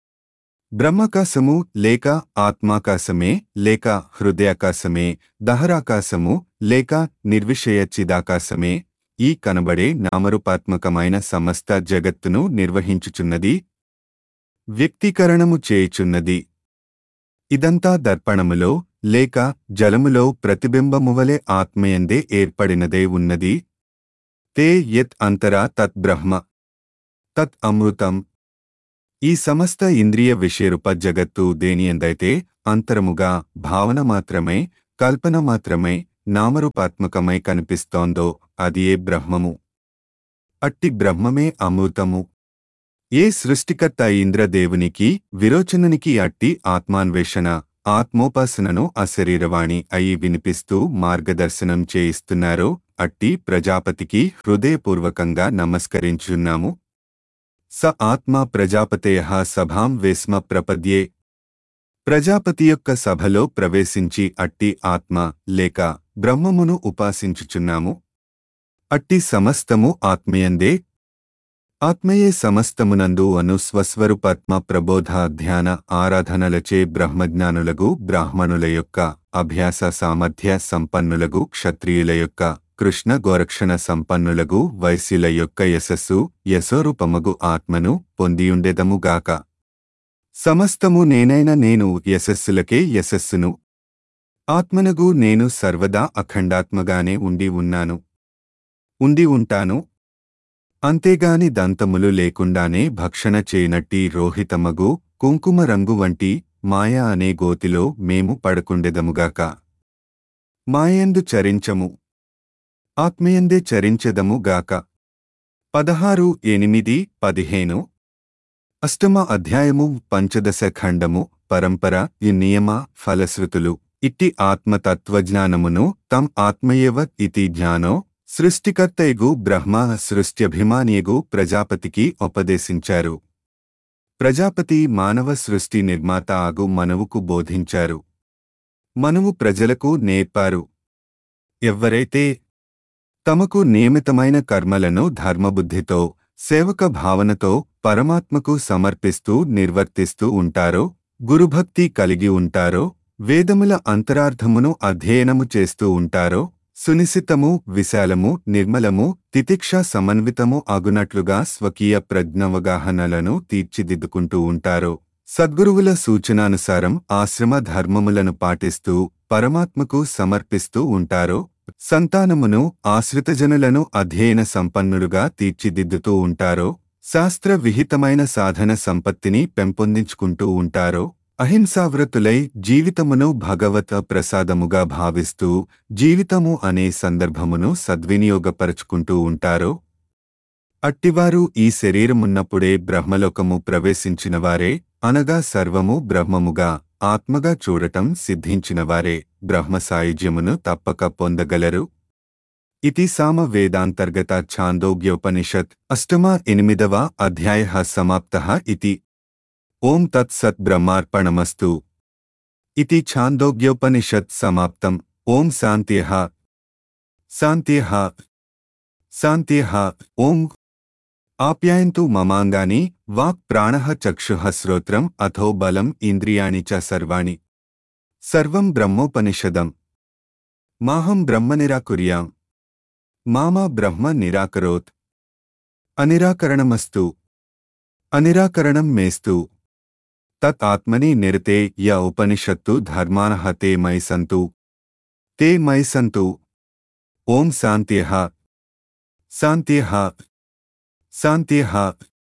బ్రహ్మకాశము లేక ఆత్మాకాశమే లేక హృదయాకాశమే దహరాకాశము లేక నిర్విషయ చిదాకాశమే ఈ కనబడే నామరూపాత్మకమైన సమస్త జగత్తును నిర్వహించుచున్నది వ్యక్తీకరణము చేయుచున్నది ఇదంతా దర్పణములో లేక జలములో ప్రతిబింబమువలే ఆత్మయందే ఏర్పడినదే ఉన్నది తే యత్ అంతరా తత్ బ్రహ్మ తత్ అమృతం ఈ సమస్త ఇంద్రియ విషయరూప జగత్తు దేనియందైతే అంతరముగా భావన మాత్రమే కల్పన మాత్రమే నామరూపాత్మకమై కనిపిస్తోందో అది ఏ బ్రహ్మము అట్టి బ్రహ్మమే అమృతము ఏ సృష్టికర్త ఇంద్రదేవునికి విరోచనునికి అట్టి ఆత్మాన్వేషణ ఆత్మోపాసనను అశరీరవాణి అయి వినిపిస్తూ మార్గదర్శనం చేయిస్తున్నారో అట్టి ప్రజాపతికి హృదయపూర్వకంగా నమస్కరించున్నాము స ఆత్మ ప్రజాపతయ సభాం వేస్మ ప్రపద్యే ప్రజాపతి యొక్క సభలో ప్రవేశించి అట్టి ఆత్మ లేక బ్రహ్మమును ఉపాసించుచున్నాము అట్టి సమస్తము ఆత్మయందే ఆత్మయే సమస్తమునందు అను స్వస్వరూపాత్మ ప్రబోధ ధ్యాన ఆరాధనలచే బ్రహ్మజ్ఞానులగు బ్రాహ్మణుల యొక్క అభ్యాస సామర్థ్య సంపన్నులగు క్షత్రియుల యొక్క కృష్ణ గోరక్షణ సంపన్నులగు వైశ్యుల యొక్క యశస్సు యశోరూపమగు ఆత్మను పొందియుండెదముగాక సమస్తము నేనైన నేను యశస్సులకే యశస్సును ఆత్మనగు నేను సర్వదా అఖండాత్మగానే ఉండి ఉన్నాను ఉండి ఉంటాను అంతేగాని దంతములు లేకుండానే భక్షణ చేయనట్టి రోహితమగు కుంకుమ రంగు వంటి మాయ అనే గోతిలో మేము పడకుండెదముగాక మాయందు చరించము ఆత్మయందే చరించెదము గాక పదహారు ఎనిమిది పదిహేను అష్టమ అధ్యాయము పంచదశ ఖండము పరంపర ఈ నియమ ఫలశ్రుతులు ఇట్టి ఆత్మతత్వజ్ఞానమును తం ఆత్మయేవ ఇతి జ్ఞానో సృష్టికర్తయగు బ్రహ్మ సృష్ట్యభిమానియగు ప్రజాపతికి ఉపదేశించారు ప్రజాపతి మానవ సృష్టి నిర్మాత ఆగు మనువుకు బోధించారు మనువు ప్రజలకు నేర్పారు ఎవ్వరైతే తమకు నియమితమైన కర్మలను ధర్మబుద్ధితో సేవక భావనతో పరమాత్మకు సమర్పిస్తూ నిర్వర్తిస్తూ ఉంటారో గురుభక్తి కలిగి ఉంటారో వేదముల అంతరార్థమును అధ్యయనము చేస్తూ ఉంటారో సునిశితము విశాలము నిర్మలము తితిక్ష సమన్వితము అగునట్లుగా స్వకీయ ప్రజ్ఞవగాహనలను తీర్చిదిద్దుకుంటూ ఉంటారో సద్గురువుల సూచనానుసారం ఆశ్రమ ధర్మములను పాటిస్తూ పరమాత్మకు సమర్పిస్తూ ఉంటారో సంతానమును ఆశ్రితజనులను అధ్యయన సంపన్నులుగా తీర్చిదిద్దుతూ ఉంటారో శాస్త్ర విహితమైన సాధన సంపత్తిని పెంపొందించుకుంటూ ఉంటారో అహింసావ్రతులై జీవితమును భగవత ప్రసాదముగా భావిస్తూ జీవితము అనే సందర్భమును సద్వినియోగపరచుకుంటూ ఉంటారో అట్టివారు ఈ శరీరమున్నప్పుడే బ్రహ్మలోకము ప్రవేశించినవారే అనగా సర్వము బ్రహ్మముగా ఆత్మగా చూడటం సిద్ధించినవారే బ్రహ్మ సాయుజ్యమును తప్పక పొందగలరు ఇతి సామ వేదాంతర్గత ఛాందోగ్యోపనిషత్ అష్టమ ఎనిమిదవ అధ్యాయ సమాప్త ఇతి ఓం తత్సత్ బ్రహ్మార్పణమస్తు ఇతి ఛాందోగ్యోపనిషత్ సమాప్తం ఓం శాంత్యః శాంత్యః శాంత్యః ఓం ఆప్యాయంతు మమాంగాని వాక్ ప్రాణః చక్షుః శ్రోత్రం అథో బలం ఇంద్రియాణి చ సర్వాణి సర్వం బ్రహ్మోపనిషదం మాహం బ్రహ్మ నిరాకుర్యాం మామా బ్రహ్మ నిరాకరోత్ అనిరాకరణమస్తు అనిరాకరణం మేస్తు తత్ ఆత్మని నిరతే య ఉపనిషత్తు ధర్మానః తే మయి సంతు తే మయి సంతు ఓం శాంత్యః శాంత్యః శాంత్యః